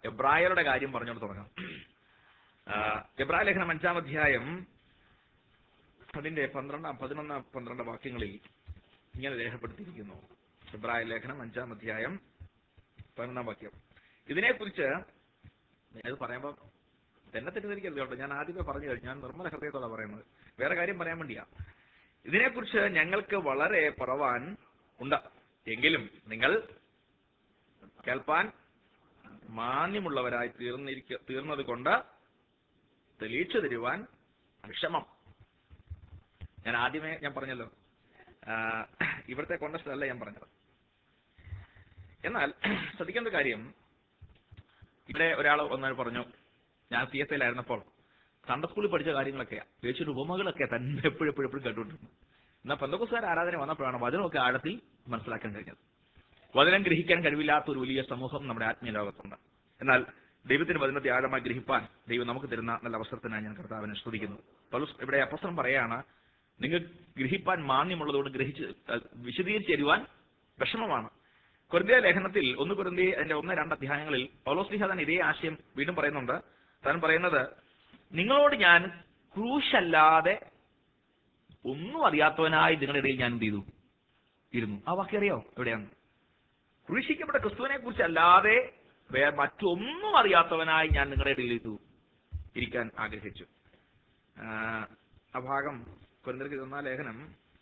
എബ്രായരുടെ കാര്യം പറഞ്ഞുകൊണ്ട് തുടങ്ങാം ആ, എബ്രായ ലേഖനം അഞ്ചാം അധ്യായം അതിന്റെ പന്ത്രണ്ടാം പതിനൊന്നാം പന്ത്രണ്ട് വാക്യങ്ങളിൽ ഇങ്ങനെ രേഖപ്പെടുത്തിയിരിക്കുന്നു എബ്രായ ലേഖനം അഞ്ചാം അധ്യായം പതിനൊന്നാം വാക്യം ഇതിനെക്കുറിച്ച് ഇത് പറയുമ്പോൾ തന്നെ തെറ്റിദ്ധരിക്കരുത് കേട്ടോ ഞാൻ ആദ്യമേ പറഞ്ഞു കഴിഞ്ഞു ഞാൻ നിർമ്മല ഹൃദയത്തോടെ പറയുന്നത് വേറെ കാര്യം പറയാൻ വേണ്ടിയാ ഇതിനെക്കുറിച്ച് ഞങ്ങൾക്ക് വളരെ പറവാൻ ഉണ്ട് എങ്കിലും നിങ്ങൾ കേൾപ്പാൻ മാന്യമുള്ളവരായി തീർന്നിരിക്ക തീർന്നത് കൊണ്ട് തെളിയിച്ചു തരുവാൻ വിഷമം ഞാൻ ആദ്യമേ ഞാൻ പറഞ്ഞല്ലോ ആ, ഇവിടുത്തെ കോണ്ടസ്റ്റ് അല്ല ഞാൻ പറഞ്ഞത് എന്നാൽ ശ്രദ്ധിക്കേണ്ട കാര്യം ഇവിടെ ഒരാൾ ഒന്നാൾ പറഞ്ഞു ഞാൻ സി എസ് ഐയിലായിരുന്നപ്പോൾ സൺഡേ സ്കൂളിൽ പഠിച്ച കാര്യങ്ങളൊക്കെയാ യേശുവിന്റെ ഉപമകളൊക്കെ തന്നെ എപ്പോഴും എപ്പോഴും എപ്പോഴും കേട്ടുകൊണ്ടിരുന്നു എന്നാൽ പന്തക്കുസാർ ആരാധന വന്നപ്പോഴാണ് വചനമൊക്കെ ആഴത്തിൽ മനസ്സിലാക്കാൻ കഴിഞ്ഞത് വചനം ഗ്രഹിക്കാൻ കഴിവില്ലാത്ത ഒരു വലിയ സമൂഹം നമ്മുടെ ആത്മീയ ലോകത്തുണ്ട് എന്നാൽ ദൈവത്തിന്റെ വചനത്തെ ആഴമായി ഗ്രഹിപ്പാൻ ദൈവം നമുക്ക് തരുന്ന നല്ല അവസരത്തിനായി ഞാൻ കർത്താവിനെ സ്തുതിക്കുന്നു പൗലോസ് ഇവിടെ അപ്പസ്തലം പറയാണ് നിങ്ങൾ ഗ്രഹിപ്പാൻ മാന്യമുള്ളതുകൊണ്ട് ഗ്രഹിച്ച് അഹ് വിശദീകരിച്ച് തരുവാൻ വിഷമമാണ് കൊരിന്തിയ ലേഖനത്തിൽ ഒന്ന് കൊരിന്തി അതിന്റെ ഒന്ന് രണ്ട് അധ്യായങ്ങളിൽ പൗലോസ് ലിഹ തന്നെ ഇതേ ആശയം വീണ്ടും പറയുന്നുണ്ട് താൻ പറയുന്നത് നിങ്ങളോട് ഞാൻ ക്രൂശല്ലാതെ ഒന്നും അറിയാത്തവനായി നിങ്ങളുടെ ഇടയിൽ ഞാൻ എന്ത് ചെയ്തു ഇരുന്നു ആ വാക്യം അറിയോ എവിടെയാണ് ക്രൂശിക്കപ്പെട്ട ക്രിസ്തുവിനെ കുറിച്ച് അല്ലാതെ വേറെ മറ്റൊന്നും അറിയാത്തവനായി ഞാൻ നിങ്ങളുടെ ഇടയിൽ ഇരുന്നു ഇരിക്കാൻ ആഗ്രഹിച്ചു ആ, ആ ഭാഗം കൊരിന്തിയർക്ക് തന്ന ലേഖനം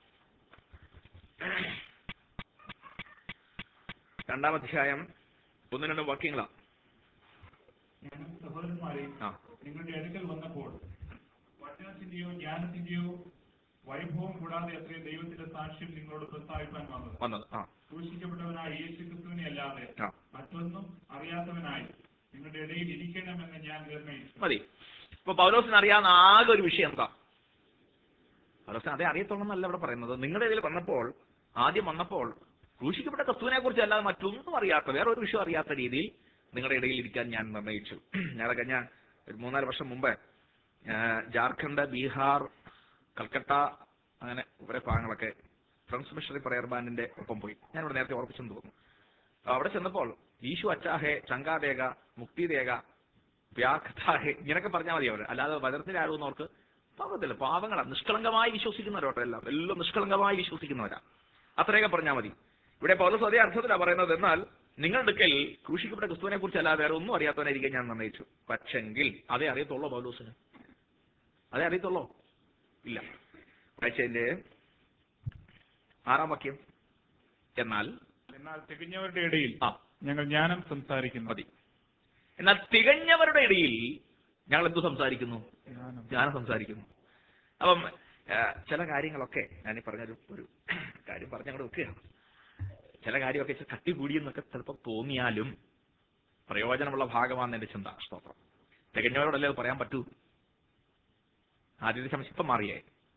രണ്ടാം അധ്യായം ഒന്ന് രണ്ട് വാക്യങ്ങളാ ഞങ്ങൾ സഹോദരന്മാരെ ആ നിങ്ങളുടെ അടുക്കൽ വന്നപ്പോൾ വചനത്തിന്റെയോ ജ്ഞാനത്തിന്റെയോ വൈഭവം കൂടാതെ അത്രയും ദൈവത്തിന്റെ സാക്ഷ്യം നിങ്ങളോട് പ്രസ്താവിക്കാൻ വന്നത് വന്നത് ആ ക്രൂശിക്കപ്പെട്ടവനായ യേശു ക്രിസ്തുവിനെ അല്ലാതെ ആ മറ്റൊന്നും അറിയാത്തവനായി നിങ്ങളുടെ ഇടയിൽ ഇരിക്കണമെന്ന് ഞാൻ നിർണയിച്ചു മതി ഇപ്പൊ പൗലോസിന് അറിയാവുന്ന ആകെ ഒരു വിഷയം എന്താ പൗലോസിന് അതേ അറിയത്തുള്ളൂ എന്നല്ല ഇവിടെ പറയുന്നത് നിങ്ങളുടെ ഇതിൽ വന്നപ്പോൾ ആദ്യം വന്നപ്പോൾ ക്രൂശിക്കപ്പെട്ട ക്രിസ്തുവിനെ കുറിച്ച് അല്ലാതെ മറ്റൊന്നും അറിയാത്ത വേറെ ഒരു വിഷയം അറിയാത്ത രീതിയിൽ നിങ്ങളുടെ ഇടയിൽ ഇരിക്കാൻ ഞാൻ നിർണയിച്ചു ഞാൻ കഴിഞ്ഞ ഒരു മൂന്നാല് വർഷം മുമ്പ് ആ, ജാർഖണ്ഡ് ബീഹാർ കൽക്കട്ട അങ്ങനെ കുറെ ഭാഗങ്ങളൊക്കെ ഫ്രണ്ട്സ് മിഷണറി പ്രയർ ബാൻഡിന്റെ ഒപ്പം പോയി ഞാൻ ഇവിടെ നേരത്തെ ഓർപ്പിച്ചെന്ന് തോന്നുന്നു അവിടെ ചെന്നപ്പോൾ ഈശു അച്ചാഹെ ചങ്കാദേക മുക്തിദേക വ്യാഖ്താഹെ ഇങ്ങനൊക്കെ പറഞ്ഞാൽ മതി അവർ അല്ലാതെ വചനത്തിൽ ആരുന്നവർക്ക് പാപത്തില്ല പാപങ്ങളാണ് നിഷ്കളങ്കമായി വിശ്വസിക്കുന്നവരോട്ടോ എല്ലാം എല്ലാം നിഷ്കളങ്കമായി വിശ്വസിക്കുന്നവരാ അത്രയൊക്കെ പറഞ്ഞാൽ മതി ഇവിടെ പൗലോസ് അതേ അർത്ഥത്തിലാണ് പറയുന്നത് എന്നാൽ നിങ്ങളുടെ അടുക്കൽ ക്രൂശിക്കപ്പെട്ട ക്രിസ്തുവിനെ കുറിച്ച് അല്ലാതെ വേറെ ഒന്നും അറിയാത്തവനായിരിക്കാൻ ഞാൻ നിർണയിച്ചു പക്ഷെങ്കിൽ അതേ അറിയത്തുള്ളൂ പൗലോസിന് അതേ അറിയത്തുള്ളൂ ഇല്ല ആഴ്ചന്റെ ആറാം വാക്യം എന്നാൽ എന്നാൽ തികഞ്ഞവരുടെ ഇടയിൽ ആ ഞങ്ങൾ ജ്ഞാനം സംസാരിക്കുന്നു മതി എന്നാൽ തികഞ്ഞവരുടെ ഇടയിൽ ഞങ്ങൾ എന്തു സംസാരിക്കുന്നു ജ്ഞാനം ഞാൻ സംസാരിക്കുന്നു അപ്പം ആ, ചില കാര്യങ്ങളൊക്കെ ഞാൻ ഈ പറഞ്ഞൊരു ഒരു കാര്യം പറഞ്ഞ് അങ്ങോട്ട് വെക്കുകയാണ് ചില കാര്യമൊക്കെ ഇച്ചിരി കട്ടി കൂടിയെന്നൊക്കെ ചിലപ്പോൾ തോന്നിയാലും പ്രയോജനമുള്ള ഭാഗമാണ് എന്റെ ചിന്ത സ്തോത്രം തികഞ്ഞവരോടല്ലേ അത് പറയാൻ പറ്റൂ ആദ്യത്തെ സംശയം ഇപ്പം മാറിയേ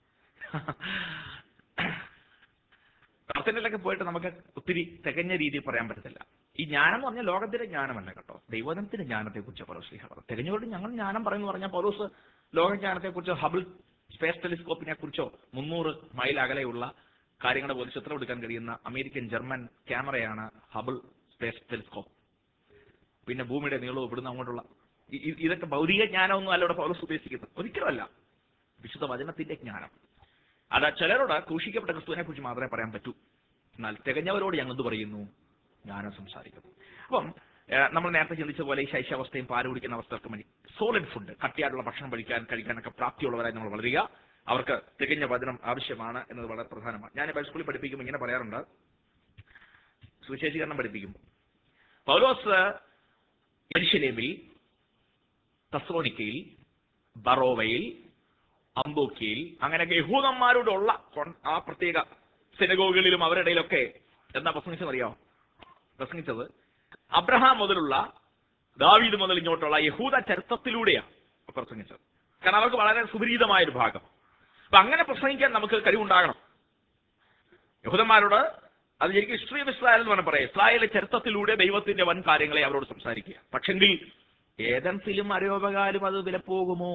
പ്രാർത്ഥനയിലൊക്കെ പോയിട്ട് നമുക്ക് ഒത്തിരി തികഞ്ഞ രീതിയിൽ പറയാൻ പറ്റത്തില്ല ഈ ജ്ഞാനം എന്ന് പറഞ്ഞാൽ ലോകത്തിന്റെ ജ്ഞാനമല്ല കേട്ടോ ദൈവജനത്തിന്റെ ജ്ഞാനത്തെ കുറിച്ച് പൗലോസ് ശ്രീഹ പറഞ്ഞു തികഞ്ഞവരോട് ഞങ്ങൾ ജ്ഞാനം പറയുന്നു പറഞ്ഞാൽ പൗലോസ് ലോകജ്ഞാനത്തെ കുറിച്ചോ ഹബിൾ സ്പേസ് ടെലിസ്കോപ്പിനെ കുറിച്ചോ മുന്നൂറ് മൈൽ അകലെയുള്ള കാര്യങ്ങളെ പോലും ചിത്രം എടുക്കാൻ കഴിയുന്ന അമേരിക്കൻ ജർമ്മൻ ക്യാമറയാണ് ഹബിൾ സ്പേസ് ടെലിസ്കോപ്പ് പിന്നെ ഭൂമിയുടെ നീളവും ഇവിടുന്ന് അങ്ങോട്ടുള്ള ഇ- ഇ- ഇതൊക്കെ ഭൗതിക ജ്ഞാനമൊന്നും അല്ല ഇവിടെ പൗലോസ് ഉദ്ദേശിക്കുന്നത് ഒരിക്കലുമല്ല വിശുദ്ധ വചനത്തിന്റെ ജ്ഞാനം അല്ല ചിലരോട് ക്രൂശിക്കപ്പെട്ട ക്രിസ്തുവിനെ കുറിച്ച് മാത്രമേ പറയാൻ പറ്റൂ എന്നാൽ തികഞ്ഞവരോട് ഞങ്ങൾ എന്ത് പറയുന്നു ജ്ഞാനം സംസാരിക്കുന്നു അപ്പം ഏഹ്, നമ്മൾ നേരത്തെ ചിന്തിച്ച പോലെ ഈ ശൈശാവസ്ഥയും പാല് കുടിക്കുന്ന അവസ്ഥകൾക്ക് വേണ്ടി സോളിഡ് ഫുഡ് കട്ടിയായിട്ടുള്ള ഭക്ഷണം കഴിക്കാൻ കഴിക്കാനൊക്കെ പ്രാപ്തിയുള്ളവരായി നമ്മൾ വളരുക അവർക്ക് തികഞ്ഞ വചനം ആവശ്യമാണ് എന്നത് വളരെ പ്രധാനമാണ് ഞാൻ ബൈബിൾ സ്കൂളിൽ പഠിപ്പിക്കുമ്പോൾ ഇങ്ങനെ പറയാറുണ്ട് സുവിശേഷീകരണം പഠിപ്പിക്കും പൗലോസ് യെരുശലേമിൽ തസ്ലോണിക്കയിൽ ബറോവയിൽ അമ്പോക്കിയിൽ അങ്ങനെയൊക്കെ യഹൂദന്മാരോടുള്ള കൊൺ- ആ പ്രത്യേക സിനഗോഗുകളിലും അവരുടെ ഇടയിലൊക്കെ എന്താ പ്രസംഗിച്ചത് അറിയാമോ പ്രസംഗിച്ചത് അബ്രഹാം മുതലുള്ള ദാവീദ് മുതൽ ഇങ്ങോട്ടുള്ള യഹൂദ ചരിത്രത്തിലൂടെയാണ് പ്രസംഗിച്ചത് കാരണം അവർക്ക് വളരെ സുപരീതമായ ഒരു ഭാഗം അപ്പൊ അങ്ങനെ പ്രസംഗിക്കാൻ നമുക്ക് കഴിവുണ്ടാകണം യഹൂദന്മാരോട് അത് ശരിക്കും ഹിസ്റ്ററി ഓഫ് ഇസ്രായേൽ എന്ന് പറഞ്ഞാൽ പറയാം ഇസ്രായേലിന്റെ ചരിത്രത്തിലൂടെ ദൈവത്തിന്റെ വൻ കാര്യങ്ങളെ അവരോട് സംസാരിക്കുക പക്ഷെങ്കിൽ ഏതൻസിലും അരയോപകാലും അത് വിലപ്പോകുമോ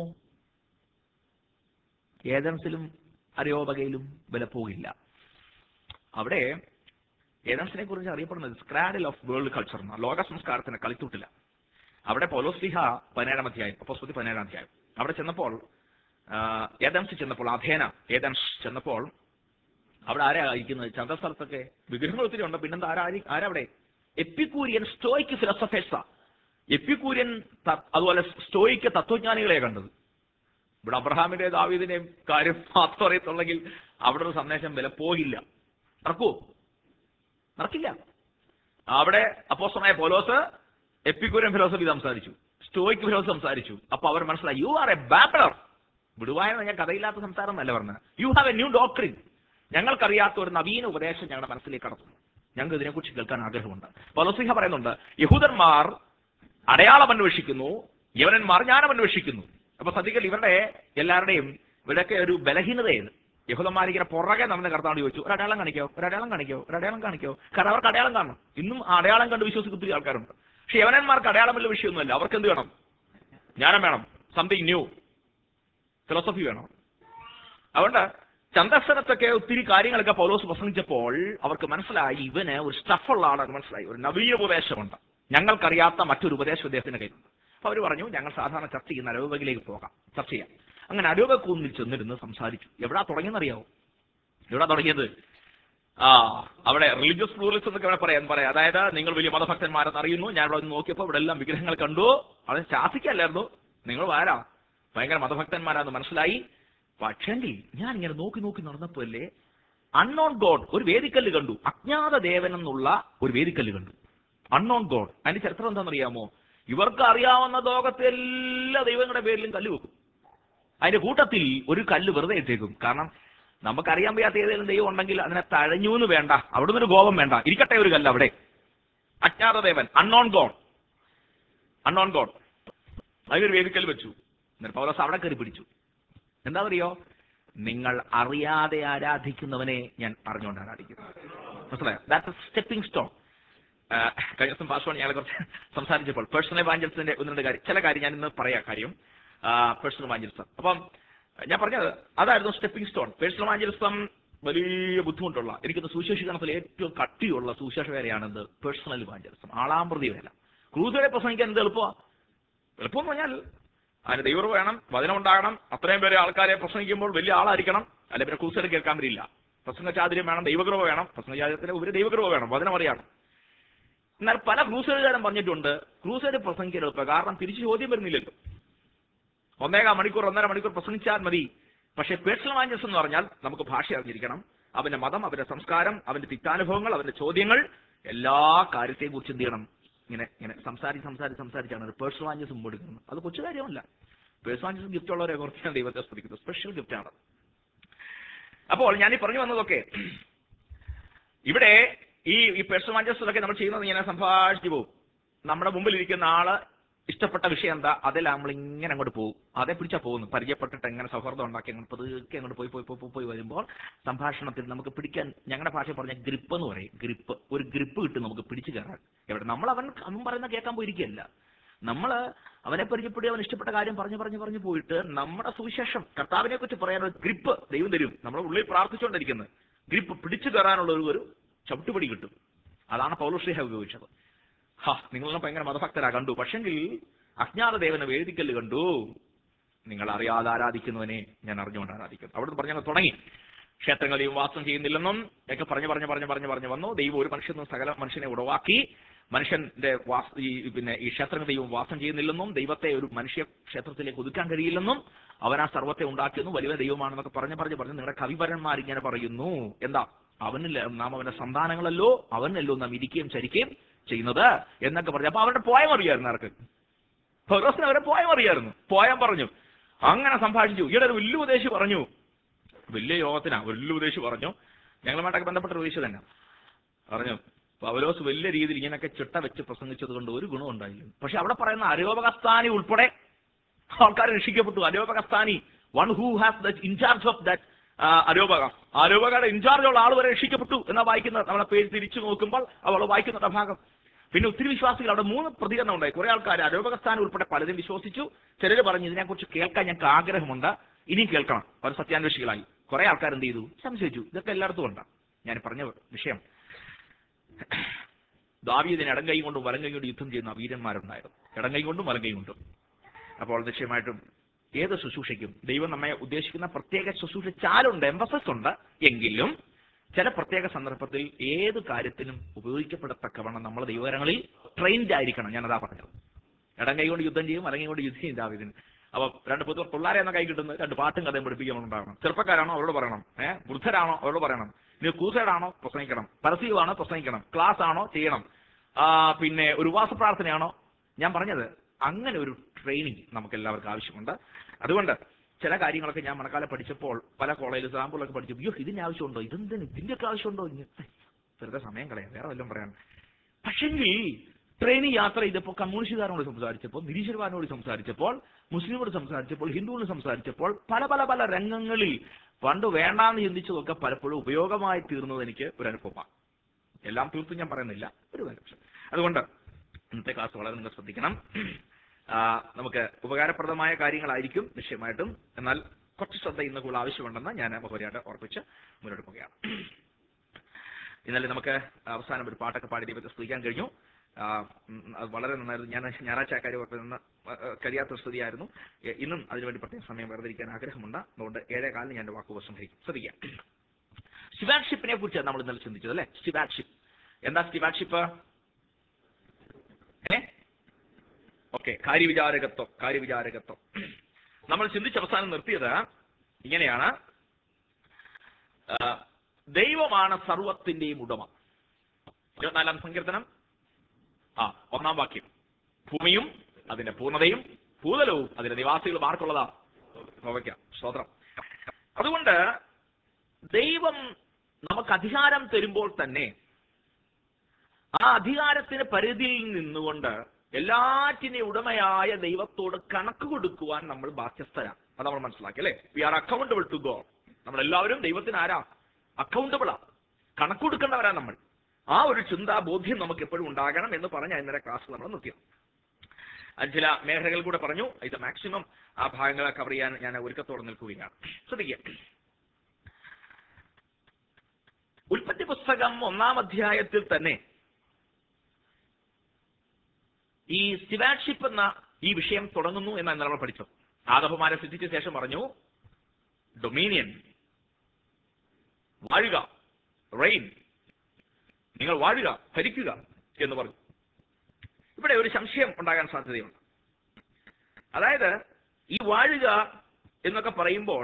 ഏതൻസിലും അരയോപകയിലും വിലപ്പോകില്ല അവിടെ ഏതൻസിനെ കുറിച്ച് അറിയപ്പെടുന്നത് സ്ക്രാഡിൽ ഓഫ് വേൾഡ് കൾച്ചർ എന്ന ലോക സംസ്കാരത്തിന്റെ കളിത്തൂട്ടില്ല അവിടെ പൗലോസ്ലിഹ പതിനേഴാം അധ്യായം അപ്പോസ്തലത്തിൽ പതിനേഴാം അധ്യായം അവിടെ ചെന്നപ്പോൾ ആ, ഏതൻസ് ചെന്നപ്പോൾ അധേന ഏതൻസ് ചെന്നപ്പോൾ അവിടെ ആരാ ഇരിക്കുന്നത് ചന്ദ്രസ്ഥലത്തൊക്കെ വിഗ്രഹങ്ങൾ ഒത്തിരി ഉണ്ട് പിന്നെന്താ ആരാ ആരി- ആരാ അവിടെ എപ്പിക്കൂരിയൻ സ്റ്റോയിക്ക് ഫിലോസഫേഴ്സ എപ്പിക്കൂരിയൻ ത- അതുപോലെ സ്റ്റോയിക്ക് തത്വജ്ഞാനികളെ കണ്ടത് ഇവിടെ അബ്രഹാമിന്റെ ദാവീദിന്റെയും കാര്യം മാത്രം അറിയത്തുള്ളെങ്കിൽ അവിടെ ഒരു സന്ദേശം വില പോകില്ല നടക്കുവോ നടക്കില്ല അവിടെ അപ്പോസ്റ്റലായ പോലോസ് എപ്പിക്കൂരൻ ഫിലോസഫി സംസാരിച്ചു സ്റ്റോയിക് ഫിലോസഫി സംസാരിച്ചു അപ്പൊ അവർ മനസ്സിലായി യു ആർ എ ബാബിളർ വിടുവായെന്ന് ഞാൻ കഥയില്ലാത്ത സംസാരം എന്നല്ല പറഞ്ഞത് you have a new doctrine ഞങ്ങൾക്കറിയാത്ത ഒരു നവീന ഉപദേശം ഞങ്ങളുടെ മനസ്സിലേക്ക് കടത്തുന്നു ഞങ്ങൾക്ക് ഇതിനെക്കുറിച്ച് കേൾക്കാൻ ആഗ്രഹമുണ്ട് പൗലോസിഹ പറയുന്നുണ്ട് യഹൂദന്മാർ അടയാളം അന്വേഷിക്കുന്നു യവനന്മാർ ജ്ഞാനം അന്വേഷിക്കുന്നു അപ്പൊ സത്യത്തിൽ ഇവരുടെ എല്ലാവരുടെയും ഇവരുടെയൊക്കെ ഒരു ബലഹീനതയാണ് യഹൂദന്മാർ ഇങ്ങനെ പുറകെ നടന്ന് കർത്താവ് ചോദിച്ചു ഒരു അടയാളം കാണിക്കോ ഒരു അടയാളം കാണിക്കോ ഒരു അടയാളം കാണിക്കോ കാരണം അവർക്ക് അടയാളം കാണണം ഇന്നും ആ അടയാളം കണ്ട് വിശ്വസിക്കുന്ന ഒത്തിരി ആൾക്കാരുണ്ട് പക്ഷെ യവനന്മാർക്ക് അടയാളമുള്ള വിഷയമൊന്നുമല്ല അവർക്ക് എന്ത് വേണം ജ്ഞാനം വേണം സംതിങ് ന്യൂ ഫിലോസഫി വേണം അതുകൊണ്ട് ചന്തസ്ഥലത്തൊക്കെ ഒത്തിരി കാര്യങ്ങളൊക്കെ പൗലോസ് പ്രസംഗിച്ചപ്പോൾ അവർക്ക് മനസ്സിലായി ഇവന് ഒരു സ്റ്റഫുള്ള ആളാണ് മനസ്സിലായി ഒരു നവീന ഉപദേശമുണ്ട് ഞങ്ങൾക്കറിയാത്ത മറ്റൊരു ഉപദേശം അദ്ദേഹത്തിന്റെ കയ്യിലുണ്ട് അപ്പൊ അവർ പറഞ്ഞു ഞങ്ങൾ സാധാരണ ചർച്ച ചെയ്യുന്ന അരൂപകിലേക്ക് പോകാം ചർച്ച ചെയ്യാം അങ്ങനെ അരൂപക്കൂന്നിൽ ചെന്നിരുന്ന് സംസാരിച്ചു എവിടാ തുടങ്ങിയെന്നറിയാവോ എവിടാ തുടങ്ങിയത് ആ അവിടെ റിലീജിയസ് പ്ലൂറിസം എന്നൊക്കെ വേണം പറയാൻ പറയാം അതായത് നിങ്ങൾ വലിയ മതഭക്തന്മാരെന്ന് അറിയുന്നു ഞാൻ ഇവിടെ വന്ന് നോക്കിയപ്പോൾ ഇവിടെ എല്ലാം വിഗ്രഹങ്ങൾ കണ്ടു അത് ശാസിക്കല്ലായിരുന്നു നിങ്ങൾ ആരാ ഭയങ്കര മതഭക്തന്മാരാന്ന് മനസ്സിലായി പക്ഷെങ്കിൽ ഞാൻ ഇങ്ങനെ നോക്കി നോക്കി നടന്നപ്പോഴല്ലേ അൺനോൺ ഗോഡ് ഒരു വേദിക്കല്ല് കണ്ടു അജ്ഞാത ദേവൻ എന്നുള്ള ഒരു വേദിക്കല്ല് കണ്ടു അൺനോൺ ഗോഡ് അതിന്റെ ചരിത്രം എന്താണെന്നറിയാമോ ഇവർക്ക് അറിയാവുന്ന ലോകത്തെ എല്ലാ ദൈവങ്ങളുടെ പേരിലും കല്ല് വെക്കും അതിന്റെ കൂട്ടത്തിൽ ഒരു കല്ല് വെറുതെ ഇട്ടേക്കും കാരണം നമുക്കറിയാൻ വയ്യാത്ത ഏതെങ്കിലും ദൈവം ഉണ്ടെങ്കിൽ അതിനെ തഴഞ്ഞു എന്ന് വേണ്ട അവിടുന്ന് ഒരു കോപം വേണ്ട ഇരിക്കട്ടെ ഒരു കല്ല് അവിടെ അജ്ഞാതദേവൻ അൺനോൺ ഗോഡ് അൺനോൺ ഗോഡ് അതിനൊരു വേദിക്കൽ വെച്ചു എന്നിട്ട് പൗലോസ് അവിടെ കയറി പിടിച്ചു എന്താ അറിയോ നിങ്ങൾ അറിയാതെ ആരാധിക്കുന്നവനെ ഞാൻ അറിഞ്ഞുകൊണ്ട് ആരാധിക്കുന്നു മനസ്സിലായോ ദാറ്റ് സ്റ്റെപ്പിംഗ് സ്റ്റോൺ കഴിഞ്ഞ ദിവസം പാസ്വാണ് ഞങ്ങളെ കുറച്ച് സംസാരിച്ചപ്പോൾ പേഴ്സണൽ വാഞ്ചൽസിന്റെ ഒന്ന് രണ്ട് കാര്യം ചില കാര്യം ഞാൻ ഇന്ന് പറയാം കാര്യം പേഴ്സണൽ വാഞ്ചൽസം അപ്പം ഞാൻ പറഞ്ഞത് അതായിരുന്നു സ്റ്റെപ്പിംഗ് സ്റ്റോൺ പേഴ്സണൽ വാഞ്ചലിസം വലിയ ബുദ്ധിമുട്ടുള്ള എനിക്കൊന്ന് സുവിശേഷീകരണത്തിൽ ഏറ്റവും കട്ടിയുള്ള സുവിശേഷ വേലയാണെന്ത് പേഴ്സണൽ വാഞ്ചലിസം ആളാമ്പ്രതി വേല ക്രൂസുകളെ പ്രസംഗിക്കാൻ എന്ത് എളുപ്പമാണ് എളുപ്പം എന്ന് പറഞ്ഞാൽ അതിന് ദൈവം വേണം വചനം ഉണ്ടാകണം അത്രയും പേരെ ആൾക്കാരെ പ്രസംഗിക്കുമ്പോൾ വലിയ ആളായിരിക്കണം അല്ലെ പിന്നെ ക്രൂസൈഡ് കേൾക്കാൻ വരില്ല പ്രസംഗചാതുര്യം വേണം ദൈവകൃപ വേണം പ്രസംഗചാതുര്യത്തിന് ഉപരി ദൈവകൃപ വേണം വചനം അറിയണം എന്നാൽ പല ക്രൂസൈഡുകാരും പറഞ്ഞിട്ടുണ്ട് ക്രൂസൈഡ് പ്രസംഗിക്കാൻ എളുപ്പം കാരണം തിരിച്ചു ചോദ്യം വരുന്നില്ലല്ലോ ഒന്നേകാൽ മണിക്കൂർ ഒന്നര മണിക്കൂർ പ്രസംഗിച്ചാൽ മതി പക്ഷേ പേഴ്സണൽ വാഞ്ചസ് എന്ന് പറഞ്ഞാൽ നമുക്ക് ഭാഷ അറിഞ്ഞിരിക്കണം അവന്റെ മതം അവന്റെ സംസ്കാരം അവന്റെ തിക്താനുഭവങ്ങൾ അവന്റെ ചോദ്യങ്ങൾ എല്ലാ കാര്യത്തെയും കുറിച്ച് എന്ത് ചെയ്യണം ഇങ്ങനെ ഇങ്ങനെ സംസാരിച്ച് സംസാരിച്ച് സംസാരിച്ചാണ് ഒരു പേഴ്സണൽ വാഞ്ചസ് മുമ്പ് എടുക്കുന്നത് അത് കൊച്ചു കാര്യമല്ല പേഴ്സണൽ വാഞ്ചസ് ഗിഫ്റ്റ് ഉള്ളവരെ കുറിച്ചാണ് ദൈവത്തെ സ്തുതിക്കുന്നത് സ്പെഷ്യൽ ഗിഫ്റ്റ് ആണ് അപ്പോൾ ഞാൻ ഈ പറഞ്ഞു വന്നതൊക്കെ ഇവിടെ ഈ ഈ പേഴ്സണൽ വാഞ്ചസിലൊക്കെ നമ്മൾ ചെയ്യുന്നത് ഇങ്ങനെ സംഭാഷിച്ചു പോകും നമ്മുടെ മുമ്പിൽ ഇരിക്കുന്ന ആള് ഇഷ്ടപ്പെട്ട വിഷയം എന്താ അതിൽ നമ്മൾ ഇങ്ങനെ അങ്ങോട്ട് പോകും അതേ പിടിച്ചാ പോകുന്നു പരിചയപ്പെട്ടിട്ട് എങ്ങനെ സൗഹൃദം ഉണ്ടാക്കി അങ്ങനെ പതുക്കെ അങ്ങോട്ട് പോയി പോയി പോയി പോയി പോയി വരുമ്പോൾ സംഭാഷണത്തിൽ നമുക്ക് പിടിക്കാൻ ഞങ്ങളുടെ ഭാഷ പറഞ്ഞ ഗ്രിപ്പ് എന്ന് പറയും ഗ്രിപ്പ് ഒരു ഗ്രിപ്പ് കിട്ടും നമുക്ക് പിടിച്ചു കയറാൻ എവിടെ നമ്മൾ അവൻ അവൻ പറയുന്ന കേൾക്കാൻ പോയിരിക്കുകയല്ല നമ്മൾ അവനെ പരിചയപ്പെടുക അവൻ ഇഷ്ടപ്പെട്ട കാര്യം പറഞ്ഞു പറഞ്ഞു പറഞ്ഞു പോയിട്ട് നമ്മുടെ സുവിശേഷം കർത്താവിനെ കുറിച്ച് പറയാൻ ഒരു ഗ്രിപ്പ് ദൈവം തരും നമ്മുടെ ഉള്ളിൽ പ്രാർത്ഥിച്ചുകൊണ്ടിരിക്കുന്നത് ഗ്രിപ്പ് പിടിച്ചു കയറാനുള്ള ഒരു ഒരു ചവിട്ടുപടി കിട്ടും അതാണ് പൗലോശ്രീഹ ഉപയോഗിച്ചത് ഹാ നിങ്ങളെല്ലാം ഭയങ്കര മതഭക്തരാ കണ്ടു പക്ഷെങ്കിൽ അജ്ഞാത ദേവനെ വേദിക്കല് കണ്ടു നിങ്ങൾ അറിയാതെ ആരാധിക്കുന്നവനെ ഞാൻ അറിഞ്ഞുകൊണ്ട് ആരാധിക്കുന്നു അവിടെ പറഞ്ഞങ്ങ് തുടങ്ങി ക്ഷേത്രങ്ങൾ ദൈവം വാസം ചെയ്യുന്നില്ലെന്നും ഒക്കെ പറഞ്ഞു പറഞ്ഞു പറഞ്ഞു പറഞ്ഞു പറഞ്ഞു വന്നു ദൈവം ഒരു മനുഷ്യനും സകല മനുഷ്യനെ ഉടവാക്കി മനുഷ്യന്റെ വാസ ഈ പിന്നെ ഈ ക്ഷേത്രങ്ങൾ ദൈവം വാസം ചെയ്യുന്നില്ലെന്നും ദൈവത്തെ ഒരു മനുഷ്യ ക്ഷേത്രത്തിലേക്ക് ഒതുക്കാൻ കഴിയില്ലെന്നും അവൻ ആ സർവത്തെ ഉണ്ടാക്കിയെന്നും വലിയ ദൈവമാണെന്നൊക്കെ പറഞ്ഞു പറഞ്ഞു പറഞ്ഞു നിങ്ങളുടെ കവിവരന്മാർ ഇങ്ങനെ പറയുന്നു എന്താ അവനിൽ നാം അവന്റെ സന്താനങ്ങളല്ലോ അവനല്ലോ നാം ഇരിക്കുകയും ചരിക്കുകയും ചെയ്യുന്നത് എന്നൊക്കെ പറഞ്ഞു അപ്പൊ അവരുടെ പോയം അറിയായിരുന്നു ആർക്ക് ഫെറോസിന് അവരെ പോയം അറിയായിരുന്നു പോയം പറഞ്ഞു അങ്ങനെ സംഭാഷിച്ചു ഈയിടെ ഒരു വലിയ ഉപദേശി പറഞ്ഞു വലിയ യോഗത്തിനാ വലിയ ഉപദേശി പറഞ്ഞു ഞങ്ങളുമായിട്ടൊക്കെ ബന്ധപ്പെട്ട ഒരു ഉപദേശി തന്നെ പറഞ്ഞു പൗലോസ് വലിയ രീതിയിൽ ഇങ്ങനെയൊക്കെ ചിട്ട വെച്ച് പ്രസംഗിച്ചത് കൊണ്ട് ഒരു ഗുണം ഉണ്ടായില്ല പക്ഷെ അവിടെ പറയുന്ന അരോപകസ്ഥാനി ഉൾപ്പെടെ ആൾക്കാർ രക്ഷിക്കപ്പെട്ടു അരോപകസ്ഥാനി one who has the in charge of that അരോപക അരോപകയുടെ ഇൻചാർജ് ഉള്ള ആൾ വരെ രക്ഷിക്കപ്പെട്ടു എന്നാ വായിക്കുന്നത് നമ്മളെ പേര് തിരിച്ചു നോക്കുമ്പോൾ അവൾ വായിക്കുന്ന ഭാഗം പിന്നെ ഒത്തിരി വിശ്വാസികൾ അവിടെ മൂന്ന് പ്രതികരണം ഉണ്ടായി കുറെ ആൾക്കാർ അരോപകസ്ഥാനം ഉൾപ്പെടെ പലരും വിശ്വസിച്ചു ചിലർ പറഞ്ഞു ഇതിനെക്കുറിച്ച് കേൾക്കാൻ ഞങ്ങൾക്ക് ആഗ്രഹമുണ്ട് ഇനിയും കേൾക്കണം അവർ സത്യാന്വേഷികളായി കുറെ ആൾക്കാർ എന്ത് ചെയ്തു സംശയിച്ചു ഇതൊക്കെ എല്ലായിടത്തും ഉണ്ട് ഞാൻ പറഞ്ഞ വിഷയം ദാവീദിന് ഇടം കൈ കൊണ്ടും വലം കൈ കൊണ്ടും യുദ്ധം ചെയ്യുന്ന വീരന്മാരുണ്ടായിരുന്നു ഇടം കൈ കൊണ്ടും വലം കൈ കൊണ്ടും അപ്പോൾ നിശ്ചയമായിട്ടും ഏത് ശുശ്രൂഷയ്ക്കും ദൈവം നമ്മെ ഉദ്ദേശിക്കുന്ന പ്രത്യേക ശുശ്രൂഷ ചാലുണ്ട് എംഫസസ് ഉണ്ട് എങ്കിലും ചില പ്രത്യേക സന്ദർഭത്തിൽ ഏത് കാര്യത്തിനും ഉപയോഗിക്കപ്പെടത്തക്കവണ്ണം നമ്മൾ ദൈവകരങ്ങളിൽ ട്രെയിൻഡ് ആയിരിക്കണം ഞാനതാ പറഞ്ഞത് ഇടം കൈ കൊണ്ട് യുദ്ധം ചെയ്യും വലം കൈ കൊണ്ട് യുദ്ധം ചെയ്യും ദാവീദിന് അപ്പൊ രണ്ട് പുതു പിള്ളേരെ എന്ന കൈ കിട്ടുന്നത് രണ്ട് പാട്ടും കഥയും പഠിപ്പിക്കുന്നുണ്ടാകണം ചെറുപ്പക്കാരാണോ അവരോട് പറയണം ഏഹ് വൃദ്ധരാണോ അവരോട് പറയണം ഇനി കൂസൈഡാണോ പ്രസംഗിക്കണം പരസ്യമാണോ പ്രസംഗിക്കണം ക്ലാസ് ആണോ ചെയ്യണം ആ, പിന്നെ ഒരു ഉപവാസ പ്രാർത്ഥനയാണോ ഞാൻ പറഞ്ഞത് അങ്ങനെ ഒരു ട്രെയിനിങ് നമുക്ക് എല്ലാവർക്കും ആവശ്യമുണ്ട് അതുകൊണ്ട് ചില കാര്യങ്ങളൊക്കെ ഞാൻ മണക്കാലം പഠിച്ചപ്പോൾ പല കോളേജിൽ സാമ്പിളൊക്കെ പഠിച്ചു അയ്യോ ഇതിന് ആവശ്യമുണ്ടോ ഇതെന്തിന് ഇതിന്റെയൊക്കെ ആവശ്യമുണ്ടോ ഇനി വെറുതെ സമയം കളയാം വേറെ വല്ലതും പറയാൻ പക്ഷെങ്കിൽ ട്രെയിനിൽ യാത്ര ചെയ്തപ്പോൾ കമ്മ്യൂണിസ്റ്റുകാരനോട് സംസാരിച്ചപ്പോൾ നിരീശ്വരവാദിനോട് സംസാരിച്ചപ്പോൾ മുസ്ലിമോട് സംസാരിച്ചപ്പോൾ ഹിന്ദുവിനോട് സംസാരിച്ചപ്പോൾ പല പല പല രംഗങ്ങളിൽ പണ്ട് വേണ്ടാന്ന് ചിന്തിച്ചതൊക്കെ പലപ്പോഴും ഉപയോഗമായി തീർന്നത് എനിക്ക് ഒരു അനുഭവമാണ് എല്ലാം തീർത്തും ഞാൻ പറയുന്നില്ല ഒരു കാര്യം അതുകൊണ്ട് ഇന്നത്തെ ക്ലാസ് വളരെ നിങ്ങൾ ശ്രദ്ധിക്കണം ആ, നമുക്ക് ഉപകാരപ്രദമായ കാര്യങ്ങളായിരിക്കും നിശ്ചയമായിട്ടും എന്നാൽ കുറച്ച് ശ്രദ്ധ ഇന്ന് കൂടുതൽ ആവശ്യമുണ്ടെന്ന് ഞാൻ ബഹുരിയായിട്ട് ഉറപ്പിച്ച് മുന്നോട്ട് പോവുകയാണ് ഇന്നലെ നമുക്ക് അവസാനം ഒരു പാട്ടൊക്കെ പാടി ദൈവത്തെ സ്തുതിക്കാൻ കഴിഞ്ഞു ആ, ഉം, അത് വളരെ നന്നായിരുന്നു ഞാൻ ഞായറാഴ്ച ആ കാര്യം ഓർത്ത് നിന്ന് ആ, ആ, കഴിയാത്ത സ്ഥിതിയായിരുന്നു എ- ഇന്നും അതിനുവേണ്ടി പ്രത്യേക സമയം വേർതിരിക്കാൻ ആഗ്രഹമുണ്ട് അതുകൊണ്ട് ഏഴേ കാലിന് ഞാൻ എൻ്റെ വാക്കുകൾ സംഭരിക്കും ശ്രദ്ധിക്കാം സ്റ്റിവാഡ്ഷിപ്പിനെ കുറിച്ച് നമ്മൾ ഇന്നലെ ചിന്തിച്ചത് അല്ലേ സ്റ്റിവാഡ്ഷിപ്പ് എന്താ സ്റ്റിവാഡ്ഷിപ്പ് ഏ ഓക്കെ കാര്യവിചാരകത്വം കാര്യവിചാരകത്വം നമ്മൾ ചിന്തിച്ച് അവസാനം നിർത്തിയത് ഇങ്ങനെയാണ് ആ, ദൈവമാണ് സർവത്തിന്റെയും ഉടമ ഇരുപത്തിനാലാം സങ്കീർത്തനം ആ ഒന്നാം വാക്യം ഭൂമിയും അതിന്റെ പൂർണ്ണതയും ഭൂതലവും അതിന്റെ നിവാസികളും ആർക്കുള്ളതാ നോക്കാം സ്തോത്രം അതുകൊണ്ട് ദൈവം നമുക്ക് അധികാരം തരുമ്പോൾ തന്നെ ആ അധികാരത്തിന് പരിധിയിൽ നിന്നുകൊണ്ട് എല്ലാറ്റിന്റെ ഉടമയായ ദൈവത്തോട് കണക്ക് കൊടുക്കുവാൻ നമ്മൾ ബാധ്യസ്ഥരാണ് അത് നമ്മൾ മനസ്സിലാക്കി അല്ലേ we are accountable to go നമ്മൾ എല്ലാവരും ദൈവത്തിന് ആരാ അക്കൗണ്ടബിളാ കണക്ക് കൊടുക്കേണ്ടവരാ നമ്മൾ ആ ഒരു ചിന്താ ബോധ്യം നമുക്ക് എപ്പോഴും ഉണ്ടാകണം എന്ന് പറഞ്ഞ ഇന്നലെ ക്ലാസ് നമ്മൾ നിർത്തി അത് ചില മേഖലകൾ കൂടെ പറഞ്ഞു ഇത് മാക്സിമം ആ ഭാഗങ്ങൾ കവർ ചെയ്യാൻ ഞാൻ ഒരുക്കത്തോടെ നിൽക്കുകയാണ് ശ്രദ്ധിക്കുക ഉൽപ്പത്തി പുസ്തകം ഒന്നാം അധ്യായത്തിൽ തന്നെ ഈ സ്റ്റിവാഡ്ഷിപ്പ് എന്ന ഈ വിഷയം തുടങ്ങുന്നു എന്നാണ് നമ്മൾ പഠിച്ചത് ആദവമാരെ സിദ്ധിച്ച ശേഷം പറഞ്ഞു ഡൊമീനിയൻ വാഴുക റെയിൻ നിങ്ങൾ വാഴുക ഭരിക്കുക എന്ന് പറഞ്ഞു ഇവിടെ ഒരു സംശയം ഉണ്ടാകാൻ സാധ്യതയുണ്ട് അതായത് ഈ വാഴുക എന്നൊക്കെ പറയുമ്പോൾ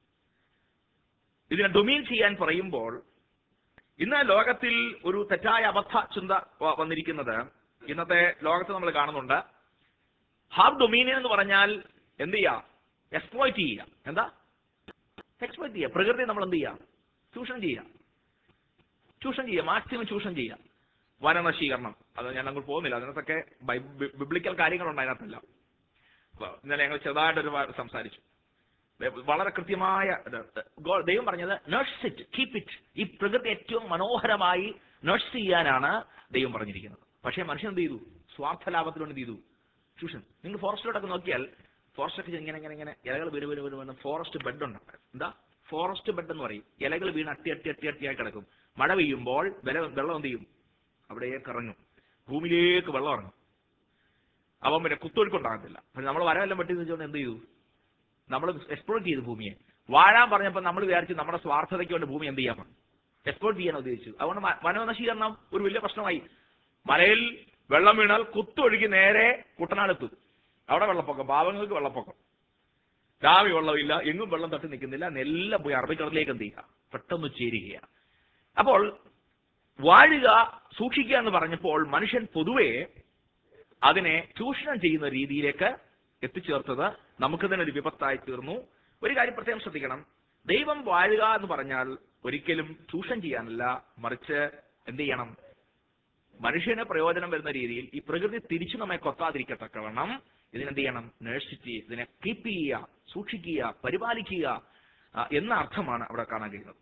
ഇതിനെ ഡൊമീൻ ചെയ്യാൻ പറയുമ്പോൾ ഇന്ന് ലോകത്തിൽ ഒരു തെറ്റായ അബദ്ധ ചിന്ത വ- വന്നിരിക്കുന്നത് ഇന്നത്തെ ലോകത്ത് നമ്മൾ കാണുന്നുണ്ട് ഹാവ് ഡൊമീനിയൻ എന്ന് പറഞ്ഞാൽ എന്ത് ചെയ്യുക എക്സ്പ്ലോയിറ്റ് ചെയ്യുക എന്താ എക്സ്പ്ലോയിറ്റ് ചെയ്യുക പ്രകൃതി നമ്മൾ എന്ത് ചെയ്യുക ചൂഷണം ചെയ്യുക ചൂഷണം ചെയ്യുക മാക്സിമം ചൂഷണം ചെയ്യുക വനനശീകരണം അത് ഞാൻ അങ്ങോട്ട് പോകുന്നില്ല അതിനകത്തൊക്കെ ബിബ്ലിക്കൽ കാര്യങ്ങളുണ്ട് അതിനകത്തല്ല അപ്പൊ ഇന്നലെ ഞങ്ങൾ ചെറുതായിട്ടൊരു വാ- സംസാരിച്ചു ദേ- വളരെ കൃത്യമായ ഇത്. ഗോ- ദൈവം പറഞ്ഞത് നഴ്സ് ഇറ്റ് കീപ് ഇറ്റ് ഈ പ്രകൃതി ഏറ്റവും മനോഹരമായി നഴ്സ് ചെയ്യാനാണ് ദൈവം പറഞ്ഞിരിക്കുന്നത് പക്ഷേ മനുഷ്യൻ എന്ത് ചെയ്തു സ്വാർത്ഥ ലാഭത്തിലൂടെ എന്ത് ചെയ്തു ചൂഷണം നിങ്ങൾ ഫോറസ്റ്റിലോട്ടൊക്കെ നോക്കിയാൽ ഫോറസ്റ്റൊക്കെ ഇങ്ങനെ ഇങ്ങനെ ഇങ്ങനെ ഇലകൾ വീണ് വീണ് വീണ് വീണ് ഫോറസ്റ്റ് ബെഡ് ഉണ്ട് എന്താ ഫോറസ്റ്റ് ബെഡ് എന്ന് പറയും ഇലകൾ വീണ് അട്ടി അട്ടി അട്ടി അട്ടിയായി കിടക്കും മഴ പെയ്യുമ്പോൾ വില വെള്ളം എന്ത് ചെയ്യും അവിടേക്ക് ഇറങ്ങും ഭൂമിയിലേക്ക് വെള്ളം ഇറങ്ങും അപ്പം പിന്നെ കുത്തൊഴുക്കുണ്ടാകത്തില്ല പക്ഷെ നമ്മൾ വരവെല്ലാം വെട്ടി വെച്ചുകൊണ്ട് എന്ത് ചെയ്തു നമ്മൾ എക്സ്പ്ലോർ ചെയ്തു ഭൂമിയെ വാഴാൻ പറഞ്ഞപ്പോൾ നമ്മൾ വിചാരിച്ചു നമ്മുടെ സ്വാർത്ഥതയ്ക്ക് വേണ്ടി ഭൂമി എന്ത് ചെയ്യാൻ പറഞ്ഞു എക്സ്പ്ലോർ ചെയ്യാൻ ഉദ്ദേശിച്ചു അതുകൊണ്ട് മ- വനനശീകരണം ഒരു വലിയ പ്രശ്നമായി മലയിൽ വെള്ളം വീണാൽ കുത്തൊഴുകി നേരെ കുട്ടനാടെത്തും അവിടെ വെള്ളപ്പൊക്കം പാവങ്ങൾക്ക് വെള്ളപ്പൊക്കം രാവി വെള്ളമില്ല എങ്ങും വെള്ളം തട്ടി നിൽക്കുന്നില്ല നെല്ലാം പോയി അറബിക്കടലിലേക്ക് എന്ത് ചെയ്യുക പെട്ടെന്ന് ചേരുകയാണ് അപ്പോൾ വാഴുക സൂക്ഷിക്കുക എന്ന് പറഞ്ഞപ്പോൾ മനുഷ്യൻ പൊതുവെ അതിനെ ചൂഷണം ചെയ്യുന്ന രീതിയിലേക്ക് എത്തിച്ചേർത്തത് നമുക്ക് തന്നെ ഒരു വിപത്തായി തീർന്നു ഒരു കാര്യം പ്രത്യേകം ശ്രദ്ധിക്കണം ദൈവം വാഴുക എന്ന് പറഞ്ഞാൽ ഒരിക്കലും ചൂഷണം ചെയ്യാനല്ല മറിച്ച് എന്ത് ചെയ്യണം മനുഷ്യന് പ്രയോജനം വരുന്ന രീതിയിൽ ഈ പ്രകൃതി തിരിച്ചു നമ്മെ കൊത്താതിരിക്കത്തക്കവണ്ണം ഇതിനെന്ത് ചെയ്യണം നഴ്സിറ്റി ഇതിനെ കീപ്പ് ചെയ്യുക സൂക്ഷിക്കുക പരിപാലിക്കുക ആ, എന്ന അർത്ഥമാണ് അവിടെ കാണാൻ കഴിയുന്നത്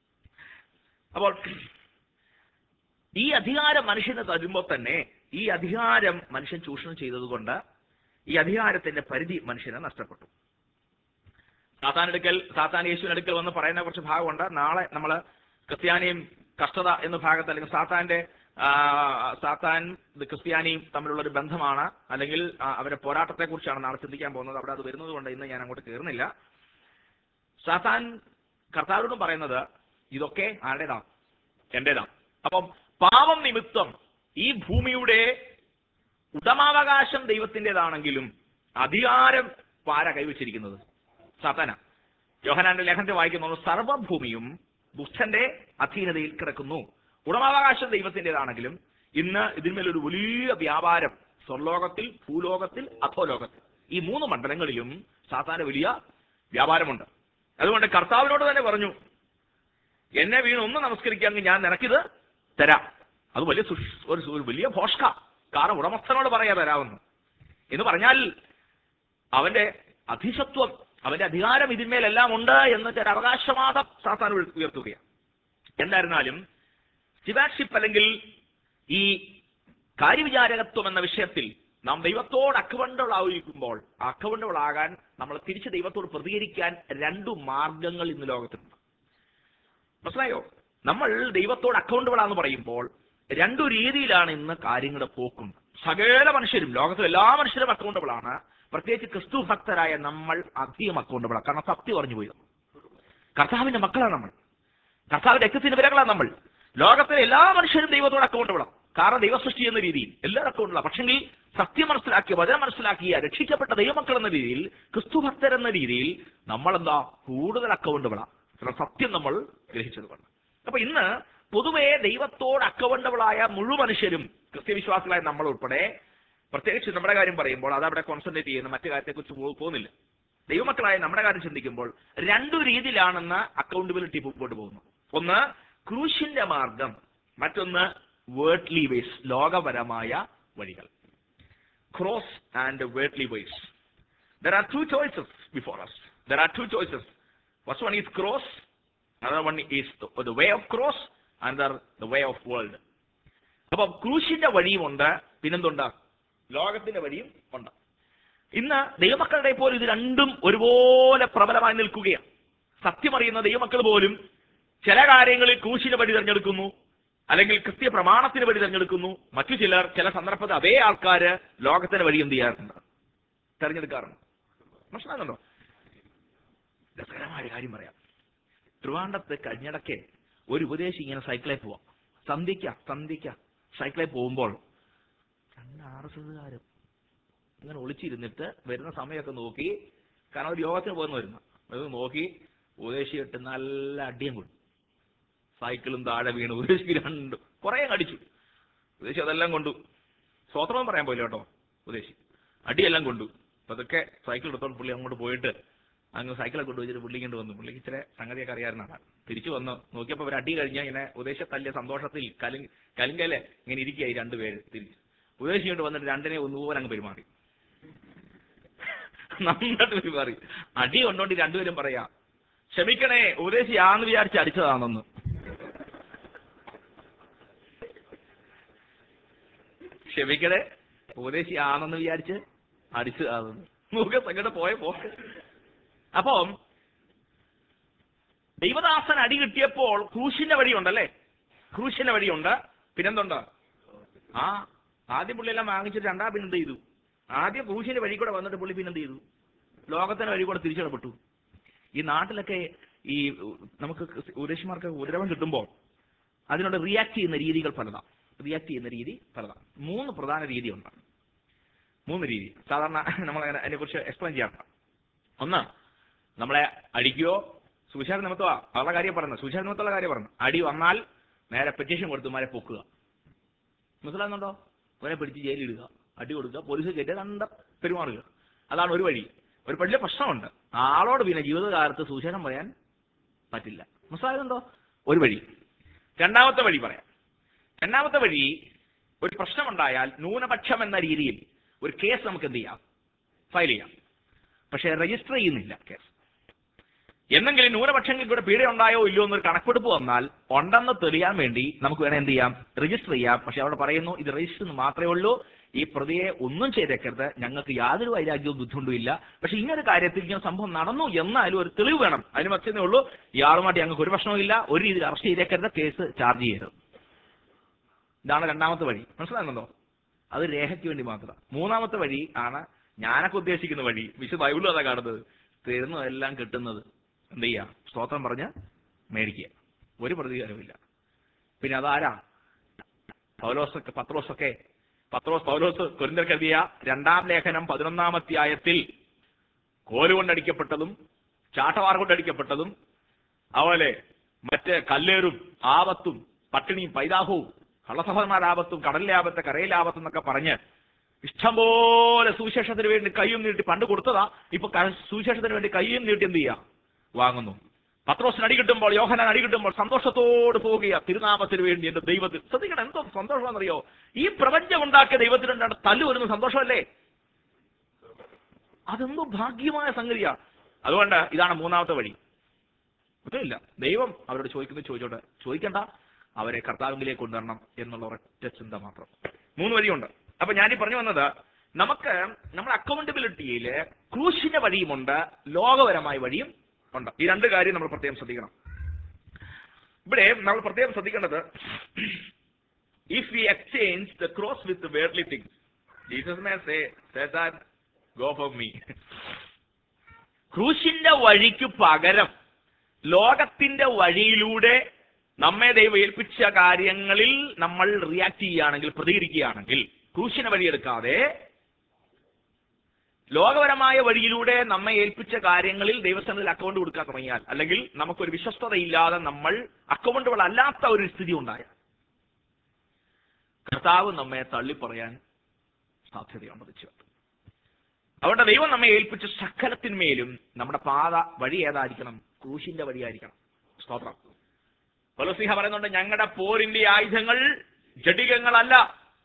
അപ്പോൾ ഈ അധികാരം മനുഷ്യന് തരുമ്പോൾ തന്നെ ഈ അധികാരം മനുഷ്യൻ ചൂഷണം ചെയ്തതുകൊണ്ട് ഈ അധികാരത്തിന്റെ പരിധി മനുഷ്യന് നഷ്ടപ്പെട്ടു സാത്താനെടുക്കൽ സാത്താൻ യേശുവിന് അടുക്കൽ വന്ന് പറയുന്ന കുറച്ച് ഭാഗമുണ്ട് നാളെ നമ്മൾ ക്രിസ്ത്യാനിയും കഷ്ടത എന്ന ഭാഗത്ത് അല്ലെങ്കിൽ സാത്താന്റെ ആ, സാത്താൻ ഇത് ക്രിസ്ത്യാനിയും തമ്മിലുള്ള ഒരു ബന്ധമാണ് അല്ലെങ്കിൽ ആ, അവരുടെ പോരാട്ടത്തെ കുറിച്ചാണ് നാളെ ചിന്തിക്കാൻ പോകുന്നത് അവിടെ അത് വരുന്നത് കൊണ്ട് ഇന്ന് ഞാൻ അങ്ങോട്ട് കയറുന്നില്ല സാത്താൻ കർത്താവിനോടും പറയുന്നത് ഇതൊക്കെ ആരുടേതാണ് എന്റേതാണ് അപ്പം പാപം നിമിത്തം ഈ ഭൂമിയുടെ ഉടമാവകാശം ദൈവത്തിൻ്റെതാണെങ്കിലും അധികാരം പാര കൈവച്ചിരിക്കുന്നത് സാത്താന യോഹനാന്റെ ലേഖനത്തെ വായിക്കുന്നു സർവഭൂമിയും ദുഷ്ടന്റെ അധീനതയിൽ കിടക്കുന്നു ഉടമാവകാശം ദൈവത്തിൻ്റെതാണെങ്കിലും ഇന്ന് ഇതിന്മേലൊരു വലിയ വ്യാപാരം സ്വർലോകത്തിൽ ഭൂലോകത്തിൽ അധോലോകത്തിൽ ഈ മൂന്ന് മണ്ഡലങ്ങളിലും സാത്താന്റെ വലിയ വ്യാപാരമുണ്ട് അതുകൊണ്ട് കർത്താവിനോട് തന്നെ പറഞ്ഞു എന്നെ വീണ് ഒന്ന് നമസ്കരിക്കാമെങ്കിൽ ഞാൻ നിനക്കിത് തരാം അത് വലിയ സുഷ്- ഒരു സു- ഒരു വലിയ ഭോഷ്ക കാരണം ഉടമസ്ഥനോട് പറയാ തരാമെന്ന് എന്ന് പറഞ്ഞാൽ അവന്റെ അധിശത്വം അവന്റെ അധികാരം ഇതിന്മേലെല്ലാം ഉണ്ട് എന്ന് ചില അവകാശവാദം സാത്താൻ ഉയർ- ഉയർത്തുകയാണ് എന്തായിരുന്നാലും സ്റ്റിവാഷിപ്പ് അല്ലെങ്കിൽ ഈ കാര്യവിചാരകത്വം എന്ന വിഷയത്തിൽ നാം ദൈവത്തോട് അക്കൗണ്ടബിളായിരിക്കുമ്പോൾ അക്കൗണ്ടബിളാകാൻ നമ്മൾ തിരിച്ച് ദൈവത്തോട് പ്രതികരിക്കാൻ രണ്ടു മാർഗങ്ങൾ ഇന്ന് ലോകത്തുണ്ട് മനസ്സിലായോ നമ്മൾ ദൈവത്തോട് അക്കൗണ്ടബിൾ ആണെന്ന് പറയുമ്പോൾ രണ്ടു രീതിയിലാണ് ഇന്ന് കാര്യങ്ങളുടെ പോക്കും സകല മനുഷ്യരും ലോകത്തിലെ എല്ലാ മനുഷ്യരും അക്കൗണ്ടബിൾ ആണ് പ്രത്യേകിച്ച് ക്രിസ്തു ഭക്തരായ നമ്മൾ അധികം അക്കൗണ്ടബിൾ ആണ് കാരണം സത്യം പറഞ്ഞു പോയി കർത്താവിന്റെ മക്കളാണ് നമ്മൾ കർത്താവിന്റെ രക്തത്തിന്റെ വിരകളാണ് നമ്മൾ ലോകത്തിലെ എല്ലാ മനുഷ്യരും ദൈവത്തോട് അക്കൗണ്ടബിളാണ് കാരണം ദൈവസൃഷ്ടി എന്ന രീതിയിൽ എല്ലാവരും അക്കൗണ്ടബിളാണ് പക്ഷെങ്കിൽ സത്യം മനസ്സിലാക്കിയ വചനം മനസ്സിലാക്കിയ രക്ഷിക്കപ്പെട്ട ദൈവമക്കൾ എന്ന രീതിയിൽ ക്രിസ്തു ഭക്തർ എന്ന രീതിയിൽ നമ്മളെന്താ കൂടുതൽ അക്കൗണ്ടബിളാണ് കാരണം സത്യം നമ്മൾ ഗ്രഹിച്ചത് കൊണ്ട് അപ്പൊ ഇന്ന് പൊതുവെ ദൈവത്തോട് അക്കൗണ്ടബിളായ മുഴു മനുഷ്യരും ക്രിസ്ത്യവിശ്വാസികളായ നമ്മൾ ഉൾപ്പെടെ പ്രത്യേകിച്ച് നമ്മുടെ കാര്യം പറയുമ്പോൾ അത് അവിടെ കോൺസെൻട്രേറ്റ് ചെയ്യുന്ന മറ്റു കാര്യത്തെക്കുറിച്ച് പോ- പോകുന്നില്ല ദൈവമക്കളായ നമ്മുടെ കാര്യം ചിന്തിക്കുമ്പോൾ രണ്ടു രീതിയിലാണെന്ന് അക്കൗണ്ടബിലിറ്റി മുമ്പോട്ട് പോകുന്നു ഒന്ന് ക്രൂശിന്റെ മാർഗം മറ്റൊന്ന് വേർഡ്ലി വേസ് ലോകപരമായ വഴികൾ cross and worldly ways There are two choices before us. There are two choices. First one is cross, another one is the, the way of cross, another the way of world. അപ്പം ക്രൂശിന്റെ വഴിയുമുണ്ട് പിന്നെന്തുണ്ട് ലോകത്തിന്റെ വഴിയും ഉണ്ട് ഇന്ന് ദൈവമക്കളുടെ പോലും ഇത് രണ്ടും ഒരുപോലെ പ്രബലമായി നിൽക്കുകയാണ് സത്യമറിയുന്ന ദൈവമക്കൾ പോലും ചില കാര്യങ്ങളിൽ ക്രൂശിന്റെ വഴി തിരഞ്ഞെടുക്കുന്നു അല്ലെങ്കിൽ കൃത്യ പ്രമാണത്തിന് വഴി തിരഞ്ഞെടുക്കുന്നു മറ്റു ചിലർ ചില സന്ദർഭത്തിൽ അതേ ആൾക്കാര് ലോകത്തിന്റെ വഴി എന്ത് ചെയ്യാറുണ്ട് തെരഞ്ഞെടുക്കാറുണ്ട് മനസ്സിലാകുന്നുണ്ടോ രസകരമായ ഒരു കാര്യം പറയാം ട്രിവാണ്ടത്ത് കഴിഞ്ഞിടയ്ക്ക് ഒരു ഉപദേശി ഇങ്ങനെ സൈക്കിളിൽ പോവാം സന്ധിക്ക സന്ധിക്ക സൈക്കിളിൽ പോകുമ്പോൾ രണ്ട് ആർ എസ് എസ്കാരും ഇങ്ങനെ ഒളിച്ചിരുന്നിട്ട് വരുന്ന സമയമൊക്കെ നോക്കി കാരണം ഒരു യോഗത്തിന് പോകുന്ന വരുന്ന അത് നോക്കി ഉപദേശി ഇട്ട് നല്ല അടിയും കൊടുത്തു സൈക്കിളും താഴെ വീണു ഉപദേശിക്ക് രണ്ടും കുറേ അടിച്ചു ഉപദേശി അതെല്ലാം കൊണ്ടു സ്വോത്രം പറയാൻ പോയില്ല കേട്ടോ ഉപദേശി അടിയെല്ലാം കൊണ്ടു അപ്പൊ അതൊക്കെ സൈക്കിൾ എടുത്തോണ്ട് പുള്ളി അങ്ങോട്ട് പോയിട്ട് അങ്ങ് സൈക്കിളെ കൊണ്ട് വെച്ചിട്ട് പുള്ളി ഇങ്ങോട്ട് വന്നു പുള്ളിക്ക് ഇച്ചിരി സംഗതിയൊക്കെ അറിയാവുന്നതാണ് തിരിച്ചു വന്നു നോക്കിയപ്പോൾ ഒരു അടി കഴിഞ്ഞാൽ ഇങ്ങനെ ഉദ്ദേശ തല്ലിയ സന്തോഷത്തിൽ കലി കലിങ്കലെ ഇങ്ങനെ ഇരിക്കുകയായി രണ്ടുപേര് തിരിച്ചു ഉദ്ദേശി കൊണ്ട് വന്നിട്ട് രണ്ടിനെ ഒന്നുപോലെ അങ്ങ് പെരുമാറി നന്നായിട്ട് പെരുമാറി അടി കൊണ്ടോണ്ട് ഈ രണ്ടുപേരും പറയാ ക്ഷമിക്കണേ ഉപദേശി ആന്ന് വിചാരിച്ച് അടിച്ചതാണെന്ന് ക്ഷമിക്കണേ ഉപദേശി ആണെന്ന് വിചാരിച്ച് അടിച്ചതാണെന്ന് നോക്കുക സംഗതി പോയ പോക്ക് അപ്പം ദൈവദാസൻ അടി കിട്ടിയപ്പോൾ ക്രൂശിന്റെ വഴിയുണ്ടല്ലേ ക്രൂശിന്റെ വഴിയുണ്ട് പിന്നെന്തുണ്ട് ആ ആദ്യം പുള്ളി എല്ലാം വാങ്ങിച്ചിട്ട് രണ്ടാം പിന്നെന്ത് ചെയ്തു ആദ്യം ക്രൂശിന്റെ വഴി കൂടെ വന്നിട്ട് പുള്ളി പിന്നെന്ത് ചെയ്തു ലോകത്തിന്റെ വഴി കൂടെ തിരിച്ചിടപെട്ടു ഈ നാട്ടിലൊക്കെ ഈ ഉ- നമുക്ക് ഉപദേശിമാർക്ക് ഉപദ്രവം കിട്ടുമ്പോൾ അതിനോട് റിയാക്ട് ചെയ്യുന്ന രീതികൾ പലതാണ് റിയാക്ട് ചെയ്യുന്ന രീതി പലതാണ് മൂന്ന് പ്രധാന രീതിയുണ്ട് മൂന്ന് രീതി സാധാരണ നമ്മൾ അതിനെക്കുറിച്ച് എക്സ്പ്ലെയിൻ ചെയ്യാറുണ്ട് ഒന്ന് നമ്മളെ അടിക്കുകയോ സുവിശേഷ നിമിത്തമാ അവരുടെ കാര്യം പറയുന്നത് സുവിശേഷ നിമിത്തമുള്ള കാര്യം പറഞ്ഞു അടി വന്നാൽ നേരെ പെറ്റീഷൻ കൊടുത്ത് മാരെ പൊക്കുക മനസ്സിലാകുന്നുണ്ടോ അവരെ പിടിച്ച് ജയിലിടുക അടി കൊടുക്കുക പോലീസ് കയറ്റി കണ്ട പെരുമാറുക അതാണ് ഒരു വഴി ഒരു വലിയ പ്രശ്നമുണ്ട് ആളോട് പിന്നെ ജീവിതകാലത്ത് സുവിശേഷം പറയാൻ പറ്റില്ല മനസ്സിലാകുന്നുണ്ടോ ഒരു വഴി രണ്ടാമത്തെ വഴി പറയാം രണ്ടാമത്തെ വഴി ഒരു പ്രശ്നമുണ്ടായാൽ ന്യൂനപക്ഷം എന്ന രീതിയിൽ ഒരു കേസ് നമുക്ക് എന്ത് ചെയ്യാം ഫയൽ ചെയ്യാം പക്ഷേ രജിസ്റ്റർ ചെയ്യുന്നില്ല കേസ് എന്നെങ്കിലും ന്യൂനപക്ഷങ്ങൾക്ക് ഇവിടെ പീഡ ഉണ്ടായോ ഇല്ലയോ എന്നൊരു കണക്കെടുപ്പ് വന്നാൽ ഉണ്ടെന്ന് തെളിയാൻ വേണ്ടി നമുക്ക് വേണേൽ എന്ത് ചെയ്യാം രജിസ്റ്റർ ചെയ്യാം പക്ഷെ അവിടെ പറയുന്നു ഇത് രജിസ്റ്റർ എന്ന് മാത്രമേ ഉള്ളൂ ഈ പ്രതിയെ ഒന്നും ചെയ്തേക്കരുത് ഞങ്ങൾക്ക് യാതൊരു വൈരാഗ്യവും ബുദ്ധിമുട്ടും ഇല്ല പക്ഷെ ഇങ്ങനൊരു കാര്യത്തിൽ ഇങ്ങനെ സംഭവം നടന്നു എന്നാലും ഒരു തെളിവ് വേണം അതിന് പക്ഷേ ഉള്ളൂ ഇയാളുമായിട്ട് ഞങ്ങൾക്ക് ഒരു പ്രശ്നവും ഇല്ല ഒരു രീതിയിൽ അറസ്റ്റ് ചെയ്തേക്കരുത് കേസ് ചാർജ് ചെയ്യരുത് ഇതാണ് രണ്ടാമത്തെ വഴി മനസ്സിലാകുന്നുണ്ടോ അത് രേഖയ്ക്ക് വേണ്ടി മാത്രം മൂന്നാമത്തെ വഴി ആണ് ഞാനൊക്കെ ഉദ്ദേശിക്കുന്ന വഴി വിശുദ്ധ ബൈബിളും അതാ കാണുന്നത് തരുന്നതെല്ലാം കിട്ടുന്നത് എന്ത് ചെയ്യുക സ്തോത്രം പറഞ്ഞ് മേടിക്കുക ഒരു പ്രതികാരമില്ല പിന്നെ അതാരാ പൗലോസൊക്കെ പത്രോസൊക്കെ പത്രോസ് പൗലോസ് കൊരിന്തർക്ക് എഴുതിയ രണ്ടാം ലേഖനം പതിനൊന്നാം അധ്യായത്തിൽ കോലുകൊണ്ടടിക്കപ്പെട്ടതും ചാട്ടവാർ കൊണ്ടടിക്കപ്പെട്ടതും അതുപോലെ മറ്റ് കല്ലേറും ആപത്തും പട്ടിണിയും പൈതാഹവും കള്ളസഭന്മാരാപത്തും കടലിലെ ആപത്ത് കരയിലെ ആപത്ത് എന്നൊക്കെ പറഞ്ഞ് ഇഷ്ടംപോലെ സുവിശേഷത്തിന് വേണ്ടി കയ്യും നീട്ടി പണ്ട് കൊടുത്തതാ ഇപ്പൊ ക- സുവിശേഷത്തിന് വേണ്ടി കയ്യും നീട്ടി എന്ത് ചെയ്യാ വാങ്ങുന്നു പത്രോസിന് അടി കിട്ടുമ്പോൾ യോഹനാൻ അടി കിട്ടുമ്പോൾ സന്തോഷത്തോട് പോവുകയാ തിരുനാമത്തിന് വേണ്ടി എന്റെ ദൈവത്തിൽ ശ്രദ്ധിക്കണം എന്തോ സന്തോഷമാണെന്നറിയോ ഈ പ്രപഞ്ചം ഉണ്ടാക്കിയ ദൈവത്തിനുണ്ടാണ് തല്ലു വരുന്ന സന്തോഷമല്ലേ അതെന്തോ ഭാഗ്യമായ സംഗതിയാ അതുകൊണ്ട് ഇതാണ് മൂന്നാമത്തെ വഴി ഒന്നുമില്ല ദൈവം അവരോട് ചോദിക്കുന്നത് ചോദിച്ചോട്ടെ ചോദിക്കണ്ട അവരെ കർത്താവിലേക്ക് കൊണ്ടുവരണം എന്നുള്ള ഒരൊറ്റ ചിന്ത മാത്രം മൂന്ന് വഴിയുണ്ട് അപ്പൊ ഞാനീ പറഞ്ഞു വന്നത് നമുക്ക് നമ്മുടെ അക്കൗണ്ടബിലിറ്റിയിൽ ക്രൂശിന്റെ വഴിയുമുണ്ട് ലോകപരമായ വഴിയും ഉണ്ട് ഈ രണ്ട് കാര്യം നമ്മൾ പ്രത്യേകം ശ്രദ്ധിക്കണം ഇവിടെ നമ്മൾ പ്രത്യേകം ശ്രദ്ധിക്കേണ്ടത് if we exchange the cross with വേർലി things Jesus may say Satan go for me ക്രൂശിന്റെ വഴിക്ക് പകരം ലോകത്തിന്റെ വഴിയിലൂടെ നമ്മെ ദൈവം ഏൽപ്പിച്ച കാര്യങ്ങളിൽ നമ്മൾ റിയാക്ട് ചെയ്യുകയാണെങ്കിൽ പ്രതികരിക്കുകയാണെങ്കിൽ ക്രൂശിനെ വഴിയെടുക്കാതെ ലോകപരമായ വഴിയിലൂടെ നമ്മെ ഏൽപ്പിച്ച കാര്യങ്ങളിൽ ദൈവസ്ഥാനത്തിൽ അക്കൗണ്ട് കൊടുക്കാൻ തുടങ്ങിയാൽ അല്ലെങ്കിൽ നമുക്കൊരു വിശ്വസ്തതയില്ലാതെ നമ്മൾ അക്കൗണ്ടുകൾ അല്ലാത്ത ഒരു സ്ഥിതി ഉണ്ടായാൽ കർത്താവ് നമ്മെ തള്ളിപ്പറയാൻ സാധ്യതയുണ്ട് തീർച്ചയായിട്ടും അതുകൊണ്ട് ദൈവം നമ്മെ ഏൽപ്പിച്ച സകലത്തിന്മേലും നമ്മുടെ പാത വഴി ഏതായിരിക്കണം ക്രൂശിന്റെ വഴിയായിരിക്കണം സ്തോത്രം പലസിഹ പറയുന്നുണ്ട് ഞങ്ങളുടെ പോരിന്റെ ആയുധങ്ങൾ ജഡികങ്ങളല്ല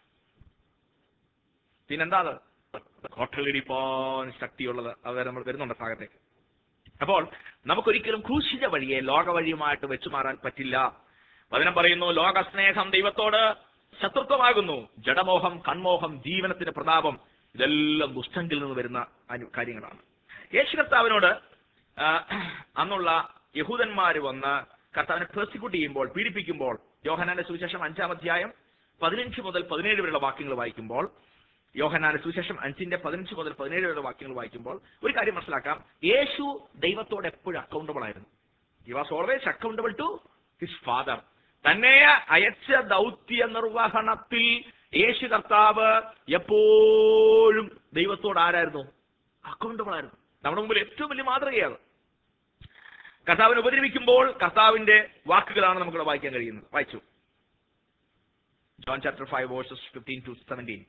പിന്നെന്താ അത് കോട്ടലിടിപ്പോൻ ശക്തിയുള്ളത് അത് നമ്മൾ വരുന്നുണ്ട് ഭാഗത്തേക്ക് അപ്പോൾ നമുക്കൊരിക്കലും ക്രൂശിന്റെ വഴിയെ ലോക വഴിയുമായിട്ട് വെച്ചു മാറാൻ പറ്റില്ല വചനം പറയുന്നു ലോക സ്നേഹം ദൈവത്തോട് ശത്രുത്വമാകുന്നു ജഡമോഹം കൺമോഹം ജീവനത്തിന്റെ പ്രതാപം ഇതെല്ലാം ദുഷ്ടങ്കിൽ നിന്ന് വരുന്ന അനു- കാര്യങ്ങളാണ് യേശു കർത്താവിനോട് ആ, അന്നുള്ള യഹൂദന്മാര് വന്ന് കർത്താവിനെ പ്രോസിക്യൂട്ട് ചെയ്യുമ്പോൾ പീഡിപ്പിക്കുമ്പോൾ യോഹനാന്റെ സുവിശേഷം അഞ്ചാം അധ്യായം പതിനഞ്ച് മുതൽ പതിനേഴ് വരെയുള്ള വാക്യങ്ങൾ വായിക്കുമ്പോൾ യോഹനാന്റെ സുവിശേഷം അഞ്ചിന്റെ പതിനഞ്ച് മുതൽ പതിനേഴ് വരെയുള്ള വാക്യങ്ങൾ വായിക്കുമ്പോൾ ഒരു കാര്യം മനസ്സിലാക്കാം യേശു ദൈവത്തോട് എപ്പോഴും അക്കൗണ്ടബിൾ ആയിരുന്നു he was always accountable to his father തന്നെ അയച്ച ദൗത്യ നിർവഹണത്തിൽ യേശു കർത്താവ് എപ്പോഴും ദൈവത്തോട് ആരായിരുന്നു അക്കൗണ്ടബിൾ ആയിരുന്നു നമ്മുടെ മുമ്പിൽ ഏറ്റവും വലിയ മാതൃകയാണ് കർത്താവിനെ ഉപദ്രവിക്കുമ്പോൾ കർത്താവിന്റെ വാക്കുകളാണ് നമുക്കിവിടെ വായിക്കാൻ കഴിയുന്നത് വായിച്ചു John chapter five verses fifteen to seventeen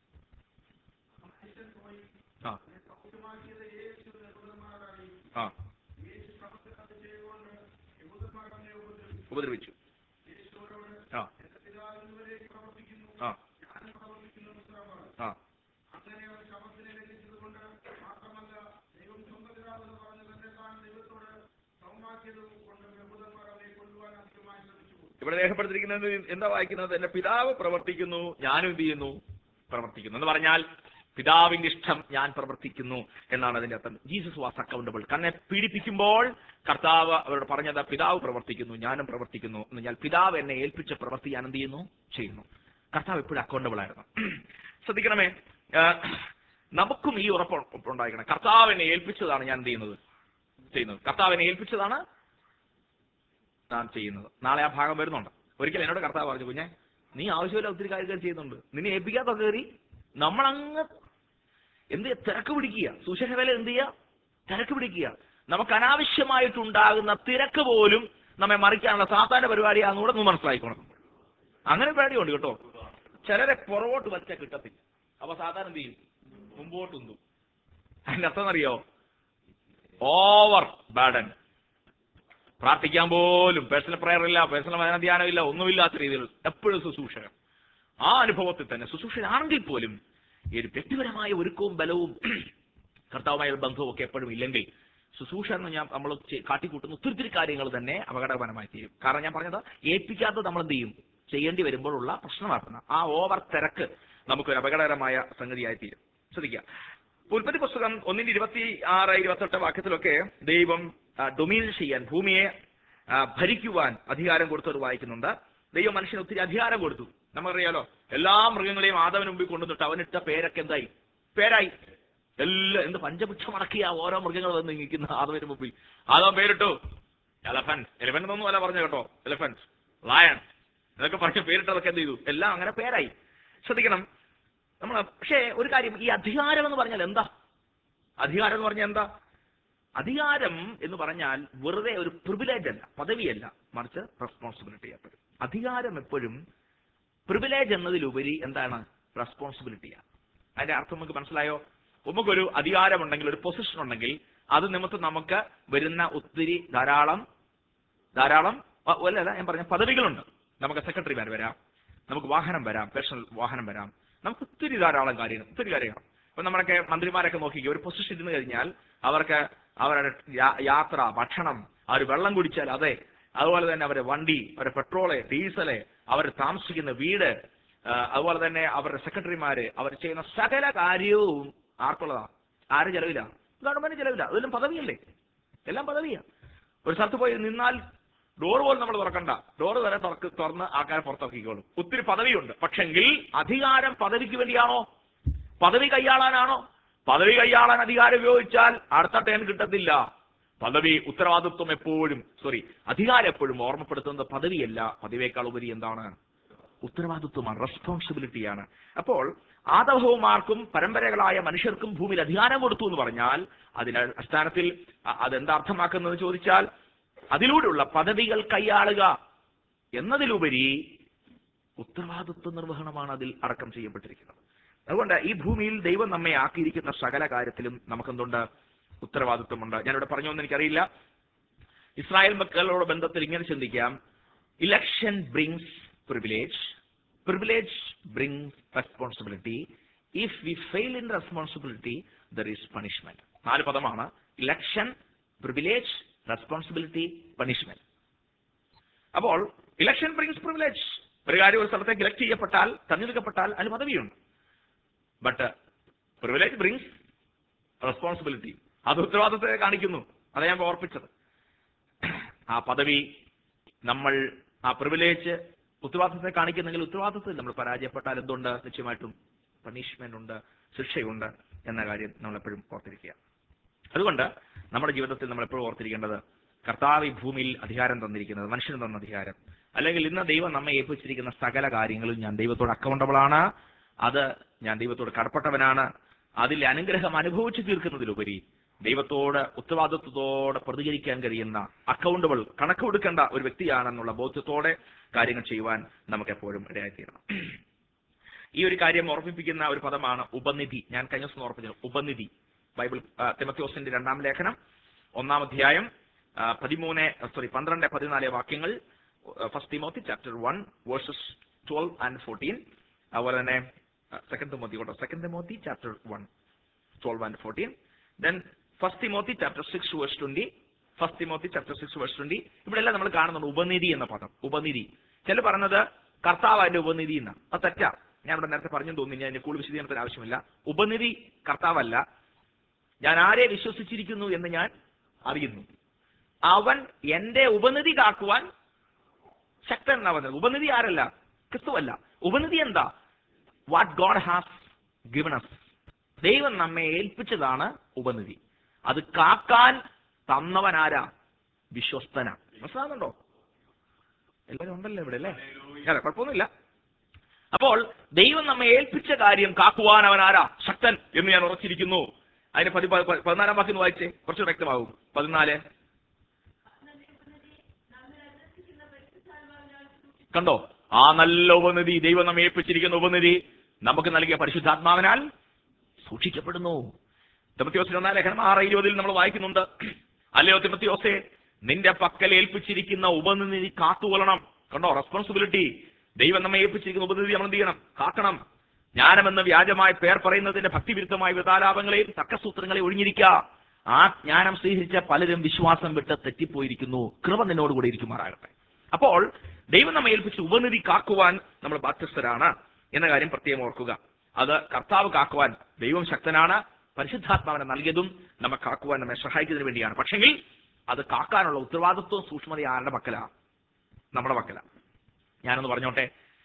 ആ ആ ഉപദ്രവിച്ചു ആ ആ ആ ഇവിടെ രേഖപ്പെടുത്തിയിരിക്കുന്നത് എന്താ വായിക്കുന്നത് എന്റെ പിതാവ് പ്രവർത്തിക്കുന്നു ഞാനും എന്ത് ചെയ്യുന്നു പ്രവർത്തിക്കുന്നു എന്ന് പറഞ്ഞാൽ പിതാവിന്റെ ഇഷ്ടം ഞാൻ പ്രവർത്തിക്കുന്നു എന്നാണ് അതിന്റെ അർത്ഥം ജീസസ് വാസ് അക്കൗണ്ടബിൾ കണ്ണെ പീഡിപ്പിക്കുമ്പോൾ കർത്താവ് അവരോട് പറഞ്ഞത് പിതാവ് പ്രവർത്തിക്കുന്നു ഞാനും പ്രവർത്തിക്കുന്നു എന്ന് ഞാൻ പിതാവ് എന്നെ ഏൽപ്പിച്ച പ്രവൃത്തി ഞാൻ എന്ത് ചെയ്യുന്നു ചെയ്യുന്നു കർത്താവ് എപ്പോഴും അക്കൗണ്ടബിൾ ആയിരുന്നു ശ്രദ്ധിക്കണമേ ആ, നമുക്കും ഈ ഉറപ്പ് ഉണ്ടായിരിക്കണം കർത്താവ് എന്നെ ഏൽപ്പിച്ചതാണ് ഞാൻ എന്ത് ചെയ്യുന്നത് ചെയ്യുന്നത് കർത്താവ് എന്നെ ഏൽപ്പിച്ചതാണ് നാം ചെയ്യുന്നത് നാളെ ആ ഭാഗം വരുന്നുണ്ട് ഒരിക്കൽ എന്നോട് കർത്താവ് പറഞ്ഞു കുഞ്ഞെ നീ ആവശ്യമില്ല ഒത്തിരി കാര്യങ്ങൾ ചെയ്യുന്നുണ്ട് നിന്നെ ഏൽപ്പിക്കാത്ത കയറി നമ്മളങ്ങ് എന്ത് ചെയ്യുക? തിരക്ക് പിടിക്കുക സുശേഷ വേല എന്ത് ചെയ്യുക തിരക്ക് പിടിക്കുക നമുക്ക് അനാവശ്യമായിട്ടുണ്ടാകുന്ന തിരക്ക് പോലും നമ്മെ മറിക്കാനുള്ള സാധാരണ പരിപാടിയാണെന്നൂടെ ഒന്ന് മനസ്സിലായിക്കോണം അങ്ങനെ പരിപാടിയുണ്ട് കേട്ടോ ചിലരെ പുറകോട്ട് വച്ച കിട്ടത്തില്ല അപ്പൊ സാധാരണ എന്ത് ചെയ്യും മുമ്പോട്ട് ഉന്തും അതിന്റെ അർത്ഥം അറിയോ ഓവർ ബാഡൻ പ്രാർത്ഥിക്കാൻ പോലും പേഴ്സണൽ പ്രയർ ഇല്ല പേഴ്സണൽ വചന ധ്യാനം ഇല്ല ഒന്നുമില്ലാത്ത രീതിയിൽ എപ്പോഴും ശുശ്രൂഷകൻ ആ അനുഭവത്തിൽ തന്നെ ശുശ്രൂഷനാണെങ്കിൽ പോലും ഈ ഒരു വ്യക്തിപരമായ ഒരുക്കവും ബലവും കർത്താവുമായ ഒരു ബന്ധവും ഒക്കെ എപ്പോഴും ഇല്ലെങ്കിൽ ശുശ്രൂഷ എന്ന് ഞാൻ നമ്മൾ ചെ- കാട്ടിക്കൂട്ടുന്ന ഒത്തിരി ഒത്തിരി കാര്യങ്ങൾ തന്നെ അപകടകരമായി തീരും കാരണം ഞാൻ പറഞ്ഞത് ഏൽപ്പിക്കാത്തത് നമ്മൾ എന്ത് ചെയ്യും ചെയ്യേണ്ടി വരുമ്പോഴുള്ള പ്രശ്നമാക്കുന്ന ആ ഓവർ തിരക്ക് നമുക്കൊരു അപകടകരമായ സംഗതിയായി തീരും ശ്രദ്ധിക്കുക ഉൽപ്പത്തി പുസ്തകം ഒന്നിന്റെ ഇരുപത്തി ആറ് ഇരുപത്തെട്ട് വാക്യത്തിലൊക്കെ ദൈവം ഡൊമിനേറ്റ് ചെയ്യാൻ ഭൂമിയെ ആ, ഭരിക്കുവാൻ അധികാരം കൊടുത്തത് വായിക്കുന്നുണ്ട് ദൈവം മനുഷ്യന് ഒത്തിരി അധികാരം കൊടുത്തു നമുക്കറിയാലോ എല്ലാ മൃഗങ്ങളെയും ആദവന് മുമ്പിൽ കൊണ്ടുവന്നിട്ട് അവനിട്ട പേരൊക്കെ എന്തായി പേരായി എല്ലാം എന്ത് പഞ്ചപുക്ഷമടക്കിയ ഓരോ മൃഗങ്ങൾ വന്ന് നിൽക്കുന്ന ആദവന് മുമ്പിൽ ആദവൻ പേരിട്ടു എലഫന്റ് എലഫന്റ് എന്നൊന്നും അല്ല പറഞ്ഞു കേട്ടോ എലഫന്റ് ലയൺ എന്നൊക്കെ പറഞ്ഞ് പേരിട്ടതൊക്കെ എന്ത് ചെയ്തു എല്ലാം അങ്ങനെ പേരായി ശ്രദ്ധിക്കണം നമ്മൾ പക്ഷേ ഒരു കാര്യം ഈ അധികാരം എന്ന് പറഞ്ഞാൽ എന്താ അധികാരം എന്ന് പറഞ്ഞാൽ എന്താ അധികാരം എന്ന് പറഞ്ഞാൽ വെറുതെ ഒരു പ്രിവിലേജ് അല്ല പദവിയല്ല മറിച്ച് റെസ്പോൺസിബിലിറ്റി എപ്പോഴും അധികാരം എപ്പോഴും പ്രിവിലേജ് എന്നതിലുപരി എന്താണ് റെസ്പോൺസിബിലിറ്റിയാണ് അതിന്റെ അർത്ഥം നമുക്ക് മനസ്സിലായോ നമുക്കൊരു അധികാരമുണ്ടെങ്കിൽ ഒരു പൊസിഷൻ ഉണ്ടെങ്കിൽ അത് നിമിത്തം നമുക്ക് വരുന്ന ഒത്തിരി ധാരാളം ധാരാളം അ- അല്ല അല്ല ഞാൻ പറഞ്ഞ പദവികളുണ്ട് നമുക്ക് സെക്രട്ടറിമാർ വരാം നമുക്ക് വാഹനം വരാം പേഴ്സണൽ വാഹനം വരാം നമുക്ക് ഒത്തിരി ധാരാളം കാര്യങ്ങൾ ഒത്തിരി കാര്യങ്ങൾ അപ്പൊ നമ്മളൊക്കെ മന്ത്രിമാരൊക്കെ നോക്കി ഒരു പൊസിഷൻ ഇരുന്ന് കഴിഞ്ഞാൽ അവർക്ക് അവരുടെ യാ- യാത്ര ഭക്ഷണം അവർ വെള്ളം കുടിച്ചാൽ അതെ അതുപോലെ തന്നെ അവരുടെ വണ്ടി അവരുടെ പെട്രോള് ഡീസല് അവർ താമസിക്കുന്ന വീട് ആ, അതുപോലെ തന്നെ അവരുടെ സെക്രട്ടറിമാര് അവർ ചെയ്യുന്ന സകല കാര്യവും ആർക്കുള്ളതാ ആരും ചെലവില്ല ഗവൺമെന്റ് ചെലവില്ല അതെല്ലാം പദവിയല്ലേ എല്ലാം പദവിയാണ് ഒരു സ്ഥലത്ത് പോയി നിന്നാൽ ഡോർ പോലും നമ്മൾ തുറക്കണ്ട ഡോർ വരെ തുറക്ക് തുറന്ന് ആൾക്കാരെ പുറത്തിറക്കിക്കോളും ഒത്തിരി പദവിയുണ്ട് പക്ഷെങ്കിൽ അധികാരം പദവിക്ക് വേണ്ടിയാണോ പദവി കൈയാളാനാണോ പദവി കൈയാളാൻ അധികാരം ഉപയോഗിച്ചാൽ അടുത്ത ടേൺ കിട്ടത്തില്ല പദവി ഉത്തരവാദിത്വം എപ്പോഴും സോറി അധികാരം എപ്പോഴും ഓർമ്മപ്പെടുത്തുന്നത് പദവിയല്ല പദവിയേക്കാൾ ഉപരി എന്താണ് ഉത്തരവാദിത്വമാണ് റെസ്പോൺസിബിലിറ്റിയാണ് അപ്പോൾ ആദവഹവുമാർക്കും പരമ്പരകളായ മനുഷ്യർക്കും ഭൂമിയിൽ അധികാരം കൊടുത്തു എന്ന് പറഞ്ഞാൽ അതിന്റെ അടിസ്ഥാനത്തിൽ അ- അതെന്താ അർത്ഥമാക്കുന്നത് ചോദിച്ചാൽ അതിലൂടെയുള്ള പദവികൾ കൈയാളുക എന്നതിലുപരി ഉത്തരവാദിത്വ നിർവഹണമാണ് അതിൽ അടക്കം ചെയ്യപ്പെട്ടിരിക്കുന്നത് അതുകൊണ്ട് ഈ ഭൂമിയിൽ ദൈവം നമ്മെ ആക്കിയിരിക്കുന്ന സകല കാര്യത്തിലും നമുക്കെന്തുണ്ട് ഉത്തരവാദിത്വമുണ്ട് ഞാനിവിടെ പറഞ്ഞോന്ന് എനിക്കറിയില്ല ഇസ്രായേൽ മക്കളോട് ബന്ധത്തിൽ ഇങ്ങനെ ചിന്തിക്കാം election brings privilege privilege brings responsibility if we fail in responsibility there is punishment നാല് പദമാണ് ഇലക്ഷൻ പ്രിവിലേജ് റെസ്പോൺസിബിലിറ്റി പണിഷ്മെന്റ് അപ്പോൾ ഇലക്ഷൻ ബ്രിങ്സ് പ്രിവിലേജ് ഒരു കാര്യം ഒരു സ്ഥലത്തേക്ക് ഇലക്ട് ചെയ്യപ്പെട്ടാൽ തെരഞ്ഞെടുക്കപ്പെട്ടാൽ അതിന് പദവിയുണ്ട് ബട്ട് പ്രിവിലേജ് ബ്രിങ്സ് റെസ്പോൺസിബിലിറ്റി അത് ഉത്തരവാദിത്തത്തെ കാണിക്കുന്നു അതാ ഞാൻ ഓർപ്പിച്ചത് ആ പദവി നമ്മൾ ആ പ്രിവിലേജ് ഉത്തരവാദിത്തത്തെ കാണിക്കുന്നെങ്കിൽ ഉത്തരവാദിത്തത്തിൽ നമ്മൾ പരാജയപ്പെട്ടാൽ എന്തുണ്ട് നിശ്ചയമായിട്ടും പണിഷ്മെന്റ് ഉണ്ട് ശിക്ഷയുണ്ട് എന്ന കാര്യം നമ്മൾ എപ്പോഴും ഓർത്തിരിക്കുക അതുകൊണ്ട് നമ്മുടെ ജീവിതത്തിൽ നമ്മൾ എപ്പോഴും ഓർത്തിരിക്കേണ്ടത് കർത്താവ് ഈ ഭൂമിയിൽ അധികാരം തന്നിരിക്കുന്നത് മനുഷ്യന് തന്ന അധികാരം അല്ലെങ്കിൽ ഇന്ന് ദൈവം നമ്മെ ഏൽപ്പിച്ചിരിക്കുന്ന സകല കാര്യങ്ങളും ഞാൻ ദൈവത്തോട് അക്കൗണ്ടബിളാണ് അത് ഞാൻ ദൈവത്തോട് കടപ്പെട്ടവനാണ് അതിൽ അനുഗ്രഹം അനുഭവിച്ചു തീർക്കുന്നതിലുപരി ദൈവത്തോട് ഉത്തരവാദിത്വത്തോടെ പ്രതികരിക്കാൻ കഴിയുന്ന അക്കൗണ്ടബിൾ കണക്ക് കൊടുക്കേണ്ട ഒരു വ്യക്തിയാണെന്നുള്ള ബോധ്യത്തോടെ കാര്യങ്ങൾ ചെയ്യുവാൻ നമുക്ക് എപ്പോഴും ഇടയായിത്തീരണം ഈ ഒരു കാര്യം ഓർമ്മിപ്പിക്കുന്ന ഒരു പദമാണ് ഉപനിധി ഞാൻ കഴിഞ്ഞ ദിവസം ഓർപ്പിച്ചു ഉപനിധി ബൈബിൾ ആ, തിമത്യോസിന്റെ രണ്ടാം ലേഖനം ഒന്നാം അധ്യായം ആ, പതിമൂന്ന് സോറി പന്ത്രണ്ട് പതിനാല് വാക്യങ്ങൾ first Timothy chapter one verses twelve and fourteen അതുപോലെ തന്നെ സെക്കൻഡ് തിമോത്തി കേട്ടോ second Timothy chapter one twelve and fourteen then first Timothy chapter six verse twenty first Timothy chapter six verse twenty ഇവിടെ എല്ലാം നമ്മൾ കാണുന്നുണ്ട് ഉപനിധി എന്ന പദം ഉപനിധി ചില പറഞ്ഞത് കർത്താവ് അതിന്റെ ഉപനിധി എന്നാ അത് തെറ്റാ ഞാൻ ഇവിടെ നേരത്തെ പറഞ്ഞു തോന്നി ഞാൻ ഇതിന് കൂടുതൽ വിശദീകരണത്തിന് ആവശ്യമില്ല ഉപനിധി കർത്താവല്ല ഞാൻ ആരെ വിശ്വസിച്ചിരിക്കുന്നു എന്ന് ഞാൻ അറിയുന്നു അവൻ എന്റെ ഉപനിധി കാക്കുവാൻ ശക്തൻ എന്നാ പറഞ്ഞത് ഉപനിധി ആരല്ല ക്രിസ്തുവല്ല ഉപനിധി എന്താ what God has given us ദൈവം നമ്മെ ഏൽപ്പിച്ചതാണ് ഉപനിധി അത് കാക്കാൻ തന്നവൻ ആരാ വിശ്വസ്തനാ മനസ്സിലാകുന്നുണ്ടോ എല്ലാവരും ഉണ്ടല്ലോ ഇവിടെ അല്ലേ അതെ കുഴപ്പമൊന്നുമില്ല അപ്പോൾ ദൈവം നമ്മെ ഏൽപ്പിച്ച കാര്യം കാക്കുവാൻ അവൻ ആരാ ശക്തൻ എന്ന് ഞാൻ ഉറച്ചിരിക്കുന്നു അതിന് പതി പ- പ- പതിനാലാം വാക്യം ഒന്ന് വായിച്ചേ കുറച്ച് വ്യക്തമാകും പതിനാല് കണ്ടോ ആ നല്ല ഉപനിധി ദൈവം നമ്മെ ഏൽപ്പിച്ചിരിക്കുന്ന ഉപനിധി നമുക്ക് നൽകിയ പരിശുദ്ധാത്മാവിനാൽ സൂക്ഷിക്കപ്പെടുന്നു തിമത്യോസിന് ഒന്നാം ലേഖനം ആറ് ഇരുപതിൽ നമ്മൾ വായിക്കുന്നുണ്ട് അല്ലയോ തിമത്യോസെ നിന്റെ പക്കൽ ഏൽപ്പിച്ചിരിക്കുന്ന ഉപനിധി കാത്തുകൊള്ളണം കണ്ടോ റെസ്പോൺസിബിലിറ്റി ദൈവം നമ്മെ ഏൽപ്പിച്ചിരിക്കുന്ന ഉപനിധി നമ്മൾ എന്ത് ചെയ്യണം കാക്കണം ജ്ഞാനമെന്ന വ്യാജമായ പേർ പറയുന്നതിന്റെ ഭക്തിവിരുദ്ധമായ വിതാലാപങ്ങളെയും തർക്കസൂത്രങ്ങളെയും ഒഴിഞ്ഞിരിക്കുക ആ ജ്ഞാനം സ്വീകരിച്ച പലരും വിശ്വാസം വിട്ട് തെറ്റിപ്പോയിരിക്കുന്നു കൃപ നിന്നോട് കൂടെ ഇരിക്കുമാറാകട്ടെ അപ്പോൾ ദൈവം നമ്മെ ഏൽപ്പിച്ച ഉപനിധി കാക്കുവാൻ നമ്മൾ ബാധ്യസ്ഥരാണ് എന്ന കാര്യം പ്രത്യേകം ഓർക്കുക അത് കർത്താവ് കാക്കുവാൻ ദൈവം ശക്തനാണ് പരിശുദ്ധാത്മാവിനെ നൽകിയതും നമ്മെ കാക്കുവാൻ നമ്മെ സഹായിക്കുന്നതിന് വേണ്ടിയാണ് പക്ഷെങ്കിൽ അത് കാക്കാനുള്ള ഉത്തരവാദിത്വവും സൂക്ഷ്മത ആരുടെ പക്കലാ നമ്മുടെ പക്കല ഞാനൊന്ന് പറഞ്ഞോട്ടെ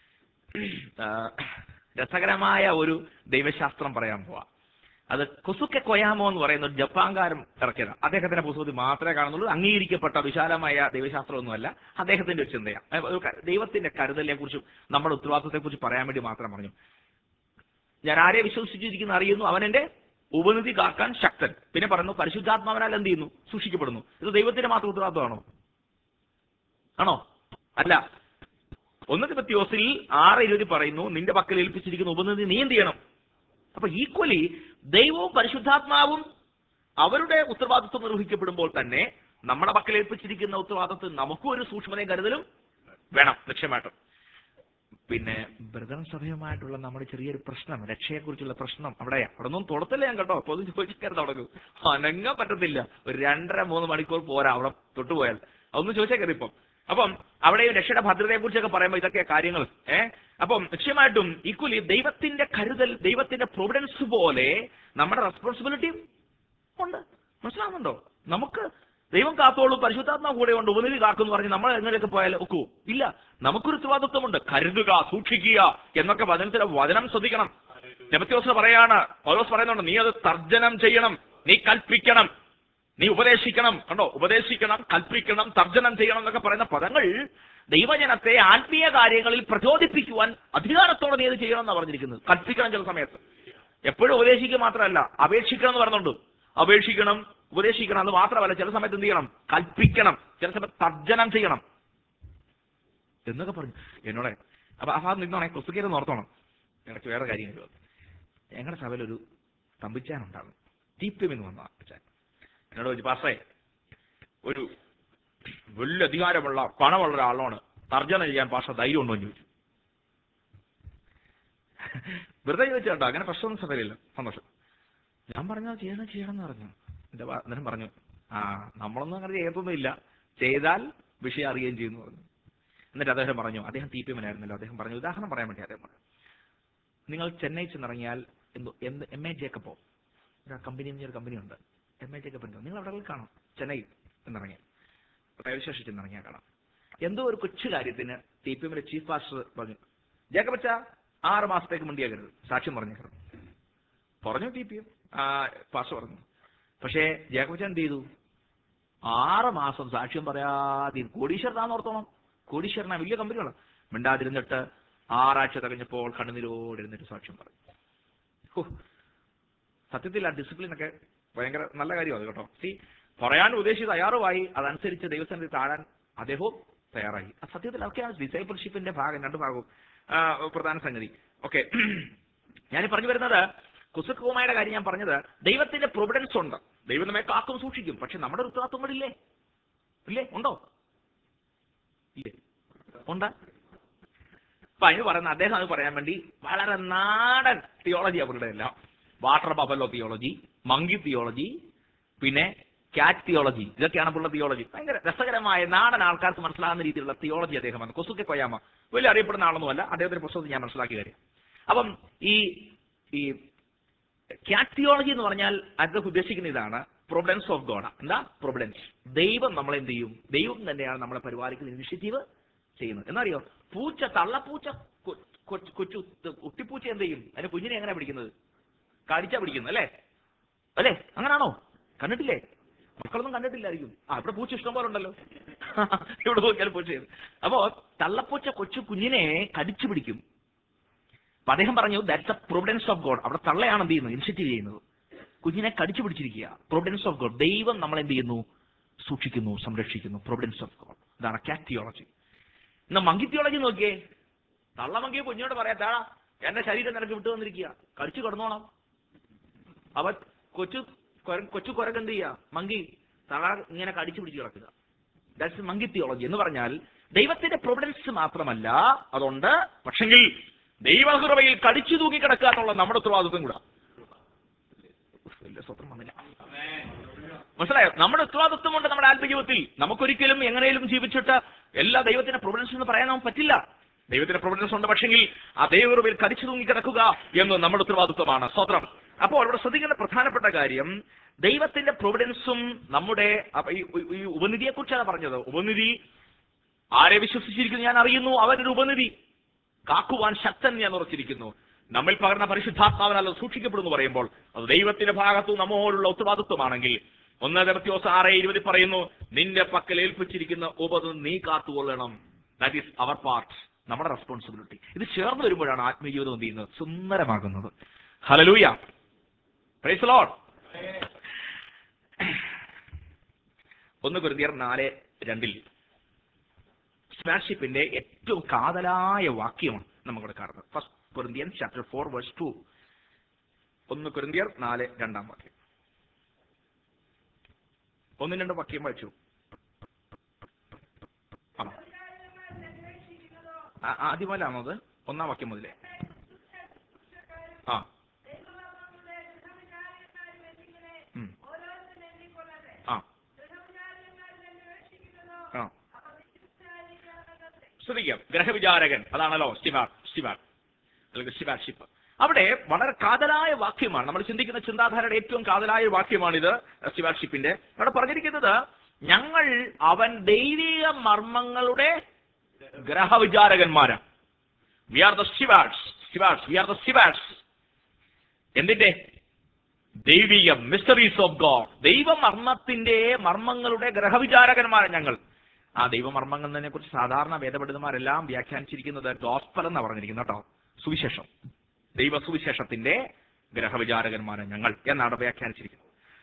ആ, രസകരമായ ഒരു ദൈവശാസ്ത്രം പറയാൻ പോവാ അത് കൊസുക്കെ കൊയാമോ എന്ന് പറയുന്ന ഒരു ജപ്പാൻകാരൻ ഇറക്കിയതാണ് അദ്ദേഹത്തിന്റെ പുസ്തകത്തിൽ മാത്രമേ കാണുന്നുള്ളൂ അംഗീകരിക്കപ്പെട്ട വിശാലമായ ദൈവശാസ്ത്രമൊന്നുമല്ല അദ്ദേഹത്തിന്റെ ഒരു ചിന്തയാണ് അഹ് ഒരു ക- ദൈവത്തിന്റെ കരുതലിനെ കുറിച്ചും നമ്മുടെ ഉത്തരവാദിത്വത്തെ കുറിച്ച് പറയാൻ വേണ്ടി മാത്രം പറഞ്ഞു ഞാൻ ആരെ വിശ്വസിച്ചിരിക്കുന്നു അറിയുന്നു അവൻ എന്റെ ഉപനിധി കാക്കാൻ ശക്തൻ പിന്നെ പറയുന്നു പരിശുദ്ധാത്മാവനാൽ എന്ത് ചെയ്യുന്നു സൂക്ഷിക്കപ്പെടുന്നു ഇത് ദൈവത്തിന്റെ മാത്രം ഉത്തരവാദിത്വമാണോ ആണോ അല്ല ഒന്ന് തിമത്യോസിൽ ആറ് ഇരുപതി പറയുന്നു നിന്റെ പക്കൽ ഏൽപ്പിച്ചിരിക്കുന്ന ഉപനിധി നീ എന്ത് ചെയ്യണം അപ്പൊ ഈക്വലി ദൈവവും പരിശുദ്ധാത്മാവും അവരുടെ ഉത്തരവാദിത്വം നിർവഹിക്കപ്പെടുമ്പോൾ തന്നെ നമ്മുടെ പക്കൽ ഏൽപ്പിച്ചിരിക്കുന്ന ഉത്തരവാദിത്വം നമുക്കും ഒരു സൂക്ഷ്മതയും കരുതലും വേണം ലക്ഷ്യമായിട്ടും പിന്നെ ബ്രദർ സഭയുമായിട്ടുള്ള നമ്മുടെ ചെറിയൊരു പ്രശ്നം രക്ഷയെക്കുറിച്ചുള്ള പ്രശ്നം അവിടെയാ അവിടെ ഒന്നും തുടത്തില്ല ഞാൻ കേട്ടോ പൊതു ചോദിക്കാൻ തുടങ്ങും അനങ്ങാൻ പറ്റത്തില്ല ഒരു രണ്ടര മൂന്ന് മണിക്കൂർ പോരാ അവിടെ തൊട്ടുപോയാൽ അതൊന്നും ചോദിച്ചേക്കരുത് ഇപ്പം അപ്പം അവിടെ ഈ രക്ഷയുടെ ഭദ്രതയെ കുറിച്ചൊക്കെ പറയുമ്പോൾ ഇതൊക്കെ കാര്യങ്ങൾ ഏഹ് അപ്പം നിശ്ചയമായിട്ടും ഈക്വലി ദൈവത്തിന്റെ കരുതൽ ദൈവത്തിന്റെ പ്രൊവിഡൻസ് പോലെ നമ്മുടെ റെസ്പോൺസിബിലിറ്റി ഉണ്ട് മനസ്സിലാവുന്നുണ്ടോ നമുക്ക് ദൈവം കാത്തോളും പരിശുദ്ധാത്മാ കൂടെ ഉണ്ട് ഉപനിധി കാക്കുന്നു പറഞ്ഞ് നമ്മൾ എങ്ങനെയൊക്കെ പോയാൽ ഒക്കൂ ഇല്ല നമുക്കൊരു ഉത്തരവാദിത്വമുണ്ട് കരുതുക സൂക്ഷിക്കുക എന്നൊക്കെ വചനത്തിലെ വചനം ശ്രദ്ധിക്കണം നെബത്യോസ് പറയാണ് പൗലോസ് പറയുന്നുണ്ട് നീ അത് തർജനം ചെയ്യണം നീ കൽപ്പിക്കണം നീ ഉപദേശിക്കണം കണ്ടോ ഉപദേശിക്കണം കൽപ്പിക്കണം തർജനം ചെയ്യണം എന്നൊക്കെ പറയുന്ന പദങ്ങൾ ദൈവജനത്തെ ആത്മീയ കാര്യങ്ങളിൽ പ്രചോദിപ്പിക്കുവാൻ അധികാരത്തോടെ നീ അത് ചെയ്യണം എന്നാണ് പറഞ്ഞിരിക്കുന്നത് കൽപ്പിക്കണം ചില സമയത്ത് എപ്പോഴും ഉപദേശിക്കുക മാത്രമല്ല അപേക്ഷിക്കണം എന്ന് പറയുന്നുണ്ട് അപേക്ഷിക്കണം ഉപദേശിക്കണം അത് മാത്രമല്ല ചില സമയത്ത് എന്ത് ചെയ്യണം കൽപ്പിക്കണം ചില സമയത്ത് തർജനം ചെയ്യണം എന്നൊക്കെ പറഞ്ഞു എന്നോടെ അപ്പൊ ആ ഭാഗം നിന്നോണെ ക്രിസ്തുക്കേരെ ഓർത്തോണം ഇടയ്ക്ക് വേറെ കാര്യങ്ങൾ ഞങ്ങളുടെ സഭയിലൊരു തമ്പിച്ചാനുണ്ടാകും ടീപ്യം എന്ന് വന്ന അച്ഛൻ എന്നോട് ചോദിച്ചു പാസ്റ്റേ ഒരു വലിയ അധികാരമുള്ള പണമുള്ള ഒരാളോട് തർജ്ജമ ചെയ്യാൻ പാഷ ധൈര്യം ഉണ്ടോ എന്ന് ചോദിച്ചു വെറുതെ ചോദിച്ചു കേട്ടോ അങ്ങനെ പ്രശ്നമൊന്നും സഭയിലില്ല സന്തോഷം ഞാൻ പറഞ്ഞു "അത് ചെയ്യണം ചെയ്യണം എന്ന് പറഞ്ഞു എന്റെ വാ- അന്നേരം പറഞ്ഞു ആ നമ്മളൊന്നും അങ്ങനെ ചെയ്യത്തൊന്നുമില്ല ചെയ്താൽ വിഷയം അറിയുകയും ചെയ്യുന്നു പറഞ്ഞു എന്നിട്ട് അദ്ദേഹം പറഞ്ഞു അദ്ദേഹം ടി പി എമ്മിനായിരുന്നല്ലോ അദ്ദേഹം പറഞ്ഞു ഉദാഹരണം പറയാൻ വേണ്ടി അദ്ദേഹം പറഞ്ഞു നിങ്ങൾ ചെന്നൈ ചെന്നിറങ്ങിയാൽ എന്തോ എന്ത് എം എ ജേക്കപ്പോ ഒരു കമ്പനി ഒരു കമ്പനി ഉണ്ട് എം എ ജേക്കപ്പ് ഉണ്ട് നിങ്ങൾ അവിടെ കാണാം ചെന്നൈ എന്നിറങ്ങിയാൽ റെയിൽവേ സ്റ്റേഷൻ ചെന്നിറങ്ങിയാൽ കാണാം എന്തോ ഒരു കൊച്ചു കാര്യത്തിന് ടി പി എമ്മിലെ ചീഫ് മാസ്റ്റർ പറഞ്ഞു ജേക്കപ്പച്ച ആറ് മാസത്തേക്ക് മുണ്ടിയാകരുത് സാക്ഷ്യം പറഞ്ഞേക്കണം പറഞ്ഞു ടി പി എം പാസ് പറഞ്ഞു പക്ഷേ ജേക്കബച്ച എന്ത് ചെയ്തു ആറ് മാസം സാക്ഷ്യം പറയാതെ കോടീശ്വരനാന്ന് ഓർത്തോണം കോടീശ്വരനാ വലിയ കമ്പനികളാണ് മിണ്ടാതിരുന്നിട്ട് ആറാഴ്ച തികഞ്ഞപ്പോൾ കണ്ണുനീരോടെ ഇരുന്നിട്ട് സാക്ഷ്യം പറഞ്ഞു ഹോ, സത്യത്തിൽ ആ ഡിസിപ്ലിൻ ഒക്കെ ഭയങ്കര നല്ല കാര്യമാണ് കേട്ടോ സി പറയാൻ ഉദ്ദേശിച്ച് തയ്യാറുമായി അതനുസരിച്ച് ദൈവസന്നിധി താഴാൻ അദ്ദേഹവും തയ്യാറായി ആ സത്യത്തിൽ അതൊക്കെയാണ് ഡിസൈബിൾഷിപ്പിന്റെ ഭാഗം രണ്ട് ഭാഗവും ആ, പ്രധാന സംഗതി ഓക്കെ ഞാൻ പറഞ്ഞു വരുന്നത് കുസുക്കുമായുടെ കാര്യം ഞാൻ പറഞ്ഞത് ദൈവത്തിന്റെ പ്രൊവിഡൻസ് ഉണ്ട് ദൈവം നമ്മെ കാക്കും സൂക്ഷിക്കും പക്ഷെ നമ്മുടെ ഒരു ഉത്തരവാദിത്വം കൂടി ഇല്ലേ ഇല്ലേ ഉണ്ടോ ഇല്ലേ ഉണ്ട് അപ്പൊ അതിന് പറയുന്ന അദ്ദേഹം അത് പറയാൻ വേണ്ടി വളരെ നാടൻ തിയോളജി അവരുടെ എല്ലാം water buffalo theology monkey theology പിന്നെ കാറ്റ് തിയോളജി ഇതൊക്കെയാണ് പുള്ള തിയോളജി ഭയങ്കര രസകരമായ നാടൻ ആൾക്കാർക്ക് മനസ്സിലാകുന്ന രീതിയിലുള്ള തിയോളജി അദ്ദേഹമാണ് കൊസുക്കെ കൊയാമ വലിയ അറിയപ്പെടുന്ന ആളൊന്നുമല്ല അദ്ദേഹത്തിന്റെ പുസ്തകത്തിൽ ഞാൻ മനസ്സിലാക്കിയ കാര്യം അപ്പം ഈ ഈ കാറ്റ് തിയോളജി എന്ന് പറഞ്ഞാൽ അദ്ദേഹം ഉദ്ദേശിക്കുന്ന ഇതാണ് പ്രൊവിഡൻസ് ഓഫ് ഗോഡ് എന്താ പ്രൊവിഡൻസ് ദൈവം നമ്മളെ എന്ത് ചെയ്യും ദൈവം തന്നെയാണ് നമ്മളെ പരിപാലിക്കുന്ന ഇനിഷ്യേറ്റീവ് ചെയ്യുന്നത് എന്നറിയോ പൂച്ച തള്ളപ്പൂച്ച കൊ- കൊച്ചു കൊച്ചു കുട്ടിപ്പൂച്ച എന്ത് ചെയ്യും അതിന്റെ കുഞ്ഞിനെ എങ്ങനെ പിടിക്കുന്നത് കടിച്ചാ പിടിക്കുന്നത് അല്ലേ അല്ലേ അങ്ങനാണോ കണ്ടിട്ടില്ലേ മക്കളൊന്നും കണ്ടിട്ടില്ലായിരിക്കും ആ ഇവിടെ പൂച്ച ഇഷ്ടം പോലെ ഉണ്ടല്ലോ ഇവിടെ നോക്കിയാൽ പൂച്ച അപ്പോ തള്ളപ്പൂച്ച കൊച്ചു കുഞ്ഞിനെ കടിച്ചു പിടിക്കും അപ്പൊ അദ്ദേഹം പറഞ്ഞു that's a providence of God അവിടെ തള്ളയാണ് എന്ത് ചെയ്യുന്നത് ഇനിഷ്യേറ്റീവ് ചെയ്യുന്നത് കുഞ്ഞിനെ കടിച്ചു പിടിച്ചിരിക്കുക പ്രൊവിഡൻസ് ഓഫ് ഗോഡ് ദൈവം നമ്മളെ എന്ത് ചെയ്യുന്നു സൂക്ഷിക്കുന്നു സംരക്ഷിക്കുന്നു പ്രൊവിഡൻസ് ഓഫ് ഗോഡ് ഇതാണ് കാറ്റ് തിയോളജി എന്നാ മങ്കി തിയോളജി നോക്കിയേ തള്ള മങ്കിയെ കുഞ്ഞോട് പറയാ എന്റെ ശരീരം നിനക്ക് വിട്ടു വന്നിരിക്കുക കടിച്ചു കിടന്നോണം അവൻ കൊച്ചു കൊര- കൊച്ചു കുരക്ക് എന്ത് ചെയ്യുക മങ്കി തള ഇങ്ങനെ കടിച്ചു പിടിച്ച് കിടക്കുക ദാറ്റ്സ് മങ്കി തിയോളജി എന്ന് പറഞ്ഞാൽ ദൈവത്തിന്റെ പ്രൊവിഡൻസ് മാത്രമല്ല അതുണ്ട് പക്ഷെങ്കിൽ ദൈവകൃപയിൽ കടിച്ചു തൂക്കി കിടക്കുക എന്നുള്ള നമ്മുടെ ഉത്തരവാദിത്വം കൂടാ ഉഫ്, വലിയ സ്വപ്നം വന്നില്ല മനസ്സിലായോ നമ്മുടെ ഉത്തരവാദിത്വമുണ്ട് നമ്മുടെ ആത്മജീവിതത്തിൽ നമുക്കൊരിക്കലും എങ്ങനെയും ജീവിച്ചിട്ട് എല്ലാ ദൈവത്തിന്റെ പ്രൊവിഡൻസ് എന്ന് പറയാൻ നമുക്ക് പറ്റില്ല ദൈവത്തിന്റെ പ്രൊവിഡൻസ് ഉണ്ട് പക്ഷെങ്കിൽ ആ ദൈവകൃപയിൽ കടിച്ചു തൂങ്ങി കിടക്കുക എന്ന് നമ്മുടെ ഉത്തരവാദിത്വമാണ് സ്വത്രം അപ്പോൾ ഇവിടെ ശ്രദ്ധിക്കേണ്ട പ്രധാനപ്പെട്ട കാര്യം ദൈവത്തിന്റെ പ്രൊവിഡൻസും നമ്മുടെ അപ്പൊ ഈ ഈ ഉപനിധിയെ കുറിച്ചാണ് പറഞ്ഞത് ഉപനിധി ആരെ വിശ്വസിച്ചിരിക്കുന്നു ഞാൻ അറിയുന്നു അവരൊരു ഉപനിധി കാക്കുവാൻ ശക്തൻ ഞാൻ ഉറച്ചിരിക്കുന്നു നമ്മിൽ പകർന്ന പരിശുദ്ധാത്മാവിനല്ല സൂക്ഷിക്കപ്പെടുന്നു പറയുമ്പോൾ അത് ദൈവത്തിന്റെ ഭാഗത്തു നമ്മോടുള്ള ഉത്തരവാദിത്വമാണെങ്കിൽ ഒന്ന് തെർത്തിയോസ് ആറ് ഇരുപതിൽ പറയുന്നു നിന്റെ പക്കൽ ഏൽപ്പിച്ചിരിക്കുന്ന ഉപത് നീ കാത്തുകൊള്ളണം ദാറ്റ് ഈസ് അവർ പാർട്ട് നമ്മുടെ റെസ്പോൺസിബിലിറ്റി ഇത് ചേർന്ന് വരുമ്പോഴാണ് ആത്മീയജീവിതം എന്ത് ചെയ്യുന്നത് സുന്ദരമാകുന്നത് ഹലലൂയ പ്രൈസ് ലോഡ് ഒന്ന് കുരുതിയർ നാല് രണ്ടിൽ സ്മാഷിപ്പിന്റെ ഏറ്റവും കാതലായ വാക്യമാണ് നമുക്കിവിടെ കാണുന്നത് first Corinthian chapter four verse two ഒന്ന് കൊരിന്ത്യർ നാല് രണ്ടാം വാക്യം ഒന്നും രണ്ടും വാക്യം വായിച്ചു ആ. ആ- ആദ്യമല്ലാണോ അത് ഒന്നാം വാക്യം മുതലേ ആ ഉം. ആ ആ ശ്രദ്ധിക്കാം ഗ്രഹവിചാരകൻ അതാണല്ലോ സ്റ്റിമാർ സ്റ്റിമാർ അല്ലെങ്കിൽ സ്റ്റിമാർഷിപ്പ് അവിടെ വളരെ കാതലായ വാക്യമാണ് നമ്മൾ ചിന്തിക്കുന്ന ചിന്താധാരയുടെ ഏറ്റവും കാതലായ വാക്യമാണിത് സ്റ്റിവാർഷിപ്പിന്റെ അവിടെ പറഞ്ഞിരിക്കുന്നത് ഞങ്ങൾ അവൻ ദൈവിക മർമ്മങ്ങളുടെ ഗ്രഹവിചാരകന്മാരാണ് we are the stewards stewards we are the stewards എന്തിന്റെ ദൈവിക മിസ്റ്ററീസ് ഓഫ് ഗോഡ് ദൈവമർമ്മത്തിന്റെ മർമ്മങ്ങളുടെ ഗ്രഹവിചാരകന്മാരാണ് ഞങ്ങൾ ആ ദൈവമർമ്മങ്ങളെ കുറിച്ച് സാധാരണ വേദപണ്ഡിതന്മാരെല്ലാം വ്യാഖ്യാനിച്ചിരിക്കുന്നത് ഗോസ്പൽ എന്നാ പറഞ്ഞിരിക്കുന്നത് കേട്ടോ സുവിശേഷം ദൈവ സുവിശേഷത്തിന്റെ ഗ്രഹവിചാരകന്മാരെ ഞങ്ങൾ എന്നാണ് വ്യാഖ്യാനിച്ചിരിക്കുന്നത്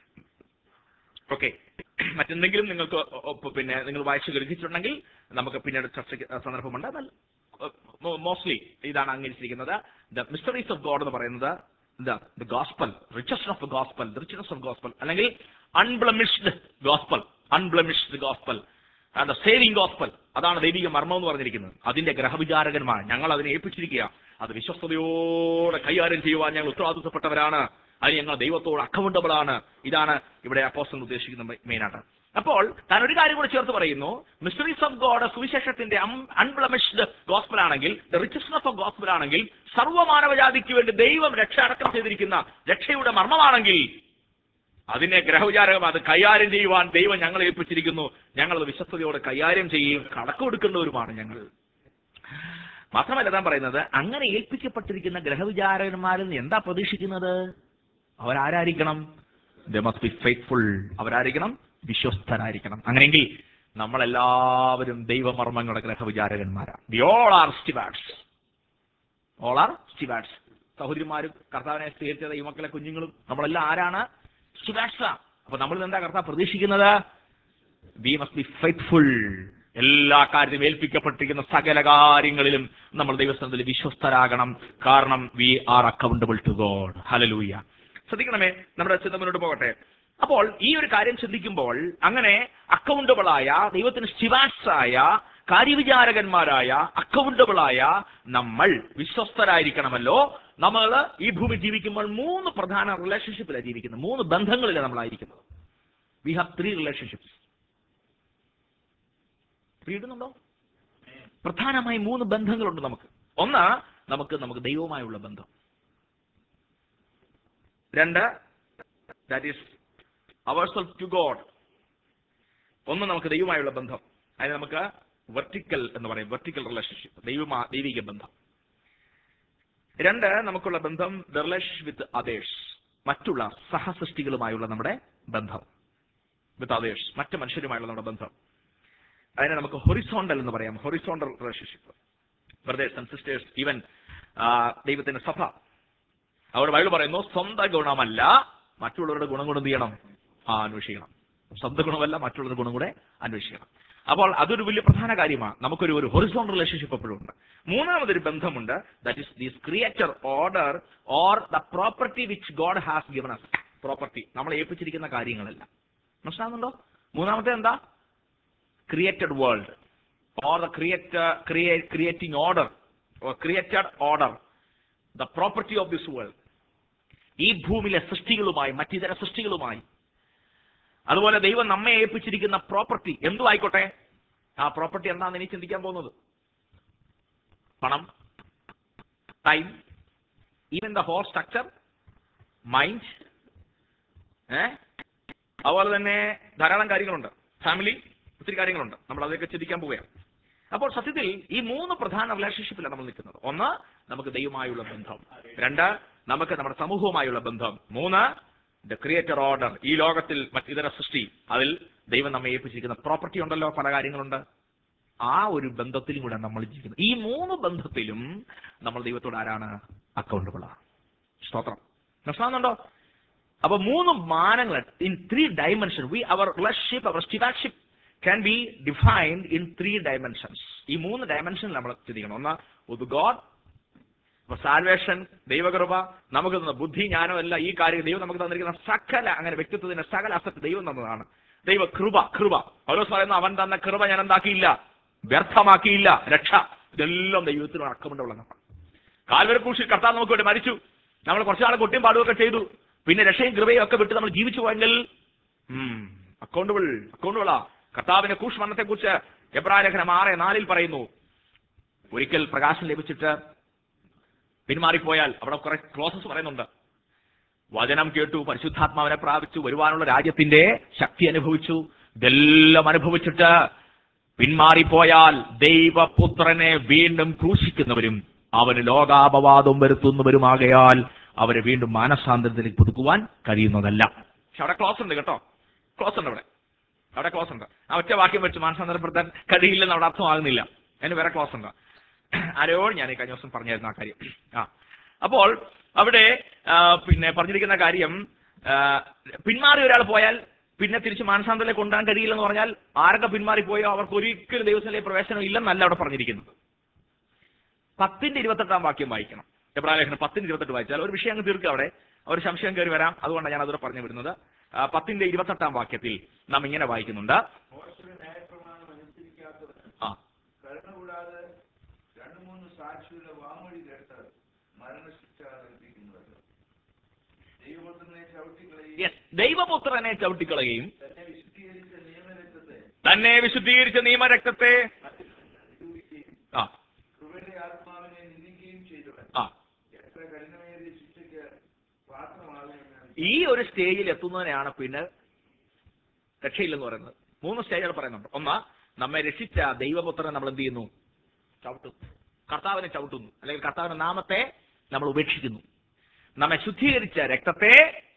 ഓക്കെ മറ്റെന്തെങ്കിലും നിങ്ങൾക്ക് ഒ- ഒ- പിന്നെ നിങ്ങൾ വായിച്ചു ഗ്രഹിച്ചിട്ടുണ്ടെങ്കിൽ നമുക്ക് പിന്നീട് ചർച്ചയ്ക്ക് സന്ദർഭമുണ്ട് എന്നാൽ മോസ്റ്റ്ലി ഇതാണ് അംഗീകരിച്ചിരിക്കുന്നത് ദ മിസ്റ്ററീസ് ഓഫ് ഗോഡ് എന്ന് പറയുന്നത് the gospel riches of gospel richness of gospel അല്ലെങ്കിൽ unblemished gospel unblemished gospel the saving gospel അതാണ് ദൈവിക മർമ്മം എന്ന് പറഞ്ഞിരിക്കുന്നത് അതിന്റെ ഗ്രഹവിചാരകന്മാർ ഞങ്ങൾ അതിനെ ഏൽപ്പിച്ചിരിക്കുക അത് വിശ്വസ്തയോടെ കൈകാര്യം ചെയ്യുവാൻ ഞങ്ങൾ ഉത്തരവാദിത്തപ്പെട്ടവരാണ് അത് ഞങ്ങൾ ദൈവത്തോട് അക്കൗണ്ടബിൾ ആണ് ഇതാണ് ഇവിടെ അപ്പോസ്റ്റൽ ഉദ്ദേശിക്കുന്ന മെയിനായിട്ട് അപ്പോൾ താൻ ഒരു കാര്യം കൂടെ ചേർത്ത് പറയുന്നു മിസ്റ്ററീസ് ഓഫ് ഗോഡ് സുവിശേഷത്തിന്റെ അൺബ്ലമിഷ്ഡ് ഗോസ്പൽ ആണെങ്കിൽ റിച്ചസ് ഓഫ് ഗോസ്പൽ ആണെങ്കിൽ സർവ്വമാനവജാതിക്ക് വേണ്ടി ദൈവം രക്ഷ അടക്കം ചെയ്തിരിക്കുന്ന രക്ഷയുടെ മർമ്മമാണെങ്കിൽ അതിനെ ഗ്രഹവിചാരകം അത് കൈകാര്യം ചെയ്യുവാൻ ദൈവം ഞങ്ങളെ ഏൽപ്പിച്ചിരിക്കുന്നു ഞങ്ങൾ അത് വിശ്വസ്തയോടെ കൈകാര്യം ചെയ്യുകയും കണക്ക് കൊടുക്കേണ്ടവരുമാണ് ഞങ്ങൾ മാത്രമല്ല താൻ പറയുന്നത് അങ്ങനെ ഏൽപ്പിക്കപ്പെട്ടിരിക്കുന്ന ഗ്രഹവിചാരകന്മാരിൽ നിന്ന് എന്താ പ്രതീക്ഷിക്കുന്നത് അവരാരായിരിക്കണം ദ മസ്റ്റ് ബി ഫെയ്ത്ത്ഫുൾ അവരായിരിക്കണം വിശ്വസ്തരായിരിക്കണം അങ്ങനെയെങ്കിൽ നമ്മളെല്ലാവരും ദൈവമർമ്മങ്ങളുടെ ഗ്രഹവിചാരകന്മാരാണ് we all are stewards all are stewards സഹോദരിമാരും കർത്താവിനെ സ്വീകരിച്ച ദൈവമക്കളെ കുഞ്ഞുങ്ങളും നമ്മളെല്ലാം ആരാണ് സ്റ്റിവാഡ്സാ അപ്പൊ നമ്മൾ എന്താ കർത്താവ് പ്രതീക്ഷിക്കുന്നത് വി മസ്റ്റ് ബി ഫെയ്ത്ത്ഫുൾ എല്ലാ കാര്യത്തിലും ഏൽപ്പിക്കപ്പെട്ടിരിക്കുന്ന സകല കാര്യങ്ങളിലും നമ്മൾ ദൈവസ്ഥാനത്തിൽ വിശ്വസ്തരാകണം കാരണം we are accountable to God hallelujah ശ്രദ്ധിക്കണമേ നമ്മുടെ ചിന്ത മുന്നോട്ട് പോകട്ടെ അപ്പോൾ ഈ ഒരു കാര്യം ചിന്തിക്കുമ്പോൾ അങ്ങനെ അക്കൗണ്ടബിൾ ആയ ദൈവത്തിന് ശിവാസായ കാര്യവിചാരകന്മാരായ അക്കൗണ്ടബിൾ ആയ നമ്മൾ വിശ്വസ്തരായിരിക്കണമല്ലോ നമ്മൾ ഈ ഭൂമി ജീവിക്കുമ്പോൾ മൂന്ന് പ്രധാന റിലേഷൻഷിപ്പിലാണ് ജീവിക്കുന്നത് മൂന്ന് ബന്ധങ്ങളിലാണ് നമ്മളായിരിക്കുന്നത് വി ഹാവ് ത്രീ റിലേഷൻഷിപ്സ് വീടുന്നുണ്ടോ പ്രധാനമായി മൂന്ന് ബന്ധങ്ങളുണ്ട് നമുക്ക് ഒന്ന് നമുക്ക് നമുക്ക് ദൈവവുമായുള്ള ബന്ധം രണ്ട് that is our self to God ഒന്ന് നമുക്ക് ദൈവമായുള്ള ബന്ധം അതിന് നമുക്ക് വെർട്ടിക്കൽ എന്ന് പറയും വെർട്ടിക്കൽ റിലേഷൻഷിപ്പ് ദൈവമാ ദൈവിക ബന്ധം രണ്ട് നമുക്കുള്ള ബന്ധം ദ റിലേഷൻഷിപ്പ് വിത്ത് അതേഴ്സ് മറ്റുള്ള സഹസൃഷ്ടികളുമായുള്ള നമ്മുടെ ബന്ധം വിത്ത് അതേഴ്സ് മറ്റ് മനുഷ്യരുമായുള്ള നമ്മുടെ ബന്ധം അതിനെ നമുക്ക് ഹൊറിസോണ്ടൽ എന്ന് പറയാം horizontal relationship brothers and sisters even ദൈവത്തിന്റെ സഭ അവിടെ ബൈബിൾ പറയുന്നു സ്വന്തം ഗുണമല്ല മറ്റുള്ളവരുടെ ഗുണം കൊണ്ട് എന്ത് ചെയ്യണം ആ അന്വേഷിക്കണം സ്വന്തം ഗുണമല്ല മറ്റുള്ളവരുടെ ഗുണം കൂടെ അന്വേഷിക്കണം അപ്പോൾ അതൊരു വലിയ പ്രധാന കാര്യമാണ് നമുക്കൊരു ഒരു ഹൊറിസോൺ റിലേഷൻഷിപ്പ് എപ്പോഴും ഉണ്ട് മൂന്നാമതൊരു ബന്ധമുണ്ട് that is this creator order or the property which God has given us property നമ്മൾ ഏൽപ്പിച്ചിരിക്കുന്ന കാര്യങ്ങളെല്ലാം മനസ്സിലാകുന്നുണ്ടോ മൂന്നാമത്തെ എന്താ created world or the create creating order created order the property of this world ഈ ഭൂമിയിലെ സൃഷ്ടികളുമായി മറ്റിതര സൃഷ്ടികളുമായി അതുപോലെ ദൈവം നമ്മെ ഏൽപ്പിച്ചിരിക്കുന്ന പ്രോപ്പർട്ടി എന്തു ആയിക്കോട്ടെ ആ പ്രോപ്പർട്ടി എന്താണെന്ന് ഇനി ചിന്തിക്കാൻ പോകുന്നത് പണം time even the whole structure mind ഏ അതുപോലെ തന്നെ ധാരാളം കാര്യങ്ങളുണ്ട് ഫാമിലി ഒത്തിരി കാര്യങ്ങളുണ്ട് നമ്മൾ അതൊക്കെ ചിന്തിക്കാൻ പോവുകയാണ് അപ്പോൾ സത്യത്തിൽ ഈ മൂന്ന് പ്രധാന റിലേഷൻഷിപ്പിലാണ് നമ്മൾ നിൽക്കുന്നത് ഒന്ന് നമുക്ക് ദൈവമായുള്ള ബന്ധം രണ്ട് നമുക്ക് നമ്മുടെ സമൂഹവുമായുള്ള ബന്ധം മൂന്ന് ദ ക്രിയേറ്റർ ഓർഡർ ഈ ലോകത്തിൽ മറ്റിതര സൃഷ്ടി അതിൽ ദൈവം നമ്മെ ഏൽപ്പിച്ചിരിക്കുന്ന പ്രോപ്പർട്ടി ഉണ്ടല്ലോ പല കാര്യങ്ങളുണ്ട് ആ ഒരു ബന്ധത്തിലും കൂടെ നമ്മൾ ജീവിക്കുന്നത് ഈ മൂന്ന് ബന്ധത്തിലും നമ്മൾ ദൈവത്തോട് ആരാണ് അക്കൗണ്ടബിളാണ് സ്തോത്രം മനസ്സിലാവുന്നുണ്ടോ അപ്പൊ മൂന്ന് മാനങ്ങൾ in three dimension we our relationship our stewardship can be defined in three dimensions ഈ മൂന്ന് ഡയമെൻഷനിൽ നമ്മൾ ചിന്തിക്കണം ഒന്ന് വിത്ത് ഗോഡ് സാൽവേഷൻ ദൈവകൃപ നമുക്ക് തന്ന ബുദ്ധി ജ്ഞാനം എല്ലാം ഈ കാര്യം ദൈവം നമുക്ക് തന്നിരിക്കുന്ന സകല അങ്ങനെ വ്യക്തിത്വത്തിന്റെ സകല അസത്ത് ദൈവം തന്നതാണ് ദൈവ കൃപ കൃപ ഓരോ പറയുന്നു അവൻ തന്ന കൃപ ഞാൻ എന്താക്കിയില്ല വ്യർത്ഥമാക്കിയില്ല രക്ഷ ഇതെല്ലാം ദൈവത്തിനോട് അക്കമുണ്ടുള്ളതാണ് കാൽവരക്കൂഷിൽ കർത്താവ് നമുക്ക് വേണ്ടി മരിച്ചു നമ്മൾ കുറച്ചു നാൾ കൊട്ടിയും പാടുകയൊക്കെ ചെയ്തു പിന്നെ രക്ഷയും കൃപയും ഒക്കെ വിട്ട് നമ്മൾ ജീവിച്ചു പോയെങ്കിൽ അക്കൗണ്ടബിൾ അക്കൗണ്ടബിളാ കർത്താവിന്റെ കൂഷ് മരണത്തെ കുറിച്ച് എബ്രാലേഖനം ആറ് നാലിൽ പറയുന്നു ഒരിക്കൽ പ്രകാശം ലഭിച്ചിട്ട് പിന്മാറിപ്പോയാൽ അവിടെ കുറെ ക്ലോസസ് പറയുന്നുണ്ട് വചനം കേട്ടു പരിശുദ്ധാത്മാവിനെ പ്രാപിച്ചു വരുവാനുള്ള രാജ്യത്തിന്റെ ശക്തി അനുഭവിച്ചു ഇതെല്ലാം അനുഭവിച്ചിട്ട് പിന്മാറിപ്പോയാൽ ദൈവപുത്രനെ വീണ്ടും ക്രൂശിക്കുന്നവരും അവന് ലോകാപവാദം വരുത്തുന്നവരുമാകയാൽ അവരെ വീണ്ടും മാനസാന്തരത്തിലേക്ക് പുതുക്കുവാൻ കഴിയുന്നതല്ല പക്ഷെ അവിടെ ക്ലോസ് ഉണ്ട് കേട്ടോ ക്ലോസ് ഉണ്ട് അവിടെ അവിടെ ക്ലോസ് ഉണ്ട് ആ ഒറ്റ വാക്യം വെച്ച് മാനസാന്തരപ്പെടുത്താൻ കഴിയില്ലെന്ന് അവിടെ അർത്ഥമാകുന്നില്ല അതിന് വേറെ ക്ലോസ് ഉണ്ട് ആരോട് ഞാൻ ഈ കഴിഞ്ഞ ദിവസം പറഞ്ഞായിരുന്നു ആ കാര്യം ആ അപ്പോൾ അവിടെ ആ, പിന്നെ പറഞ്ഞിരിക്കുന്ന കാര്യം ആ, പിന്മാറി ഒരാൾ പോയാൽ പിന്നെ തിരിച്ച് മാനസാന്തരത്തിലേക്ക് കൊണ്ടുവരാൻ കഴിയില്ലെന്ന് പറഞ്ഞാൽ ആരൊക്കെ പിന്മാറിപ്പോയോ അവർക്ക് ഒരിക്കലും ദൈവത്തിലേക്ക് പ്രവേശനം ഇല്ലെന്നല്ല അവിടെ പറഞ്ഞിരിക്കുന്നത് പത്തിന്റെ ഇരുപത്തെട്ടാം വാക്യം വായിക്കണം എബ്രാലേഖനം പത്തിന്റെ ഇരുപത്തെട്ട് വായിച്ചാൽ ഒരു വിഷയം അങ്ങ് തീർക്കുക അവിടെ ഒരു സംശയം കയറി വരാം അതുകൊണ്ടാണ് ഞാൻ അതോടെ പറഞ്ഞു വരുന്നത് ആ, പത്തിന്റെ ഇരുപത്തെട്ടാം വാക്യത്തിൽ നാം ഇങ്ങനെ വായിക്കുന്നുണ്ട് മോശയുടെ ന്യായപ്രമാണം അനുസരിക്കാത്തവന് ആ കരുണ കൂടാതെ രണ്ടു മൂന്ന് സാക്ഷിയുടെ വാമൊഴി കേട്ട് മരണശിക്ഷ ലഭിക്കുന്നത് ദൈവപുത്രനെ ചവിട്ടിക്കളയും യെസ് ദൈവപുത്രനെ ചവിട്ടിക്കളയുകയും തന്നെ വിശുദ്ധീകരിച്ച നിയമരക്തത്തെ തന്നെ വിശുദ്ധീകരിച്ച നിയമരക്തത്തെ ഉപയോഗിക്കുകയും ആ കൃപയുടെ ആത്മാവിനെ നിന്ദിക്കുകയും ചെയ്തവൻ ആ എത്ര കഠിനമേറിയ ശിക്ഷയ്ക്ക് പാത്രമാകുമെന്ന് ഈ ഒരു സ്റ്റേജിൽ എത്തുന്നതിനാണ് പിന്നെ രക്ഷയില്ലെന്ന് പറയുന്നത് മൂന്ന് സ്റ്റേജുകൾ പറയുന്നുണ്ട് ഒന്ന് നമ്മെ രക്ഷിച്ച ദൈവപുത്രനെ നമ്മൾ എന്ത് ചെയ്യുന്നു ചവിട്ടുന്നു കർത്താവിനെ ചവിട്ടുന്നു അല്ലെങ്കിൽ കർത്താവിന്റെ നാമത്തെ നമ്മൾ ഉപേക്ഷിക്കുന്നു നമ്മെ ശുദ്ധീകരിച്ച രക്തത്തെ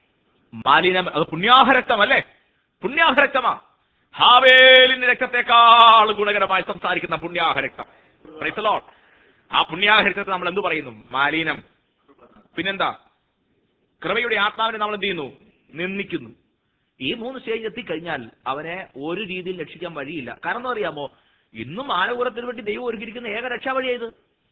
മാലിന്യം അത് പുണ്യാഹരക്തം അല്ലേ പുണ്യാഹരക്തമാ ഹാവേലിന്റെ രക്തത്തെക്കാൾ ഗുണകരമായി സംസാരിക്കുന്ന പുണ്യാഹരക്തം Praise the Lord. ആ പുണ്യാഹരക്തത്തെ നമ്മൾ എന്ത് പറയുന്നു മാലിന്യം പിന്നെന്താ കൃപയുടെ ആത്മാവിനെ നമ്മൾ എന്ത് ചെയ്യുന്നു നിന്ദിക്കുന്നു ഈ മൂന്ന് സ്റ്റേജ് എത്തിക്കഴിഞ്ഞാൽ അവനെ ഒരു രീതിയിൽ രക്ഷിക്കാൻ വഴിയില്ല കാരണം എന്താ അറിയാമോ ഇന്നും ആനപുരത്തിന് വേണ്ടി ദൈവം ഒരുക്കിയിരിക്കുന്ന ഏക രക്ഷാ വഴിയായത്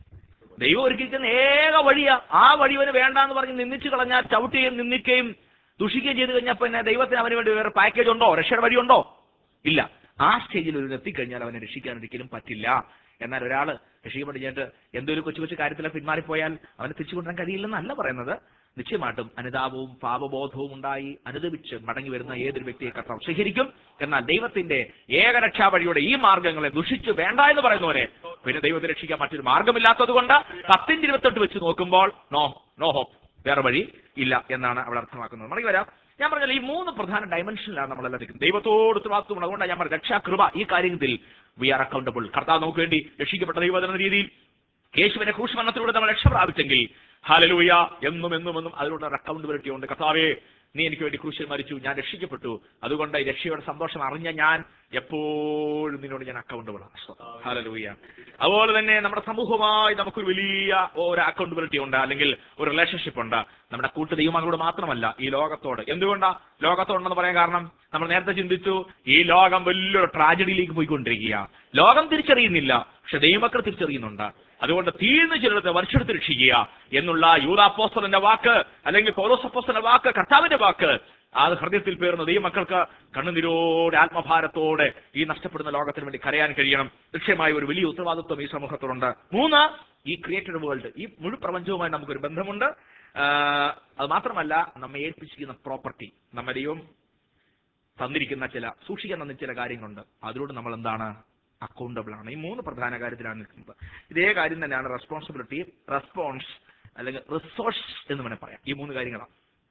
ദൈവം ഒരുക്കിയിരിക്കുന്ന ഏക വഴിയാ ആ വഴി അവന് വേണ്ടാന്ന് പറഞ്ഞ് നിന്ദിച്ചു കളഞ്ഞാൽ ചവിട്ടുകയും നിന്ദിക്കുകയും ദുഷിക്കുകയും ചെയ്തു കഴിഞ്ഞാൽ പിന്നെ ദൈവത്തിന് അവന് വേണ്ടി വേറെ പാക്കേജ് ഉണ്ടോ രക്ഷയുടെ വഴിയുണ്ടോ ഇല്ല ആ സ്റ്റേജിൽ ഒരു എത്തിക്കഴിഞ്ഞാൽ അവനെ രക്ഷിക്കാൻ ഒരിക്കലും പറ്റില്ല എന്നാൽ ഒരാൾ രക്ഷിക്കപ്പെട്ട് കഴിഞ്ഞിട്ട് എന്തൊരു കൊച്ചു കൊച്ചു കാര്യത്തിൽ പിന്മാറിപ്പോയാൽ അവനെ തിരിച്ചു കൊണ്ടുവരാൻ കഴിയില്ലെന്നല്ല പറയുന്നത് നിശ്ചയമായിട്ടും അനുതാപവും പാപബോധവും ഉണ്ടായി അനുദപിച്ച് മടങ്ങി വരുന്ന ഏതൊരു വ്യക്തിയെ കർത്താവ് സ്വീകരിക്കും എന്നാൽ ദൈവത്തിന്റെ ഏകരക്ഷാ വഴിയുടെ ഈ മാർഗങ്ങളെ ദുഷിച്ച് വേണ്ട എന്ന് പറയുന്നവരെ പിന്നെ ദൈവത്തെ രക്ഷിക്കാൻ മറ്റൊരു മാർഗമില്ലാത്തത് കൊണ്ട് പത്തിന്റെ ഇരുപത്തെട്ട് വെച്ച് നോക്കുമ്പോൾ നോ നോ ഹോപ്പ് വേറെ വഴി ഇല്ല എന്നാണ് അവിടെ അർത്ഥമാക്കുന്നത് മടങ്ങി വരാം ഞാൻ പറഞ്ഞാൽ ഈ മൂന്ന് പ്രധാന ഡയമെൻഷനിലാണ് നമ്മളെല്ലാം നിൽക്കുന്നത് ദൈവത്തോട് ഉത്തരവാദിത്വം അതുകൊണ്ടാണ് ഞാൻ പറഞ്ഞത് രക്ഷാകൃപ ഈ കാര്യത്തിൽ വി ആർ അക്കൗണ്ടബിൾ കർത്താവ് നമുക്ക് വേണ്ടി രക്ഷിക്കപ്പെട്ട ദൈവം എന്ന രീതിയിൽ യേശുവിനെ ക്രൂശമരണത്തിലൂടെ നമ്മൾ രക്ഷ പ്രാപിച്ചെങ്കിൽ ഹാലലൂയ എന്നും എന്നും എന്നും അതിലൂടെ ഒരു അക്കൗണ്ടബിലിറ്റി ഉണ്ട് കർത്താവേ നീ എനിക്ക് വേണ്ടി ക്രൂശിൽ മരിച്ചു ഞാൻ രക്ഷിക്കപ്പെട്ടു അതുകൊണ്ട് ഈ രക്ഷയുടെ സന്തോഷം അറിഞ്ഞ ഞാൻ എപ്പോഴും നിന്നോട് ഞാൻ അക്കൗണ്ടബിൾ ഹാലലൂയ അതുപോലെ തന്നെ നമ്മുടെ സമൂഹമായി നമുക്കൊരു വലിയ ഒരു അക്കൗണ്ടബിലിറ്റി ഉണ്ട് അല്ലെങ്കിൽ ഒരു റിലേഷൻഷിപ്പ് ഉണ്ട് നമ്മുടെ കൂട്ടു ദൈവങ്ങളോട് മാത്രമല്ല ഈ ലോകത്തോട് എന്തുകൊണ്ടാ ലോകത്തോടെന്ന് പറയാൻ കാരണം നമ്മൾ നേരത്തെ ചിന്തിച്ചു ഈ ലോകം വലിയൊരു ട്രാജഡിയിലേക്ക് പോയിക്കൊണ്ടിരിക്കുക ലോകം തിരിച്ചറിയുന്നില്ല പക്ഷെ ദൈവമക്കൾ തിരിച്ചറിയുന്നുണ്ട് അതുകൊണ്ട് തീർന്നു ചിലടത്ത് വർഷെടുത്ത് രക്ഷിക്കുക എന്നുള്ള യൂതാപ്പോസ്തലന്റെ വാക്ക് അല്ലെങ്കിൽ പൗലോസപ്പോസ്തലന്റെ വാക്ക് കർത്താവിന്റെ വാക്ക് അത് ഹൃദയത്തിൽ പേറുന്ന ദൈവമക്കൾക്ക് കണ്ണുനീരോടെ ആത്മഭാരത്തോടെ ഈ നഷ്ടപ്പെടുന്ന ലോകത്തിന് വേണ്ടി കരയാൻ കഴിയണം നിശ്ചയമായ ഒരു വലിയ ഉത്തരവാദിത്വം ഈ സമൂഹത്തോടുണ്ട് മൂന്ന് ഈ ക്രിയേറ്റഡ് വേൾഡ് ഈ മുഴു പ്രപഞ്ചവുമായി നമുക്കൊരു ബന്ധമുണ്ട് ആ, അത് മാത്രമല്ല നമ്മെ ഏൽപ്പിച്ചിരിക്കുന്ന പ്രോപ്പർട്ടി നമ്മെ ദൈവം തന്നിരിക്കുന്ന ചില സൂക്ഷിക്കാൻ തന്ന ചില കാര്യങ്ങളുണ്ട് അതിലൂടെ നമ്മൾ എന്താണ് അക്കൗണ്ടബിൾ ആണ് ഈ മൂന്ന് പ്രധാന കാര്യത്തിലാണ് നിൽക്കുന്നത് ഇതേ കാര്യം തന്നെയാണ് റെസ്പോൺസിബിലിറ്റി റെസ്പോൺസ് അല്ലെങ്കിൽ റിസോഴ്സ് എന്ന് വേണേൽ പറയാം ഈ മൂന്ന് കാര്യങ്ങളാണ്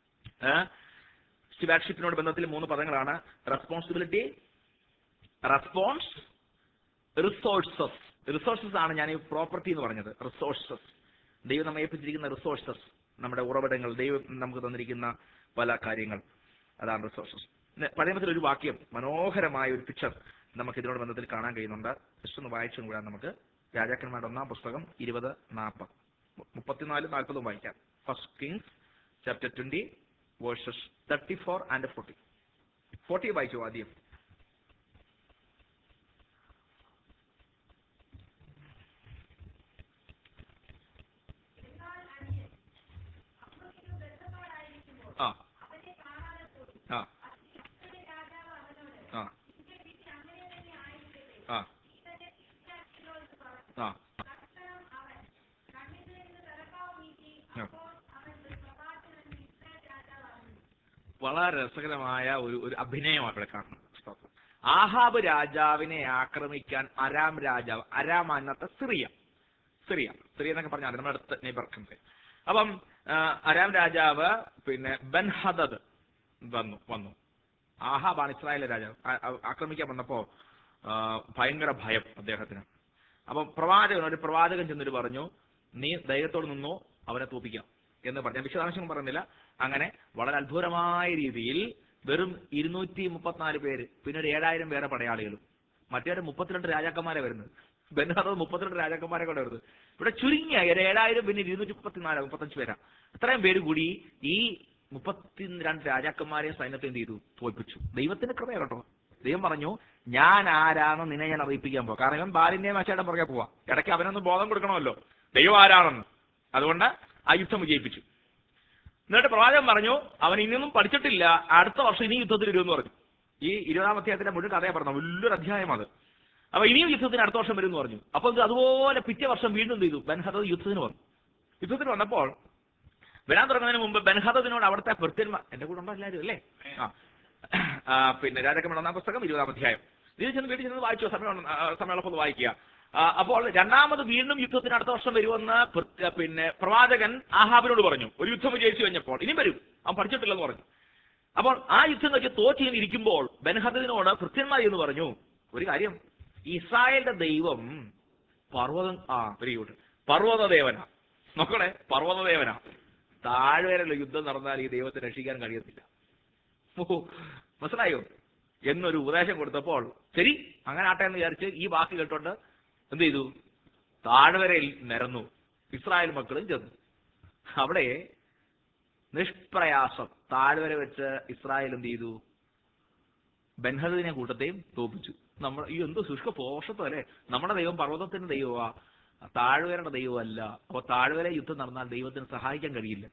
സ്റ്റിവാഡ്ഷിപ്പിനോട് ബന്ധത്തിൽ മൂന്ന് പദങ്ങളാണ് റെസ്പോൺസിബിലിറ്റി റെസ്പോൺസ് റിസോഴ്സസ് റിസോഴ്സസ് ആണ് ഞാൻ ഈ പ്രോപ്പർട്ടി എന്ന് പറഞ്ഞത് റിസോഴ്സസ് ദൈവം നമ്മെ ഏൽപ്പിച്ചിരിക്കുന്ന റിസോഴ്സസ് നമ്മുടെ ഉറവിടങ്ങൾ ദൈവം നമുക്ക് തന്നിരിക്കുന്ന പല കാര്യങ്ങൾ അതാണ് റിസോഴ്സസ് പഴയത്തിൽ ഒരു വാക്യം മനോഹരമായ ഒരു പിക്ചർ നമുക്ക് ഇതിനോട് ബന്ധത്തിൽ കാണാൻ കഴിയുന്നുണ്ട് ജസ്റ്റ് ഒന്ന് വായിച്ചും കൂടാൻ നമുക്ക് രാജാക്കന്മാരുടെ ഒന്നാം പുസ്തകം ഇരുപത് നാൽപ്പത് മുപ്പത്തിനാല് നാൽപ്പതും വായിക്കാം first Kings chapter twenty verses thirty four and forty forty വായിച്ചു ആദ്യം ആ ആ ആ ആ ആ ആ. വളരെ രസകരമായ ഒരു ഒരു അഭിനയമാണ് ഇവിടെ കാണുന്നത് സ്തോത്രം. ആഹാബ് രാജാവിനെ ആക്രമിക്കാൻ അരാം രാജാവ് അരാം അന്നത്തെ സിറിയ സിറിയ സിറിയ എന്നൊക്കെ പറഞ്ഞാൽ നമ്മുടെ അടുത്ത് നെയ്ബർ കൺട്രി അപ്പം ആ, അരാം രാജാവ് പിന്നെ ബൻഹദദ് വന്നു വന്നു ആഹാബാണ് ഇസ്രായേലിലെ രാജാവ് ആ- ആ- ആക്രമിക്കാൻ വന്നപ്പോ ആ, ഭയങ്കര ഭയം അദ്ദേഹത്തിന് അപ്പം പ്രവാചകൻ ഒരു പ്രവാചകൻ ചെന്നിട്ട് പറഞ്ഞു നീ ധൈര്യത്തോട് നിന്നോ അവനെ തോപ്പിക്കാം എന്ന് പറഞ്ഞു ഞാൻ വിശദാംശം പറയുന്നില്ല അങ്ങനെ വളരെ അത്ഭുതമായ രീതിയിൽ വെറും ഇരുന്നൂറ്റി മുപ്പത്തിനാല് പേര് പിന്നെ ഒരു ഏഴായിരം പേരെ പടയാളികളും മറ്റേ മുപ്പത്തിരണ്ട് രാജാക്കന്മാരെ വരുന്നത് ബെൻഹദത് മുപ്പത്തിരണ്ട് രാജാക്കന്മാരെ കൂടെ വരുന്നത് ഇവിടെ ചുരുങ്ങിയ ഒരു ഏഴായിരം പിന്നെ ഇരുന്നൂറ്റി മുപ്പത്തിനാല് മുപ്പത്തഞ്ച് പേരാ ഇത്രയും പേര് കൂടി ഈ മുപ്പത്തിരണ്ട് രാജാക്കന്മാരെയും സൈന്യത്തെ എന്ത് ചെയ്തു തോൽപ്പിച്ചു ദൈവത്തിന്റെ കൃപ കേട്ടോ ദൈവം പറഞ്ഞു ഞാൻ ആരാണെന്ന് നിന്നെ ഞാൻ അറിയിപ്പിക്കാൻ പോവാം കാരണം ഇവൻ ബാലിന്റെയും മച്ചയുടെ പുറകെ പോവാ ഇടയ്ക്ക് അവനൊന്ന് ബോധം കൊടുക്കണമല്ലോ ദൈവം ആരാണെന്ന് അതുകൊണ്ട് ആ യുദ്ധം വിജയിപ്പിച്ചു എന്നിട്ട് പ്രവാചകൻ പറഞ്ഞു അവൻ ഇനിയൊന്നും പഠിച്ചിട്ടില്ല അടുത്ത വർഷം ഇനി യുദ്ധത്തിൽ വരുമെന്ന് പറഞ്ഞു ഈ ഇരുപതാം അധ്യായത്തിന്റെ മുഴുവൻ കഥയെ പറഞ്ഞു വലിയൊരു അധ്യായം അത് അപ്പൊ ഇനിയും യുദ്ധത്തിന് അടുത്ത വർഷം വരുമെന്ന് പറഞ്ഞു അപ്പൊ ഇത് അതുപോലെ പിറ്റേ വർഷം വീണ്ടും എന്ത് ചെയ്തു ബൻഹദ യുദ്ധത്തിന് വന്നു യുദ്ധത്തിന് വന്നപ്പോൾ വരാൻ തുടങ്ങുന്നതിന് മുമ്പ് ബൻഹദത്തിനോട് അവിടുത്തെ ഭൃത്യന്മാർ എന്റെ കൂടെ ഉണ്ടോ എല്ലാവരും അല്ലേ ആ ആ, പിന്നെ രാജാക്കന്മാർ ഒന്നാം പുസ്തകം ഇരുപതാം അധ്യായം ഇതിൽ ചെന്ന് വീട്ടിൽ ചെന്ന് വായിച്ചോ സമയം സമയമുള്ളപ്പോൾ വായിക്കുക ആ, അപ്പോൾ രണ്ടാമത് വീണ്ടും യുദ്ധത്തിന് അടുത്ത വർഷം വരുമെന്ന് ഭൃ- പിന്നെ പ്രവാചകൻ ആഹാബിനോട് പറഞ്ഞു ഒരു യുദ്ധം വിജയിച്ചു കഴിഞ്ഞപ്പോൾ ഇനി വരും അവൻ പഠിച്ചിട്ടില്ലെന്ന് പറഞ്ഞു അപ്പോൾ ആ യുദ്ധം കഴിഞ്ഞ് തോറ്റിങ്ങനെ ഇരിക്കുമ്പോൾ ബൻഹദിനോട് ഭൃത്യന്മാർ എന്ന് പറഞ്ഞു ഒരു കാര്യം ഇസ്രായേലിന്റെ ദൈവം പർവ്വതം ആ വെരി ഗുഡ് പർവ്വതദേവനാ നോക്കണേ പർവ്വതദേവനാ താഴ്വരയിലുള്ള യുദ്ധം നടന്നാൽ ഈ ദൈവത്തെ രക്ഷിക്കാൻ കഴിയത്തില്ല ഓ, മനസ്സിലായോ എന്നൊരു ഉപദേശം കൊടുത്തപ്പോൾ ശരി അങ്ങനെ ആട്ടെ എന്ന് വിചാരിച്ച് ഈ വാക്ക് കേട്ടോണ്ട് എന്ത് ചെയ്തു താഴ്വരയിൽ നിരന്നു ഇസ്രായേൽ മക്കളും ചെന്നു അവിടെ നിഷ്പ്രയാസം താഴ്വര വെച്ച് ഇസ്രായേൽ എന്ത് ചെയ്തു ബൻഹദിനെ കൂട്ടത്തെയും തോപ്പിച്ചു നമ്മൾ ഈ എന്തോ ശുഷ്ക പോഷത്വം അല്ലേ നമ്മുടെ ദൈവം പർവ്വതത്തിന്റെ ദൈവമാ താഴ്വരയുടെ ദൈവമല്ല അപ്പൊ താഴ്വര യുദ്ധം നടന്നാൽ ദൈവത്തിന് സഹായിക്കാൻ കഴിയില്ല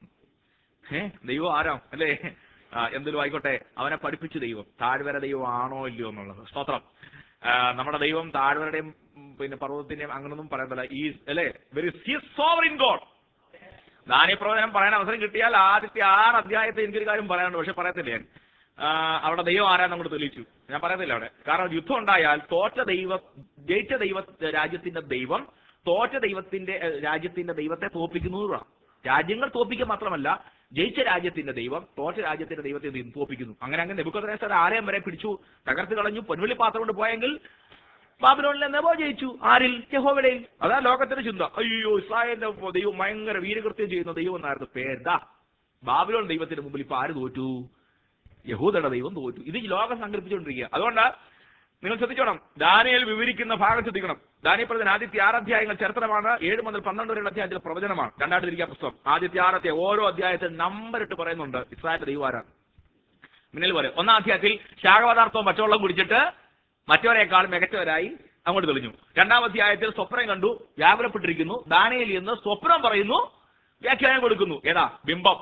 ഏ ദൈവം ആരാം അല്ലേ ആ, എന്തെങ്കിലും ആയിക്കോട്ടെ അവനെ പഠിപ്പിച്ചു ദൈവം താഴ്വര ദൈവം ആണോ ഇല്ലയോ എന്നുള്ളത് സ്തോത്രം ആ, നമ്മുടെ ദൈവം താഴ്വരയുടെയും ഉം, പിന്നെ പർവ്വതത്തിന്റെയും അങ്ങനൊന്നും പറയുന്നില്ല ഈ അല്ലേ വെരി സോവറിൻ ഗോഡ് ദാനിപ്രവചനം പറയാൻ അവസരം കിട്ടിയാൽ ആദ്യത്തെ ആറ് അധ്യായത്തെ എനിക്കൊരു കാര്യം പറയാനുണ്ട് പക്ഷെ പറയത്തില്ല ഞാൻ ആ, അവിടെ ദൈവം ആരാന്ന് അങ്ങോട്ട് തെളിയിച്ചു ഞാൻ പറയത്തില്ല അവിടെ കാരണം യുദ്ധം ഉണ്ടായാൽ തോറ്റ ദൈവ ജയിച്ച ദൈവ രാജ്യത്തിന്റെ ദൈവം തോറ്റ ദൈവത്തിന്റെ ഏ, രാജ്യത്തിന്റെ ദൈവത്തെ തോപ്പിക്കുന്നതാണ് രാജ്യങ്ങൾ തോപ്പിക്കുക മാത്രമല്ല ജയിച്ച രാജ്യത്തിന്റെ ദൈവം തോറ്റ രാജ്യത്തിന്റെ ദൈവത്തെ എന്ത് ചെയ്യും? തോപ്പിക്കുന്നു അങ്ങനെ അങ്ങനെ നെബുക്കദ്നേസർ ആരെയും വരെ പിടിച്ചു തകർത്ത് കളഞ്ഞു പൊൻവെള്ളി പാത്രം കൊണ്ട് പോയെങ്കിൽ ബാബിലോണിലെ നെബോ ജയിച്ചു ആരിൽ യഹോവയുടെ അതാ ലോകത്തിന്റെ ചിന്ത അയ്യോ ഇസ്രായേലിന്റെ ദൈവം ഭയങ്കര വീരകൃത്യം ചെയ്യുന്ന ദൈവം എന്നായിരുന്നു പേരുതാ ബാബിലോൺ ദൈവത്തിന്റെ മുമ്പിൽ ഇപ്പൊ ആര് തോറ്റു യഹൂദയുടെ ദൈവം തോറ്റു ഇത് ഈ ലോകം സങ്കല്പിച്ചുകൊണ്ടിരിക്കുക അതുകൊണ്ട് നിങ്ങൾ ശ്രദ്ധിച്ചോണം ദാനിയേൽ വിവരിക്കുന്ന ഭാഗം ശ്രദ്ധിക്കണം ദാനിയ പ്രവചന ആദ്യത്തെ ആറ് അധ്യായങ്ങൾ ചരിത്രമാണ് ഏഴ് മുതൽ പന്ത്രണ്ട് വരെയുള്ള അധ്യായത്തിൽ പ്രവചനമാണ് രണ്ടായിട്ട് തിരിക്കുക പുസ്തകം ആദ്യത്തെ ആറത്തെ ഓരോ അധ്യായത്തിൽ നമ്പർ ഇട്ട് പറയുന്നുണ്ട് ഇസ്രായേൽ ദൈവാരാണ് മിന്നൽ പോലെ ഒന്നാം അധ്യായത്തിൽ ശാഖപദാർത്ഥവും പച്ചവെള്ളം കുടിച്ചിട്ട് മറ്റവരെക്കാൾ മികച്ചവരായി അങ്ങോട്ട് തെളിഞ്ഞു രണ്ടാം അധ്യായത്തിൽ സ്വപ്നം കണ്ടു വ്യാകുലപ്പെട്ടിരിക്കുന്നു ദാനയിൽ എന്ന് സ്വപ്നം പറയുന്നു വ്യാഖ്യാനം കൊടുക്കുന്നു ഏതാ ബിംബം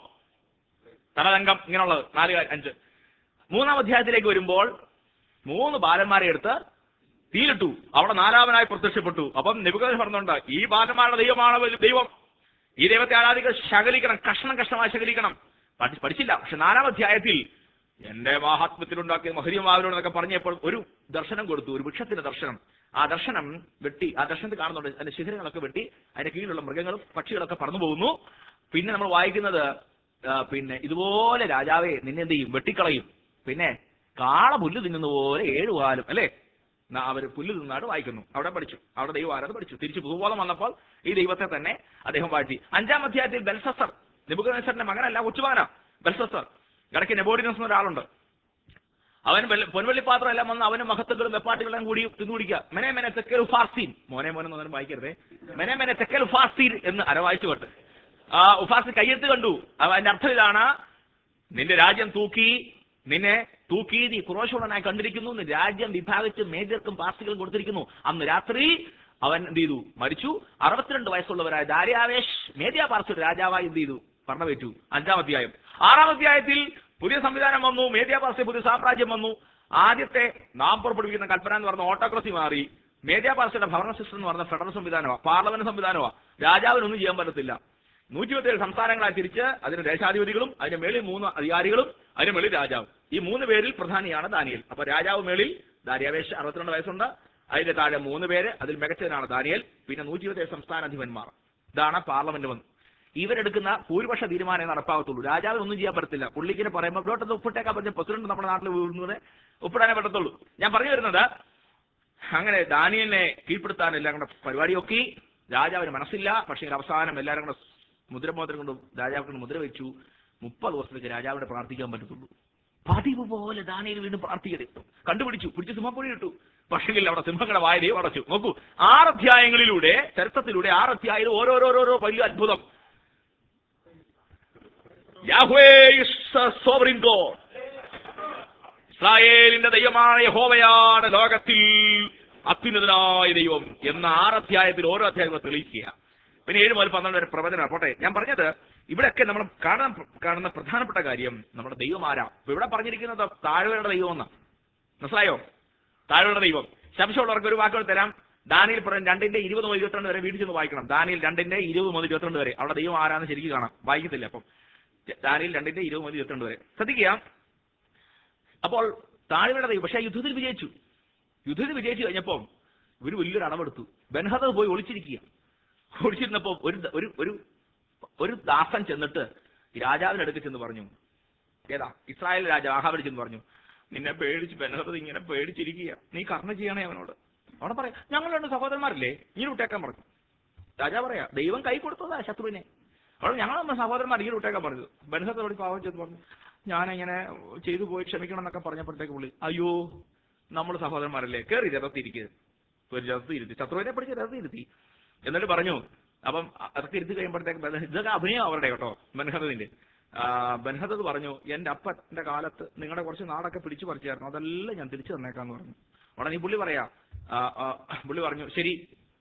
തലതങ്കം ഇങ്ങനെയുള്ളത് നാല് കാ- അഞ്ച് മൂന്നാം അധ്യായത്തിലേക്ക് വരുമ്പോൾ മൂന്ന് ബാലന്മാരെ എടുത്ത് തീയിലിട്ടു അവിടെ നാലാമനായി പ്രത്യക്ഷപ്പെട്ടു അപ്പം നിബുക്കൽ പറഞ്ഞുണ്ട് ഈ ബാലന്മാരുടെ ദൈവമാണ് വലിയ ദൈവം ഈ ദൈവത്തെ ആരാധിക്കാൻ ശകലിക്കണം കഷ്ണം കഷ്ണമായി ശകലിക്കണം പഠി- പഠിച്ചില്ല പക്ഷെ നാലാം അധ്യായത്തിൽ എന്റെ മാഹാത്മ്യത്തിലുണ്ടാക്കിയ മഹരിയമാവരോടൊക്കെ പറഞ്ഞപ്പോൾ ഒരു ദർശനം കൊടുത്തു ഒരു വൃക്ഷത്തിന്റെ ദർശനം ആ ദർശനം വെട്ടി ആ ദർശനത്തിൽ കാണുന്നുണ്ട് അതിന്റെ ശിഖരങ്ങളൊക്കെ വെട്ടി അതിന്റെ കീഴിലുള്ള മൃഗങ്ങളും പക്ഷികളൊക്കെ പറന്നു പോകുന്നു പിന്നെ നമ്മൾ വായിക്കുന്നത് ആ, പിന്നെ ഇതുപോലെ രാജാവെ നിന്നെ എന്ത് ചെയ്യും വെട്ടിക്കളയും പിന്നെ കാള പുല്ല് തിന്നുന്ന പോലെ ഏഴു കാലം അല്ലേ ന- അവര് പുല്ല് തിന്നാട് വായിക്കുന്നു അവിടെ പഠിച്ചു അവിടെ ദൈവം ആരാത് പഠിച്ചു തിരിച്ചു ഭൂബോധം വന്നപ്പോൾ ഈ ദൈവത്തെ തന്നെ അദ്ദേഹം വാഴ്ത്തി അഞ്ചാം അധ്യായത്തിൽ ബെൽസസർ നിബുക്കനേശ്വരന്റെ മകനല്ല കൊച്ചുമാന ബെൽസസർ ഇടയ്ക്ക് നെബോഡിനസ് എന്ന ഒരാളുണ്ട് അവൻ വെള്ള- പൊൻവെള്ളിപ്പാത്രം എല്ലാം വന്ന് അവന് മഹത്വങ്ങളും വെപ്പാട്ടുകളും കൂടി തിന്നുപിടിക്കുക മെനെ മെനെ തെക്കൽ ഫാർസീൻ മോനെ മോനെ എന്നൊന്നും വായിക്കരുതേ മെനെ മെനെ തെക്കൽ ഫാർസീൻ എന്ന് അര വായിച്ചു കൊണ്ട് ആ ഉഫാസിൻ കയ്യെത്ത് കണ്ടു അവ- അതിന്റെ അർത്ഥം ഇതാണ് നിന്റെ രാജ്യം തൂക്കി നിന്നെ തൂക്കി നീ കുറോശോളനായി കണ്ടിരിക്കുന്നു നിന്റെ രാജ്യം വിഭാഗിച്ച് മേജർക്കും പാർട്ടികളും കൊടുത്തിരിക്കുന്നു അന്ന് രാത്രി അവൻ എന്ത് ചെയ്തു മരിച്ചു അറുപത്തിരണ്ട് വയസ്സുള്ളവരായ ദാര്യാവേഷ് മേദ്യ പാർട്ടിയുടെ രാജാവായി എന്ത് ചെയ്തു പറഞ്ഞവേറ്റു അഞ്ചാം അധ്യായം ആറാം അധ്യായത്തിൽ പുതിയ സംവിധാനം വന്നു മേദ്യ പാർട്ടി പുതിയ സാമ്രാജ്യം വന്നു ആദ്യത്തെ നാം പുറപ്പെടുവിക്കുന്ന കൽപ്പന എന്ന് പറഞ്ഞ ഓട്ടോക്രസി മാറി മേദ്യ പാർട്ടിയുടെ ഭരണ സിസ്റ്റം എന്ന് പറഞ്ഞ ഫെഡറൽ സംവിധാനമാണ് പാർലമെന്റ് സംവിധാനമാണ് രാജാവിനൊന്നും ചെയ്യാൻ പറ്റത്തില്ല നൂറ്റിപത്തേഴ് സംസ്ഥാനങ്ങളായി തിരിച്ച് അതിന് ദേശാധിപതികളും അതിന് മേളിൽ മൂന്ന് അധികാരികളും അതിന് മേളിൽ രാജാവ് ഈ മൂന്ന് പേരിൽ പ്രധാനിയാണ് ദാനിയൽ അപ്പൊ രാജാവ് മേളിൽ ദാരിയാവേശ് അറുപത്തിരണ്ട് വയസ്സുണ്ട് അതിന്റെ താഴെ മൂന്ന് പേര് അതിൽ മികച്ചതിനാണ് ദാനിയൽ പിന്നെ നൂറ്റിപത്തേഴ് സംസ്ഥാനാധിപന്മാർ ഇതാണ് പാർലമെന്റ് വന്ന് ഇവരെടുക്കുന്ന ഭൂരിപക്ഷ തീരുമാനമേ നടപ്പാകത്തുള്ളൂ രാജാവിന് ഒന്നും ചെയ്യാൻ പറ്റത്തില്ല പുള്ളിക്കിനെ പറയുമ്പോൾ ഇവിടോട്ടത് ഒപ്പിട്ടേക്കാൻ പറ്റും പ്രസിഡന്റ് നമ്മുടെ നാട്ടിൽ വീഴുന്നത് ഒപ്പിടാനേ പറ്റത്തുള്ളൂ ഞാൻ പറഞ്ഞു വരുന്നത് അങ്ങനെ ദാനിയലിനെ കീഴ്പ്പെടുത്താൻ എല്ലാം കൂടെ പരിപാടിയൊക്കെ രാജാവിന് മനസ്സില്ല പക്ഷേ അവസാനം എല്ലാവരും കൂടെ മുദ്രമോദ്രം കൊണ്ട് രാജാവ് കൊണ്ട് മുദ്ര വെച്ചു മുപ്പത് ദിവസത്തേക്ക് രാജാവിനെ പ്രാർത്ഥിക്കാൻ പറ്റത്തുള്ളൂ പതിവ് പോലെ ദാനിയിൽ വീണ്ടും പ്രാർത്ഥിക്കരുത് കണ്ടുപിടിച്ചു പിടിച്ച് സിംഹപ്പൊഴി ഇട്ടു പക്ഷെങ്കിൽ അവിടെ സിംഹങ്ങളുടെ വായ ദൈവം അടച്ചു നോക്കൂ ആറ് അധ്യായങ്ങളിലൂടെ ചരിത്രത്തിലൂടെ ആറ് അധ്യായം ഓരോരോരോരോ വലിയ അത്ഭുതം Yahweh is the sovereign God. ഇസ്രായേലിന്റെ ദൈവമായ യഹോവയാണ് ലോകത്തിൽ അത്യുന്നതനായ ദൈവം എന്ന ആറ് അധ്യായത്തിൽ ഓരോ അധ്യായങ്ങൾ തെളിയിക്കുക പിന്നെ ഏഴ് മുതൽ പന്ത്രണ്ട് വരെ പ്രവചനം പോട്ടെ ഞാൻ പറഞ്ഞത് ഇവിടെയൊക്കെ നമ്മൾ കാണാൻ കാണുന്ന പ്രധാനപ്പെട്ട കാര്യം നമ്മുടെ ദൈവം ആരാ ഇപ്പൊ ഇവിടെ പറഞ്ഞിരിക്കുന്നത് താഴ്വരയുടെ ദൈവം എന്നാ മനസ്സിലായോ താഴ്വരയുടെ ദൈവം ശംശമുള്ളവർക്ക് ഒരു വാക്കുകൾ തരാം ദാനിയിൽ പറയും രണ്ടിന്റെ ഇരുപത് മുതൽ ഇരുപത്തിരണ്ട് വരെ വീട്ടിൽ ചെന്ന് വായിക്കണം ദാനിയിൽ രണ്ടിന്റെ ഇരുപത് മുതൽ ഇരുപത്തിരണ്ട് വരെ അവിടെ ദൈവം ആരാന്ന് ശരിക്കും കാണാം വായിക്കത്തില്ല അപ്പം ദാനിയിൽ രണ്ടിന്റെ ഇരുപത് മുതൽ ഇരുപത്തിരണ്ട് വരെ ശ്രദ്ധിക്കുക അപ്പോൾ താഴ്വരയുടെ ദൈവം പക്ഷേ യുദ്ധത്തിൽ വിജയിച്ചു യുദ്ധത്തിൽ വിജയിച്ചു കഴിഞ്ഞപ്പോൾ ഇവര് വലിയൊരു അടവെടുത്തു ബൻഹദ പോയി ഒളിച്ചിരിക്കുക ഒളിച്ചിരുന്നപ്പോൾ ഒരു ദ- ഒരു ഒരു ഒരു ദാസൻ ചെന്നിട്ട് ഈ രാജാവിന്റെ അടുത്ത് ചെന്ന് പറഞ്ഞു ഏതാ ഇസ്രായേൽ രാജാവ് ആഹാബിൽ ചെന്ന് പറഞ്ഞു നിന്നെ പേടിച്ച് ബൻഹദ ഇങ്ങനെ പേടിച്ചിരിക്കുക നീ കർണ ചെയ്യണേ അവനോട് അവിടെ പറയാം ഞങ്ങൾ രണ്ട് സഹോദരന്മാരില്ലേ ഇങ്ങനെ വിട്ടേക്കാൻ പറഞ്ഞു രാജാ പറയാ ദൈവം കൈ കൊടുത്തതാ ശത്രുവിനെ അവിടെ ഞങ്ങൾ നമ്മുടെ സഹോദരന്മാർ ഇങ്ങനെ വിട്ടേക്കാൻ പറഞ്ഞത് ബൻഹത്തോട് പാവം ചെന്ന് പറഞ്ഞു ഞാനിങ്ങനെ ചെയ്തു പോയി ക്ഷമിക്കണം എന്നൊക്കെ പറഞ്ഞപ്പോഴത്തേക്ക് പുള്ളി അയ്യോ നമ്മൾ സഹോദരന്മാരല്ലേ കയറി രഥത്തിരിക്കുക ഒരു രഥത്തിൽ ഇരുത്തി ശത്രുവിനെ പിടിച്ച് രഥത്തിൽ ഇരുത്തി എന്നിട്ട് പറഞ്ഞു അപ്പം അ- അതൊക്കെ ഇരുത്തി കഴിയുമ്പോഴത്തേക്ക് ബെൻഹ- ഇതൊക്കെ അഭിനയം അവരുടെ കേട്ടോ ബൻഹദത്തിന്റെ ബൻഹദത് പറഞ്ഞു എന്റെ അപ്പന്റെ കാലത്ത് നിങ്ങളുടെ കുറച്ച് നാടൊക്കെ പിടിച്ചു പറിച്ചായിരുന്നു അതെല്ലാം ഞാൻ തിരിച്ചു തന്നേക്കാന്ന് പറഞ്ഞു ഉടനെ ഈ പുള്ളി പറയാ ആ, ആ, പുള്ളി പറഞ്ഞു ശരി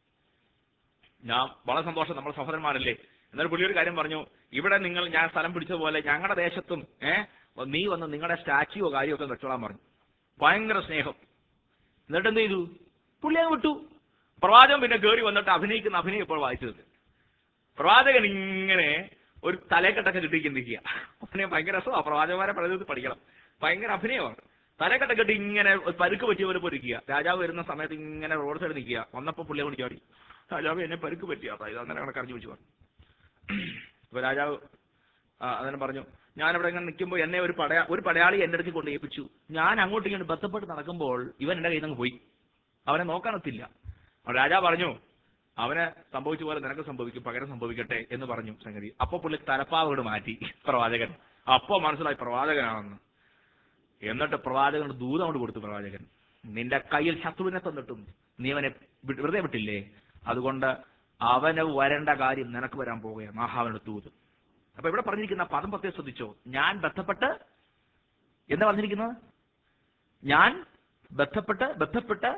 ഞാൻ വളരെ സന്തോഷം നമ്മൾ സഹോദരന്മാരല്ലേ എന്നാൽ പുള്ളി ഒരു കാര്യം പറഞ്ഞു ഇവിടെ നിങ്ങൾ ഞാൻ സ്ഥലം പിടിച്ചതുപോലെ ഞങ്ങളുടെ ദേശത്തും ഏഹ് നീ വന്ന് നിങ്ങളുടെ സ്റ്റാച്യുവോ കാര്യമോ ഒക്കെ വെച്ചോളാൻ പറഞ്ഞു ഭയങ്കര സ്നേഹം എന്നിട്ട് എന്ത് ചെയ്തു പുള്ളി അങ്ങ് വിട്ടു പ്രവാചകൻ പിന്നെ കയറി വന്നിട്ട് അഭിനയിക്കുന്ന അഭിനയം ഇപ്പോൾ വായിച്ചത് പ്രവാചകൻ ഇങ്ങനെ ഒരു തലക്കെട്ടൊക്കെ കിട്ടിയിരിക്കുക അഭിനയം ഭയങ്കര രസമാണ് പ്രവാചകന്മാരെ പലത് പഠിക്കണം ഭയങ്കര അഭിനയമാണ് തലക്കെട്ടൊക്കെ കെട്ടി ഇങ്ങനെ ഒരു പരുക്ക് പറ്റിയവരെ പൊരിക്കുക രാജാവ് വരുന്ന സമയത്ത് ഇങ്ങനെ റോഡ് സൈഡ് നിൽക്കുക വന്നപ്പോൾ പുള്ളിയെ കൊണ്ട് ചാടി രാജാവ് എന്നെ പരുക്ക് പറ്റിയ ഇത് അങ്ങനെ അങ്ങനെ കരഞ്ഞു വെച്ചു പറഞ്ഞു അപ്പൊ രാജാവ് ആ, അങ്ങനെ പറഞ്ഞു ഞാനിവിടെ ഇങ്ങനെ നിൽക്കുമ്പോൾ എന്നെ ഒരു പടയാ ഒരു പടയാളി എന്റെ അടുത്ത് കൊണ്ട് ഏൽപ്പിച്ചു ഞാൻ അങ്ങോട്ട് ഇങ്ങനെ ബന്ധപ്പെട്ട് നടക്കുമ്പോൾ ഇവൻ എന്റെ കയ്യിൽ നിന്ന് പോയി അവനെ നോക്കാനൊത്തില്ല അപ്പോൾ രാജാവ് പറഞ്ഞു അവന് സംഭവിച്ച പോലെ നിനക്ക് സംഭവിക്കും പകരം സംഭവിക്കട്ടെ എന്ന് പറഞ്ഞു സംഗതി അപ്പൊ പുള്ളി തലപ്പാവോട് മാറ്റി പ്രവാചകൻ അപ്പൊ മനസ്സിലായി പ്രവാചകനാണെന്ന് എന്നിട്ട് പ്രവാചകൻ ദൂതം കൊണ്ട് കൊടുത്തു പ്രവാചകൻ നിന്റെ കയ്യിൽ ശത്രുവിനെ തന്നിട്ടും നീ അവനെ വി- വെറുതെ വിട്ടില്ലേ അതുകൊണ്ട് അവന് വരേണ്ട കാര്യം നിനക്ക് വരാൻ പോവുകയാണ് മഹാവനുടെ ദൂത് അപ്പൊ ഇവിടെ പറഞ്ഞിരിക്കുന്ന പദം പ്രത്യേകം ശ്രദ്ധിച്ചോ ഞാൻ ബന്ധപ്പെട്ട് എന്താ പറഞ്ഞിരിക്കുന്നത് ഞാൻ ബന്ധപ്പെട്ട് ബന്ധപ്പെട്ട്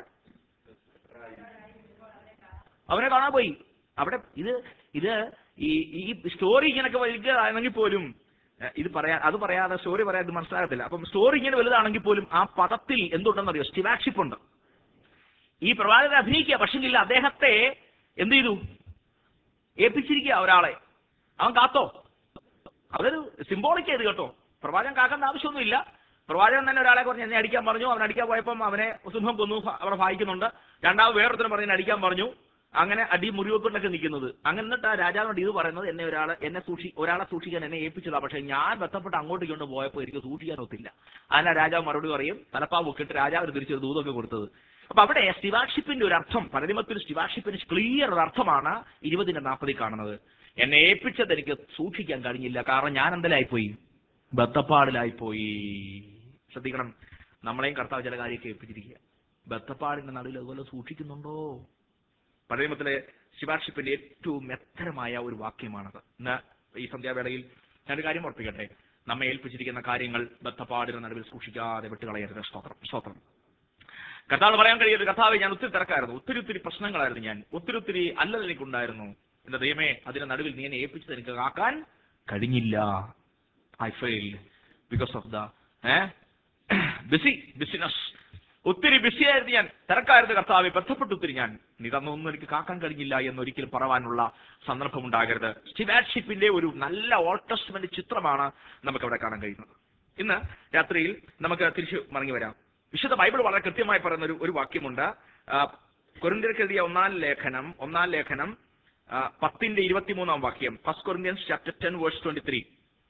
അവനെ കാണാൻ പോയി അവിടെ ഇത് ഇത് ഈ ഈ സ്റ്റോറി ഇങ്ങനൊക്കെ വലുതാണെങ്കിൽ പോലും ഏഹ്, ഇത് പറയാ അത് പറയാതെ സ്റ്റോറി പറയാതെ ഇത് മനസ്സിലാകത്തില്ല അപ്പം സ്റ്റോറി ഇങ്ങനെ വലുതാണെങ്കിൽ പോലും ആ പദത്തിൽ എന്തുണ്ടെന്നറിയോ സ്റ്റിവാക്ഷിപ്പ് ഉണ്ട് ഈ പ്രവാചകൻ അഭിനയിക്കുക പക്ഷെങ്കിൽ അദ്ദേഹത്തെ എന്ത് ചെയ്തു ഏൽപ്പിച്ചിരിക്കുക ഒരാളെ അവൻ കാത്തോ അതൊരു സിംബോളിക് ചെയ്ത് കേട്ടോ പ്രവാചകൻ കാക്കേണ്ട ആവശ്യമൊന്നുമില്ല പ്രവാചകൻ തന്നെ ഒരാളെ കുറച്ച് എന്നെ അടിക്കാൻ പറഞ്ഞു അവൻ അടിക്കാൻ പോയപ്പം അവനെ സിംഹം കൊന്നു ഭ- അവിടെ ഭായിക്കുന്നുണ്ട് രണ്ടാമത് വേറൊരുത്തരം പറഞ്ഞ് എന്നെ അടിക്കാൻ പറഞ്ഞു അങ്ങനെ അടി മുറിവെക്കൊണ്ടൊക്കെ നിൽക്കുന്നത് അങ്ങനെ എന്നിട്ട് ആ രാജാവിനോട് ഇത് പറയുന്നത് എന്നെ ഒരാളെ എന്നെ സൂക്ഷി ഒരാളെ സൂക്ഷിക്കാൻ എന്നെ ഏൽപ്പിച്ചതാ പക്ഷെ ഞാൻ ബന്ധപ്പെട്ട് അങ്ങോട്ട് കൊണ്ട് പോയപ്പോൾ എനിക്ക് സൂക്ഷിക്കാൻ ഒത്തില്ല അതിനാ രാജാവ് മറുപടി പറയും തലപ്പാവ് പൊക്കിട്ട് രാജാവിന് തിരിച്ചൊരു ദൂതമൊക്കെ കൊടുത്തത് അപ്പൊ അവിടെ സ്റ്റിവാർഷിപ്പിന്റെ ഒരു അർത്ഥം പരതിമത്തിൽ സ്റ്റിവാർഷിപ്പിന് ക്ലിയർ ഒരു അർത്ഥമാണ് ഇരുപതിന്റെ നാൽപ്പതിൽ കാണുന്നത് എന്നെ ഏൽപ്പിച്ചത് എനിക്ക് സൂക്ഷിക്കാൻ കഴിഞ്ഞില്ല കാരണം ഞാൻ എന്തിലായിപ്പോയി ബദ്ധപ്പാടിലായിപ്പോയി ശ്രദ്ധിക്കണം നമ്മളെയും കർത്താവ് ചില കാര്യമൊക്കെ ഏൽപ്പിച്ചിരിക്കുക ബദ്ധപ്പാടിന്റെ നടുവിൽ അതുപോലെ സൂക്ഷിക്കുന്നുണ്ടോ പഴയമത്തിലെ ശിവാർഷിപ്പിന്റെ ഏറ്റവും എത്തരമായ ഒരു വാക്യമാണത് ഇന്ന് ഈ സന്ധ്യാവേളയിൽ ഞാനൊരു കാര്യം ഓർപ്പിക്കട്ടെ നമ്മെ ഏൽപ്പിച്ചിരിക്കുന്ന കാര്യങ്ങൾ ബദ്ധപ്പാടിന് നടുവിൽ സൂക്ഷിക്കാതെ വിട്ടുകളയരുത് സ്തോത്രം സ്തോത്രം കർത്താവ് പറയാൻ കഴിയരുത് കർത്താവ് ഞാൻ ഒത്തിരി തിരക്കായിരുന്നു ഒത്തിരി ഒത്തിരി പ്രശ്നങ്ങളായിരുന്നു ഞാൻ ഒത്തിരി ഒത്തിരി അല്ലൽ എനിക്കുണ്ടായിരുന്നു എന്റെ ദൈവമേ അതിന്റെ നടുവിൽ നീ എന്നെ ഏൽപ്പിച്ചത് എനിക്ക് കാക്കാൻ കഴിഞ്ഞില്ല I fail because of the busy business ഒത്തിരി ബിസിയായിരുന്നു ഞാൻ തിരക്കായിരുന്നു കർത്താവ് ബന്ധപ്പെട്ടു ഒത്തിരി ഞാൻ നീ തന്നൊന്നും എനിക്ക് കാക്കാൻ കഴിഞ്ഞില്ല എന്നൊരിക്കലും പറവാനുള്ള സന്ദർഭം ഉണ്ടാകരുത് സ്റ്റിവാഡ്ഷിപ്പിന്റെ ഒരു നല്ല ഓൾട്ടസ്റ്റ്മെന്റ് ചിത്രമാണ് നമുക്ക് അവിടെ കാണാൻ കഴിയുന്നത് ഇന്ന് രാത്രിയിൽ നമുക്ക് തിരിച്ചു മടങ്ങി വരാം വിശുദ്ധ ബൈബിൾ വളരെ കൃത്യമായി പറയുന്ന ഒരു ഒരു വാക്യമുണ്ട് കൊറിന്ത്യർക്ക് എഴുതിയ ഒന്നാം ലേഖനം ഒന്നാം ലേഖനം ആ, പത്തിന്റെ ഇരുപത്തിമൂന്നാം വാക്യം first Corinthians chapter ten verse twenty three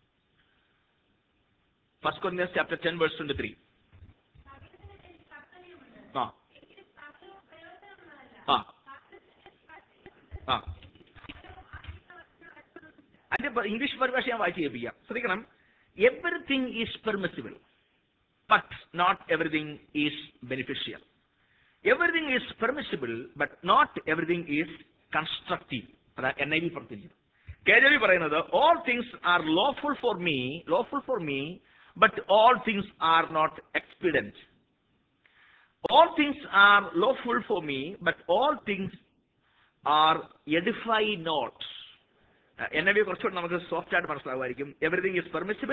first Corinthians chapter ten verse twenty three ആ ആ ആ അതിന്റെ പ- ഇംഗ്ലീഷ് പരിഭാഷ ഞാൻ വായിച്ച് കേൾപ്പിക്കാം ശ്രദ്ധിക്കണം everything is permissible but not everything is beneficial everything is permissible but not everything is constructive അതാ എൻ ഐ വി പറഞ്ഞിരിക്കുന്നത് കെ ജെ വി പറയുന്നത് all things are lawful for me lawful for me but all things are not experience all things are lawful for me, but all things are edify not. എന്നെ കുറച്ചുകൂടി നമുക്ക് soft ആയിട്ട് മനസ്സിലാവുമായിരിക്കും everything is permissible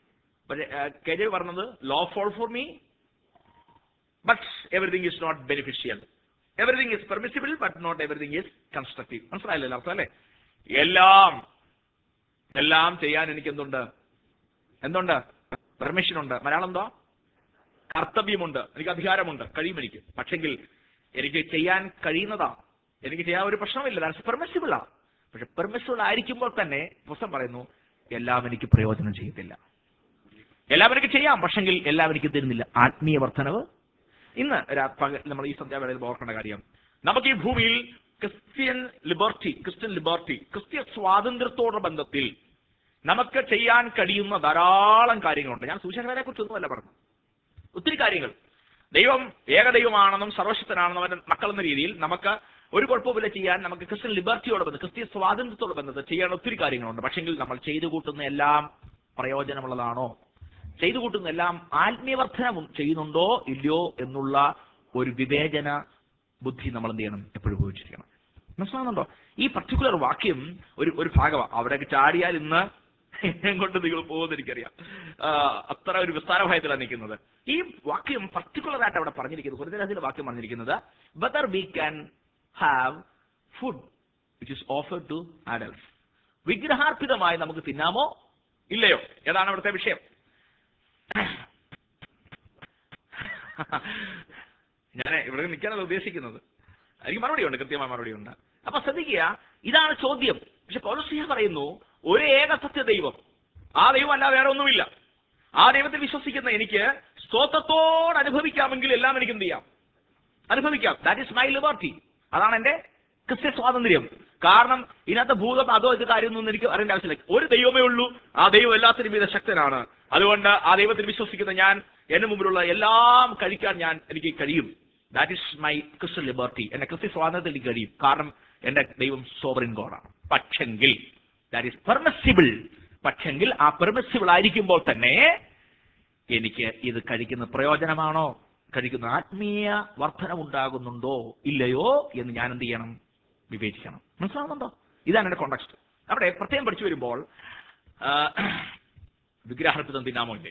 K J പറഞ്ഞത് lawful for me but everything is not beneficial everything is permissible but not everything is constructive മനസ്സിലായില്ലല്ലോ അർത്ഥം അല്ലേ എല്ലാം എല്ലാം ചെയ്യാൻ എനിക്ക് എന്തുണ്ട് എന്തുണ്ട് പെർമിഷൻ ഉണ്ട് മലയാളം എന്തോ കർത്തവ്യമുണ്ട് എനിക്ക് അധികാരമുണ്ട് കഴിയും എനിക്ക് പക്ഷെങ്കിൽ എനിക്ക് ചെയ്യാൻ കഴിയുന്നതാ എനിക്ക് ചെയ്യാൻ ഒരു പ്രശ്നമില്ല ദാറ്റ്സ് പെർമിസിബിൾ ആ പക്ഷെ പെർമിസിബിൾ ആയിരിക്കുമ്പോൾ തന്നെ പുസ്തകം പറയുന്നു എല്ലാം എനിക്ക് പ്രയോജനം ചെയ്യത്തില്ല എല്ലാം എനിക്ക് ചെയ്യാം പക്ഷെങ്കിൽ എല്ലാം എനിക്ക് തരുന്നില്ല ആത്മീയ വർധനവ് ഇന്ന് രാ- പക- നമ്മൾ ഈ സന്ധ്യാവേളയിൽ ഓർക്കേണ്ട കാര്യം നമുക്ക് ഈ ഭൂമിയിൽ ക്രിസ്ത്യൻ ലിബർട്ടി ക്രിസ്ത്യൻ ലിബർട്ടി ക്രിസ്ത്യ സ്വാതന്ത്ര്യത്തോടുള്ള ബന്ധത്തിൽ നമുക്ക് ചെയ്യാൻ കഴിയുന്ന ധാരാളം കാര്യങ്ങളുണ്ട് ഞാൻ സൂചനകളെ കുറിച്ചൊന്നുമല്ല പറഞ്ഞു ഒത്തിരി കാര്യങ്ങൾ ദൈവം ഏകദൈവമാണെന്നും സർവശക്തനാണെന്നും അവന്റെ മക്കൾ എന്ന രീതിയിൽ നമുക്ക് ഒരു കുഴപ്പമില്ല ചെയ്യാൻ നമുക്ക് ക്രിസ്ത്യൻ ലിബർട്ടിയോട് ബന്ധം ക്രിസ്ത്യ സ്വാതന്ത്ര്യത്തോട് ബന്ധത്തിൽ ചെയ്യാൻ ഒത്തിരി കാര്യങ്ങളുണ്ട് പക്ഷെങ്കിൽ നമ്മൾ ചെയ്തു കൂട്ടുന്ന എല്ലാം പ്രയോജനമുള്ളതാണോ ചെയ്തു കൂട്ടുന്ന എല്ലാം ആത്മീയവർദ്ധനം ചെയ്യുന്നുണ്ടോ ഇല്ലയോ എന്നുള്ള ഒരു വിവേചന ബുദ്ധി നമ്മൾ എന്ത് ചെയ്യണം എപ്പോഴും ഉപയോഗിച്ചിരിക്കണം മനസ്സിലാവുന്നുണ്ടോ ഈ പർട്ടിക്കുലർ വാക്യം ഒരു ഒരു ഭാഗമാണ് അവിടെയൊക്കെ ചാടിയാൽ ഇന്ന് കൊണ്ട് നിങ്ങൾ പോകുമെന്ന് എനിക്കറിയാം ആ, അത്ര ഒരു വിസ്താരഭയത്തിലാണ് നിൽക്കുന്നത് ഈ വാക്യം പർട്ടിക്കുലർ ആയിട്ട് അവിടെ പറഞ്ഞിരിക്കുന്നത് കുരുതരാജിന്റെ വാക്യം പറഞ്ഞിരിക്കുന്നത് whether we can have food which is offer to idols വിഗ്രഹാർപ്പിതമായി നമുക്ക് തിന്നാമോ ഇല്ലയോ ഏതാണ് അവിടുത്തെ വിഷയം ഞാൻ ഇവിടെ നിൽക്കാനല്ല ഉദ്ദേശിക്കുന്നത് എനിക്ക് മറുപടിയുണ്ട് കൃത്യമായ മറുപടിയുണ്ട് അപ്പൊ ശ്രദ്ധിക്കുക ഇതാണ് ചോദ്യം പക്ഷെ പൗരസ്യ പറയുന്നു ഒരു ഏക സത്യ ദൈവം ആ ദൈവം അല്ല വേറെ ഒന്നുമില്ല ആ ദൈവത്തിൽ വിശ്വസിക്കുന്ന എനിക്ക് സ്തോത്രത്തോട് അനുഭവിക്കാമെങ്കിൽ എല്ലാം എനിക്ക് എന്ത് ചെയ്യാം അനുഭവിക്കാം ദാറ്റ് ഇസ് മൈ ലിബർട്ടി അതാണ് എന്റെ ക്രിസ്ത്യ സ്വാതന്ത്ര്യം കാരണം ഇതിനകത്ത് ഭൂതം അതോ ഇത് കാര്യമൊന്നും എനിക്ക് അറിയേണ്ട ആവശ്യമില്ല ഒരു ദൈവമേ ഉള്ളൂ ആ ദൈവം എല്ലാത്തിനും വിധ ശക്തനാണ് അതുകൊണ്ട് ആ ദൈവത്തിൽ വിശ്വസിക്കുന്ന ഞാൻ എന്റെ മുമ്പിലുള്ള എല്ലാം കഴിക്കാൻ ഞാൻ എനിക്ക് കഴിയും that is my Christian liberty എന്റെ ക്രിസ്ത്യ സ്വാതന്ത്ര്യത്തിൽ എനിക്ക് കഴിയും കാരണം എന്റെ ദൈവം സോവറിൻ ഗോഡാണ് പക്ഷെങ്കിൽ ദാറ്റ് ഇസ് പെർമിസിബിൾ പക്ഷെങ്കിൽ ആ പെർമിസിബിൾ ആയിരിക്കുമ്പോൾ തന്നെ എനിക്ക് ഇത് കഴിക്കുന്ന പ്രയോജനമാണോ കഴിക്കുന്ന ആത്മീയ വർധനം ഉണ്ടാകുന്നുണ്ടോ ഇല്ലയോ എന്ന് ഞാൻ എന്ത് ചെയ്യണം വിവേചിക്കണം മനസ്സിലാവുന്നുണ്ടോ ഇതാണ് എന്റെ കോണ്ടക്സ്റ്റ് അവിടെ പ്രത്യേകം പഠിച്ചു വരുമ്പോൾ ആ, വിഗ്രഹാർപ്പിതം തിന്നാമോ ഇല്ലേ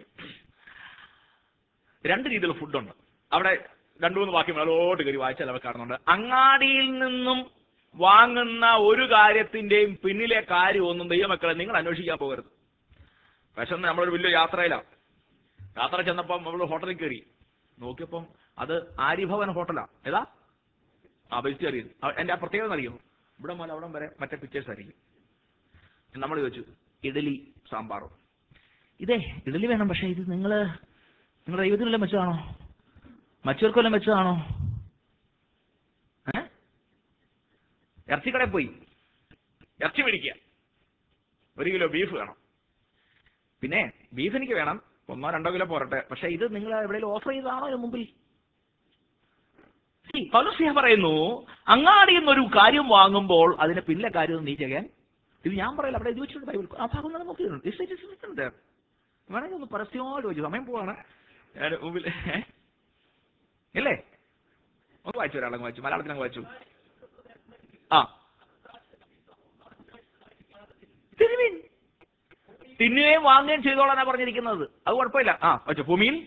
രണ്ട് രീതിയിലുള്ള ഫുഡുണ്ട് അവിടെ രണ്ടു മൂന്ന് വാക്യം മേലോട്ട് കയറി വായിച്ചാൽ അവർ കാണുന്നുണ്ട് അങ്ങാടിയിൽ നിന്നും വാങ്ങുന്ന ഒരു കാര്യത്തിന്റെയും പിന്നിലെ കാര്യമൊന്നും ദൈവമക്കളെ നിങ്ങൾ അന്വേഷിക്കാൻ പോകരുത് വിശന്ന് നമ്മളൊരു വലിയ യാത്രയിലാണ് യാത്ര ചെന്നപ്പം നമ്മൾ ഹോട്ടലിൽ കയറി നോക്കിയപ്പം അത് ആര്യഭവൻ ഹോട്ടലാ ഏതാ ആ വെജിറ്റേറിയൻ എന്റെ ആ പ്രത്യേകത അറിയുമോ ഇവിടെ മുതൽ അവിടം വരെ മറ്റേ പിക്ചേഴ്സ് ആയിരിക്കും നമ്മൾ ചോദിച്ചു ഇഡലി സാമ്പാറും ഇതേ ഇഡലി വേണം പക്ഷേ ഇത് നിങ്ങൾ നിങ്ങളുടെ ദൈവത്തിനെല്ലാം വെച്ചതാണോ മറ്റവർക്കെല്ലാം വെച്ചതാണോ ഇറച്ചിക്കടയിൽ പോയി ഇറച്ചി മേടിക്കുക ഒരു കിലോ ബീഫ് വേണം പിന്നെ ബീഫ് എനിക്ക് വേണം ഒന്നോ രണ്ടോ കിലോ പോരട്ടെ പക്ഷെ ഇത് നിങ്ങൾ എവിടെയെങ്കിലും ഓഫർ ചെയ്തതാണോ ഇതിന് മുമ്പിൽ See, പൗലോസ് പറയുന്നു അങ്ങാടിയിൽ നിന്ന് ഒരു കാര്യം വാങ്ങുമ്പോൾ അതിന്റെ പിന്നിലെ കാര്യം നീ ചെയ്യാൻ ഇത് ഞാൻ പറയില്ല അവിടെ എഴുതി വെച്ചിട്ടുണ്ട് ബൈബിൾ ആ ഭാഗം നമ്മൾ നോക്കിയിട്ടുണ്ട് It's- it is written there. വേണമെങ്കിൽ ഒന്ന് പരസ്യമായിട്ട് ചോദിച്ചു സമയം പോവാണ് ഞാൻ മുമ്പിൽ ഏ? ഇല്ലേ ഒന്ന് വായിച്ചു ഒരാളെ വായിച്ചു മലയാളത്തിലങ്ങ് വായിച്ചു ആ തിരുമീൻ തിന്നുകയും വാങ്ങുകയും ചെയ്തോളാനാ പറഞ്ഞിരിക്കുന്നത് അത് കുഴപ്പമില്ല ആ വെച്ചു ഭൂമിയിൽ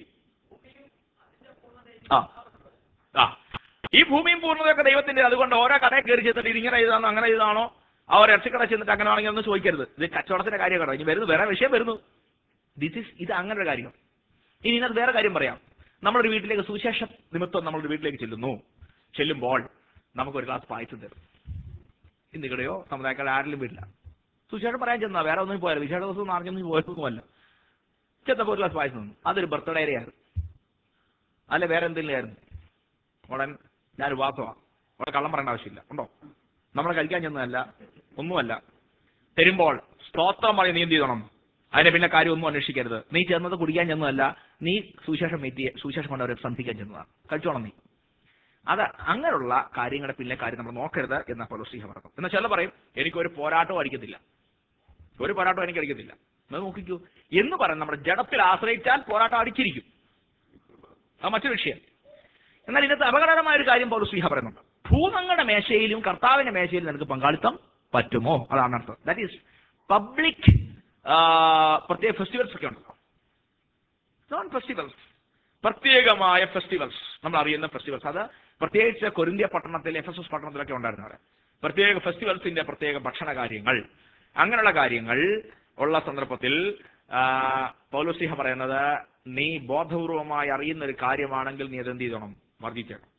ആ ആ ഈ ഭൂമിയും പൂർണ്ണതയൊക്കെ ദൈവത്തിന്റെ അതുകൊണ്ട് ഓരോ കടയിൽ കയറി ചെന്നിട്ട് ഇതിങ്ങനെ ചെയ്താണോ അങ്ങനെ ചെയ്താണോ അവർ ഇറച്ചിക്കട ചെന്നിട്ട് അങ്ങനെ ആണെങ്കിൽ ഒന്നും ചോദിക്കരുത് ഇത് കച്ചവടത്തിന്റെ കാര്യം കേട്ടോ ഇനി വരുന്നു വേറെ വിഷയം വരുന്നു ദിസ് ഇസ് ഇത് അങ്ങനെ ഒരു കാര്യം ഇനി ഇതിനകത്ത് വേറെ കാര്യം പറയാം നമ്മളൊരു വീട്ടിലേക്ക് സുവിശേഷ നിമിത്തം നമ്മളൊരു വീട്ടിലേക്ക് ചെല്ലുന്നു ചെല്ലുമ്പോൾ നമുക്കൊരു ഗ്ലാസ് പായസം തരും ഇന്നിക്കടെയോ സമുദായക്കാർ ആരിലും വീട്ടില്ല സുവിശേഷം പറയാൻ ചെന്നാ വേറെ ഒന്നും പോയാലും വിശേഷ ദിവസം അറിഞ്ഞൊന്നും പോയൊന്നുമല്ല ചെന്നപ്പോൾ ഒരു ഗ്ലാസ് പായസം തന്നു അതൊരു ബർത്ത്ഡേ ആയിരുന്നു അല്ല വേറെ എന്തെങ്കിലും ആയിരുന്നു ഉടൻ ഞാൻ ഉപവാസമാണ് അവിടെ കള്ളം പറയേണ്ട ആവശ്യമില്ല ഉണ്ടോ നമ്മൾ കഴിക്കാൻ ചെന്നതല്ല ഒന്നുമല്ല തരുമ്പോൾ സ്തോത്രം പറയും നീ എന്ത് ചെയ്യണം അതിനെ പിന്നെ കാര്യം ഒന്നും അന്വേഷിക്കരുത് നീ ചെന്നത് കുടിക്കാൻ ചെന്നതല്ല നീ സുവിശേഷം എത്തി സുവിശേഷം കൊണ്ട് അവരെ സന്ധിക്കാൻ ചെന്നതാണ് കഴിച്ചോണം നീ അത് അങ്ങനെയുള്ള കാര്യങ്ങളുടെ പിന്നെ കാര്യം നമ്മൾ നോക്കരുത് എന്ന പൊലോസിഹ പറഞ്ഞു എന്നാൽ ചില പറയും എനിക്കൊരു പോരാട്ടവും അടിക്കത്തില്ല ഒരു പോരാട്ടവും എനിക്ക് അടിക്കത്തില്ല അത് നോക്കിക്കൂ എന്ന് പറയുന്നത് നമ്മുടെ ജഡത്തിൽ ആശ്രയിച്ചാൽ പോരാട്ടം അടിച്ചിരിക്കും അത് മറ്റൊരു വിഷയം എന്നാൽ ഇതിനകത്ത് അപകടകരമായ ഒരു കാര്യം പൗലോസ് സ്ലീഹ പറയുന്നുണ്ട് ഭൂതങ്ങളുടെ മേശയിലും കർത്താവിന്റെ മേശയിലും നിനക്ക് പങ്കാളിത്തം പറ്റുമോ അതാണ് അർത്ഥം ദാറ്റ് ഈസ് പബ്ലിക് പ്രത്യേക ഫെസ്റ്റിവൽസ് ഒക്കെ ഉണ്ട് നോൺ ഫെസ്റ്റിവൽസ് പ്രത്യേകമായ ഫെസ്റ്റിവൽസ് നമ്മൾ അറിയുന്ന ഫെസ്റ്റിവൽസ് അത് പ്രത്യേകിച്ച് കൊരിന്ത്യ പട്ടണത്തിൽ എഫ് എസ് എസ് പട്ടണത്തിലൊക്കെ ഉണ്ടായിരുന്നു അവിടെ പ്രത്യേക ഫെസ്റ്റിവൽസിന്റെ പ്രത്യേക ഭക്ഷണ കാര്യങ്ങൾ അങ്ങനെയുള്ള കാര്യങ്ങൾ ഉള്ള സന്ദർഭത്തിൽ ആ, പൗലോസിഹ പറയുന്നത് നീ ബോധപൂർവമായി അറിയുന്ന ഒരു കാര്യമാണെങ്കിൽ നീ അതെന്ത് ചെയ്തോണം വർദ്ധിക്കണം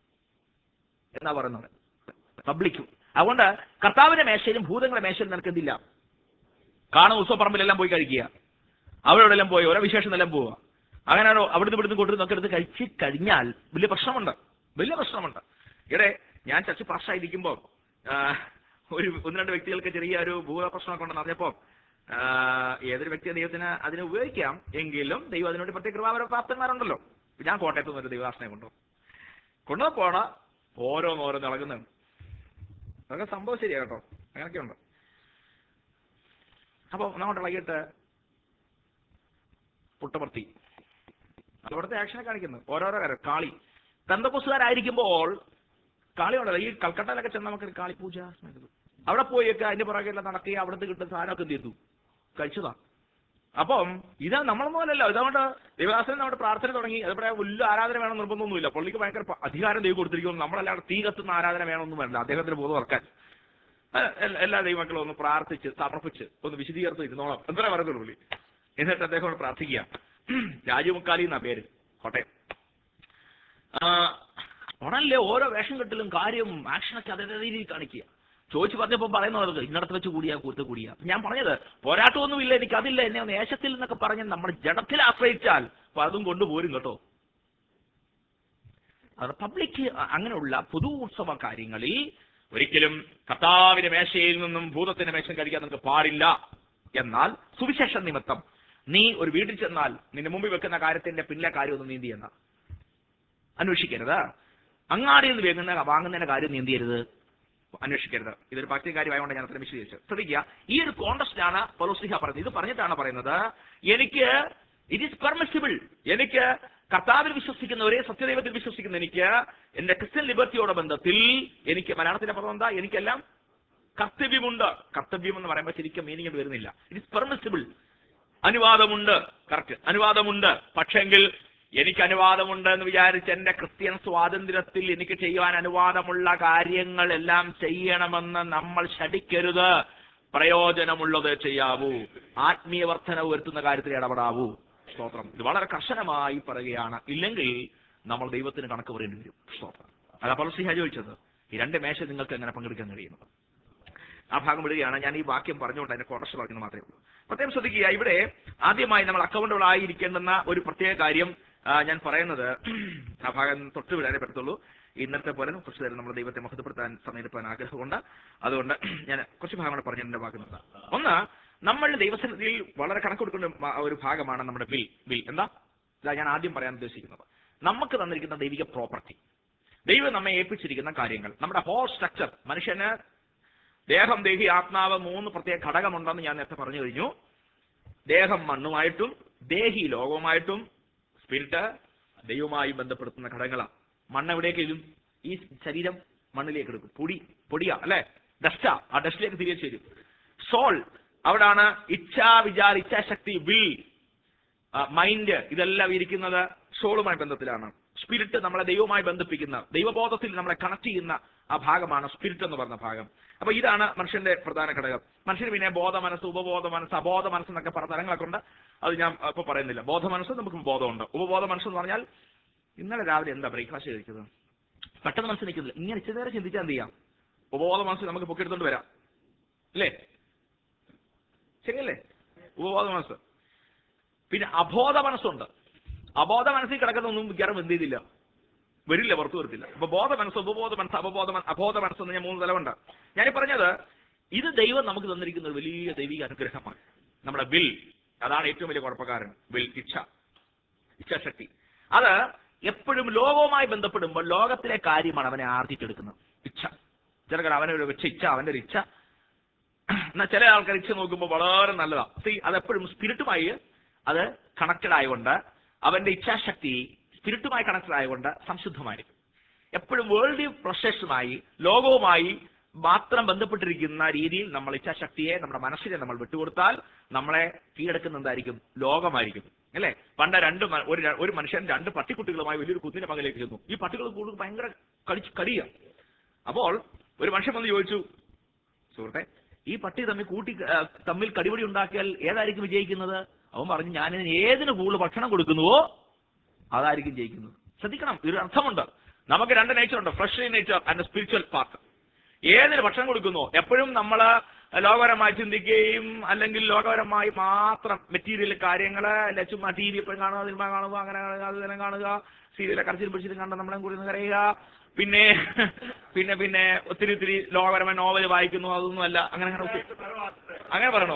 എന്നാ പറയുന്നത് പബ്ലിക്കും അതുകൊണ്ട് കർത്താവിന്റെ മേശയിലും ഭൂതങ്ങളുടെ മേശയിലും നിനക്ക് എന്തില്ല കാണുന്ന ഉത്സവപ്പറമ്പിലെല്ലാം പോയി കഴിക്കുക അവിടെ എല്ലാം പോയി ഓരോ വിശേഷം എല്ലാം പോവുക അങ്ങനെ അവിടുന്ന് ഇവിടുന്ന് കൊണ്ടുവരുന്നൊക്കെ എടുത്ത് കഴിച്ച് കഴിഞ്ഞാൽ വലിയ പ്രശ്നമുണ്ട് വലിയ പ്രശ്നമുണ്ട് ഇവിടെ ഞാൻ ചർച്ച പാസ്സായിരിക്കുമ്പോൾ ഒരു ഒന്ന് രണ്ട് വ്യക്തികൾക്ക് ചെറിയ ഒരു ഭൂത പ്രശ്നമൊക്കെ ഉണ്ടെന്ന് അറിഞ്ഞപ്പോൾ ആ, ഏതൊരു വ്യക്തിയെ ദൈവത്തിന് അതിനെ ഉപയോഗിക്കാം എങ്കിലും ദൈവം അതിനുവേണ്ടി പ്രത്യേക കൃപാവര പ്രാപ്തന്മാരുണ്ടല്ലോ ഇപ്പൊ ഞാൻ കോട്ടയത്ത് നിന്ന് ഒരു ദൈവാസനെ കൊണ്ടു കൊണ്ടുപോണ ഓരോന്നോരോന്ന് ഇളകുന്നുണ്ട് അതൊക്കെ സംഭവം ശരിയാ കേട്ടോ അങ്ങനെയൊക്കെ ഉണ്ട് അപ്പൊ അങ്ങോട്ട് ഇളകിയിട്ട് പുട്ടപർത്തി അവിടുത്തെ ആക്ഷനെ കാണിക്കുന്നത് ഓരോരോ കാര്യം കാളി തന്തക്കുസുകാരായിരിക്കുമ്പോൾ കാളി ഉണ്ടല്ലോ ഈ കൽക്കട്ടയിലൊക്കെ ചെന്ന് നമുക്ക് കാളി പൂജ നടക്കുന്നു. അവിടെ പോയൊക്കെ അതിന്റെ പുറകെ എല്ലാം നടക്കുകയും അവിടുത്തെ കിട്ടുന്ന സാധനമൊക്കെ എന്ത് ചെയ്തു കഴിച്ചതാ അപ്പം ഇത് നമ്മളൊന്നും അല്ലല്ലോ ഇതുകൊണ്ട് ദൈവദാസൻ നമ്മുടെ പ്രാർത്ഥന തുടങ്ങി അതിവിടെ വലിയ ആരാധന വേണം നിർബന്ധമൊന്നുമില്ല പുള്ളിക്ക് ഭയങ്കര പ- അധികാരം ദൈവം കൊടുത്തിരിക്കുന്നു നമ്മളല്ലാതെ തീ കത്തുന്ന ആരാധന വേണമെന്നും വേണ്ട അദ്ദേഹത്തിന് ബോധം ഇറക്കാൻ എ- എ- എല്ലാ ദൈവമക്കളും ഒന്ന് പ്രാർത്ഥിച്ച് സമർപ്പിച്ച് ഒന്ന് വിശദീകരിച്ച് ഇരുന്നോളാം എന്താ പറയുന്നുള്ളൂ പുള്ളി എന്നിട്ട് അദ്ദേഹം ഒന്ന് പ്രാർത്ഥിക്കുക രാജമുക്കാലി എന്നാ പേര് കോട്ടയം ആ, ഉടനല്ലേ ഓരോ വേഷം കെട്ടിലും കാര്യം ആക്ഷനൊക്കെ അതേ രീതിയിൽ കാണിക്കുക ചോദിച്ചു പറഞ്ഞപ്പോൾ പറയുന്നത് ഇന്നടത്ത് വെച്ച് കൂടിയാ കൂത്ത് കൂടിയാ ഞാൻ പറഞ്ഞത് പോരാട്ടമൊന്നുമില്ല എനിക്ക് അതില്ല എന്നെ ഒന്ന് ഏശത്തിൽ എന്നൊക്കെ പറഞ്ഞ് നമ്മൾ ജഡത്തിൽ ആശ്രയിച്ചാൽ പലതും കൊണ്ടുപോരും കേട്ടോ അത് പബ്ലിക് അങ്ങനെയുള്ള പൊതു ഉത്സവ കാര്യങ്ങളിൽ ഒരിക്കലും കർത്താവിന്റെ മേശയിൽ നിന്നും ഭൂതത്തിന്റെ മേശം കഴിക്കാൻ നിങ്ങൾക്ക് പാടില്ല എന്നാൽ സുവിശേഷ നിമിത്തം നീ ഒരു വീട്ടിൽ ചെന്നാൽ നിന്റെ മുമ്പിൽ വെക്കുന്ന കാര്യത്തിന്റെ പിന്നിലെ കാര്യമൊന്നും നീന്തി എന്ന അന്വേഷിക്കരുത് അങ്ങാടിയിൽ നിന്ന് വേങ്ങുന്ന വാങ്ങുന്നതിന്റെ കാര്യം നീന്തി ചെയ്യരുത് അന്വേഷിക്കരുത് ഇതൊരു ഭക്തി കാര്യമായതുകൊണ്ട് ഞാൻ അത്രയും വിശദീകരിച്ചു ശ്രദ്ധിക്കുക ഈ ഒരു കോണ്ടസ്റ്റിലാണ് പൊലോസ്ലിഹ പറയുന്നത് ഇത് പറഞ്ഞിട്ടാണ് പറയുന്നത് എനിക്ക് ഇറ്റ് ഈസ് പെർമിസിബിൾ എനിക്ക് കർത്താവിൽ വിശ്വസിക്കുന്ന ഒരേ സത്യദൈവത്തിൽ വിശ്വസിക്കുന്ന എനിക്ക് എന്റെ ക്രിസ്ത്യൻ ലിബർട്ടിയോടെ ബന്ധത്തിൽ എനിക്ക് മലയാളത്തിന്റെ പദം എന്താ എനിക്കെല്ലാം കർത്തവ്യമുണ്ട് കർത്തവ്യം എന്ന് പറയുമ്പോൾ ശരിക്കും മീനിങ് വരുന്നില്ല ഇറ്റ് ഇസ് പെർമിസിബിൾ അനുവാദമുണ്ട് കറക്റ്റ് അനുവാദമുണ്ട് പക്ഷെങ്കിൽ എനിക്ക് അനുവാദമുണ്ട് എന്ന് വിചാരിച്ച് എന്റെ ക്രിസ്ത്യൻ സ്വാതന്ത്ര്യത്തിൽ എനിക്ക് ചെയ്യുവാൻ അനുവാദമുള്ള കാര്യങ്ങളെല്ലാം ചെയ്യണമെന്ന് നമ്മൾ ശടിക്കരുത് പ്രയോജനമുള്ളത് ചെയ്യാവൂ ആത്മീയ വർധന വരുത്തുന്ന കാര്യത്തിൽ ഇടപെടാവൂ സ്തോത്രം ഇത് വളരെ കർശനമായി പറയുകയാണ് ഇല്ലെങ്കിൽ നമ്മൾ ദൈവത്തിന് കണക്ക് പറയേണ്ടി വരും സ്തോത്രം അതാ പലസിഹ ചോദിച്ചത് ഈ രണ്ട് മേശ നിങ്ങൾക്ക് എങ്ങനെ പങ്കെടുക്കാൻ കഴിയുന്നത് ആ ഭാഗം വിടുകയാണ് ഞാൻ ഈ വാക്യം പറഞ്ഞുകൊണ്ട് അതിന്റെ കുറച്ച് പറയുന്നത് മാത്രമേ ഉള്ളൂ പ്രത്യേകം ശ്രദ്ധിക്കുക ഇവിടെ ആദ്യമായി നമ്മൾ അക്കൗണ്ടബിൾ ആയിരിക്കേണ്ടുന്ന ഒരു പ്രത്യേക കാര്യം ആ, ഞാൻ പറയുന്നത് ആ ഭാഗം തൊട്ട് വിടാനേ പറ്റത്തുള്ളൂ ഇന്നത്തെ പോലെ കുറച്ച് നേരം നമ്മുടെ ദൈവത്തെ മഹത്വപ്പെടുത്താൻ സമയമെടുക്കാൻ ആഗ്രഹമുണ്ട് അതുകൊണ്ട് ഞാൻ കുറച്ച് ഭാഗങ്ങൾ പറഞ്ഞു എന്റെ വാക്ക് നിർത്താം ഒന്ന് നമ്മൾ ദൈവസന്നിധിയിൽ വളരെ കണക്ക് കൊടുക്കുന്ന മ- ഒരു ഭാഗമാണ് നമ്മുടെ ബിൽ ബിൽ എന്താ ഇതാ ഞാൻ ആദ്യം പറയാൻ ഉദ്ദേശിക്കുന്നത് നമുക്ക് തന്നിരിക്കുന്ന ദൈവിക പ്രോപ്പർട്ടി ദൈവം നമ്മെ ഏൽപ്പിച്ചിരിക്കുന്ന കാര്യങ്ങൾ നമ്മുടെ ഹോൾ സ്ട്രക്ചർ മനുഷ്യന് ദേഹം ദേഹി ആത്മാവ് മൂന്ന് പ്രത്യേക ഘടകമുണ്ടെന്ന് ഞാൻ നേരത്തെ പറഞ്ഞു കഴിഞ്ഞു ദേഹം മണ്ണുമായിട്ടും ദേഹി ലോകവുമായിട്ടും സ്പിരിറ്റ് ദൈവവുമായി ബന്ധപ്പെടുത്തുന്ന ഘടകങ്ങളാണ് മണ്ണ് എവിടേക്ക് ഇടും ഈ ശരീരം മണ്ണിലേക്ക് എടുക്കും പൊടി പൊടിയാ അല്ലെ ഡസ്റ്റാ ആ ഡസ്റ്റിലേക്ക് തിരികെ ചേരും സോൾ അവിടാണ് ഇച്ഛാ വിചാര ഇച്ഛാശക്തി വിൽ മൈൻഡ് ഇതെല്ലാം ഇരിക്കുന്നത് സോളുമായി ബന്ധത്തിലാണ് സ്പിരിറ്റ് നമ്മളെ ദൈവവുമായി ബന്ധിപ്പിക്കുന്ന ദൈവബോധത്തിൽ നമ്മളെ കണക്ട് ചെയ്യുന്ന ആ ഭാഗമാണ് സ്പിരിറ്റ് എന്ന് പറഞ്ഞ ഭാഗം അപ്പൊ ഇതാണ് മനുഷ്യന്റെ പ്രധാന ഘടകം മനുഷ്യന് പിന്നെ ബോധ മനസ്സ് ഉപബോധ മനസ്സ് അബോധ മനസ്സ് എന്നൊക്കെ പറഞ്ഞ തരങ്ങളൊക്കെ ഉണ്ട് അത് ഞാൻ ഇപ്പൊ പറയുന്നില്ല ബോധ മനസ്സ് നമുക്ക് ബോധമുണ്ട് ഉപബോധ മനസ്സ് എന്ന് പറഞ്ഞാൽ ഇന്നലെ രാവിലെ എന്താ ബ്രേക്ക്ഫാസ്റ്റ് കഴിച്ചത് പെട്ടെന്ന് മനസ്സ് നിൽക്കുന്നില്ല ഇങ്ങനെ ഇച്ചിരി നേരം ചിന്തിച്ചാൽ എന്ത് ചെയ്യാം ഉപബോധ മനസ്സ് നമുക്ക് പൊക്കിയെടുത്തോണ്ട് വരാം അല്ലേ ശരിയല്ലേ ഉപബോധ മനസ്സ് പിന്നെ അബോധ മനസ്സുണ്ട് അബോധ മനസ്സിൽ കിടക്കുന്നൊന്നും മിക്കവാറും എന്ത് ചെയ്തില്ല വരില്ല പുറത്തു വരത്തില്ല അപ്പൊ ബോധ മനസ്സ് ഉപബോധ മനസ്സ് അപബോധ മനസ്സ് അബോധ മനസ്സെന്ന് ഞാൻ മൂന്ന് തലമുണ്ട് ഞാൻ പറഞ്ഞത് ഇത് ദൈവം നമുക്ക് തന്നിരിക്കുന്ന ഒരു വലിയ ദൈവിക അനുഗ്രഹമാണ് നമ്മുടെ വിൽ അതാണ് ഏറ്റവും വലിയ കുഴപ്പക്കാരൻ വിൽ ഇച്ഛ ഇച്ഛാശക്തി അത് എപ്പോഴും ലോകവുമായി ബന്ധപ്പെടുമ്പോൾ ലോകത്തിലെ കാര്യമാണ് അവനെ ആർജിച്ചെടുക്കുന്നത് ഇച്ഛ ചിലർ അവനെ ഒരു വെച്ച ഇച്ഛ അവന്റെ ഒരു ഇച്ഛ എന്നാൽ ചില ആൾക്കാർ ഇച്ഛ നോക്കുമ്പോൾ വളരെ നല്ലതാണ് സി അതെപ്പോഴും സ്പിരിറ്റുമായി അത് കണക്റ്റഡ് ആയതുകൊണ്ട് അവന്റെ ഇച്ഛാശക്തി സ്പിരിറ്റുമായി കണക്റ്റഡ് ആയതുകൊണ്ട് സംശുദ്ധമായിരിക്കും എപ്പോഴും വേൾഡ് പ്രൊസസ്സുമായി ലോകവുമായി മാത്രം ബന്ധപ്പെട്ടിരിക്കുന്ന രീതിയിൽ നമ്മൾ ഇച്ഛാശക്തിയെ നമ്മുടെ മനസ്സിനെ നമ്മൾ വിട്ടുകൊടുത്താൽ നമ്മളെ കീഴടക്കുന്ന എന്തായിരിക്കും ലോകമായിരിക്കും അല്ലേ പണ്ട് രണ്ട് മ- ഒരു ര- ഒരു മനുഷ്യൻ രണ്ട് പട്ടിക്കുട്ടികളുമായി വലിയൊരു കുന്നിന്റെ മകലേക്ക് ചെന്നു ഈ പട്ടികൾ കൂടുതൽ ഭയങ്കര കളിച്ച് കളിയ അപ്പോൾ ഒരു മനുഷ്യൻ വന്ന് ചോദിച്ചു സുഹൃത്തെ ഈ പട്ടി തമ്മിൽ കൂട്ടി ആ, തമ്മിൽ കടിപിടി ഉണ്ടാക്കിയാൽ ഏതായിരിക്കും വിജയിക്കുന്നത് അവൻ പറഞ്ഞു ഞാൻ ഏതിന് കൂടുതൽ ഭക്ഷണം കൊടുക്കുന്നുവോ അതായിരിക്കും ജയിക്കുന്നത് ശ്രദ്ധിക്കണം ഇതൊരു അർത്ഥമുണ്ട് നമുക്ക് രണ്ട് നേച്ചർ ഉണ്ട് flesh nature and spiritual part ഏതിന് ഭക്ഷണം കൊടുക്കുന്നു എപ്പോഴും നമ്മൾ ലോകപരമായി ചിന്തിക്കുകയും അല്ലെങ്കിൽ ലോകപരമായി മാത്രം മെറ്റീരിയൽ കാര്യങ്ങൾ അല്ലെ ചുമ്മാ ടി വി എപ്പോഴും കാണുക സിനിമ കാണുക അങ്ങനെ കാണുക അത് തന്നെ കാണുക സീരിയലെ കരച്ചിലും പിടിച്ചിലും കണ്ട നമ്മളെ കൂടി ഒന്ന് കരയുക പിന്നെ പിന്നെ പിന്നെ ഒത്തിരി ഒത്തിരി ലോകപരമായ നോവൽ വായിക്കുന്നു അതൊന്നും അല്ല അങ്ങനെ അങ്ങനെ ഒത്തിരി- അങ്ങനെ പറയണോ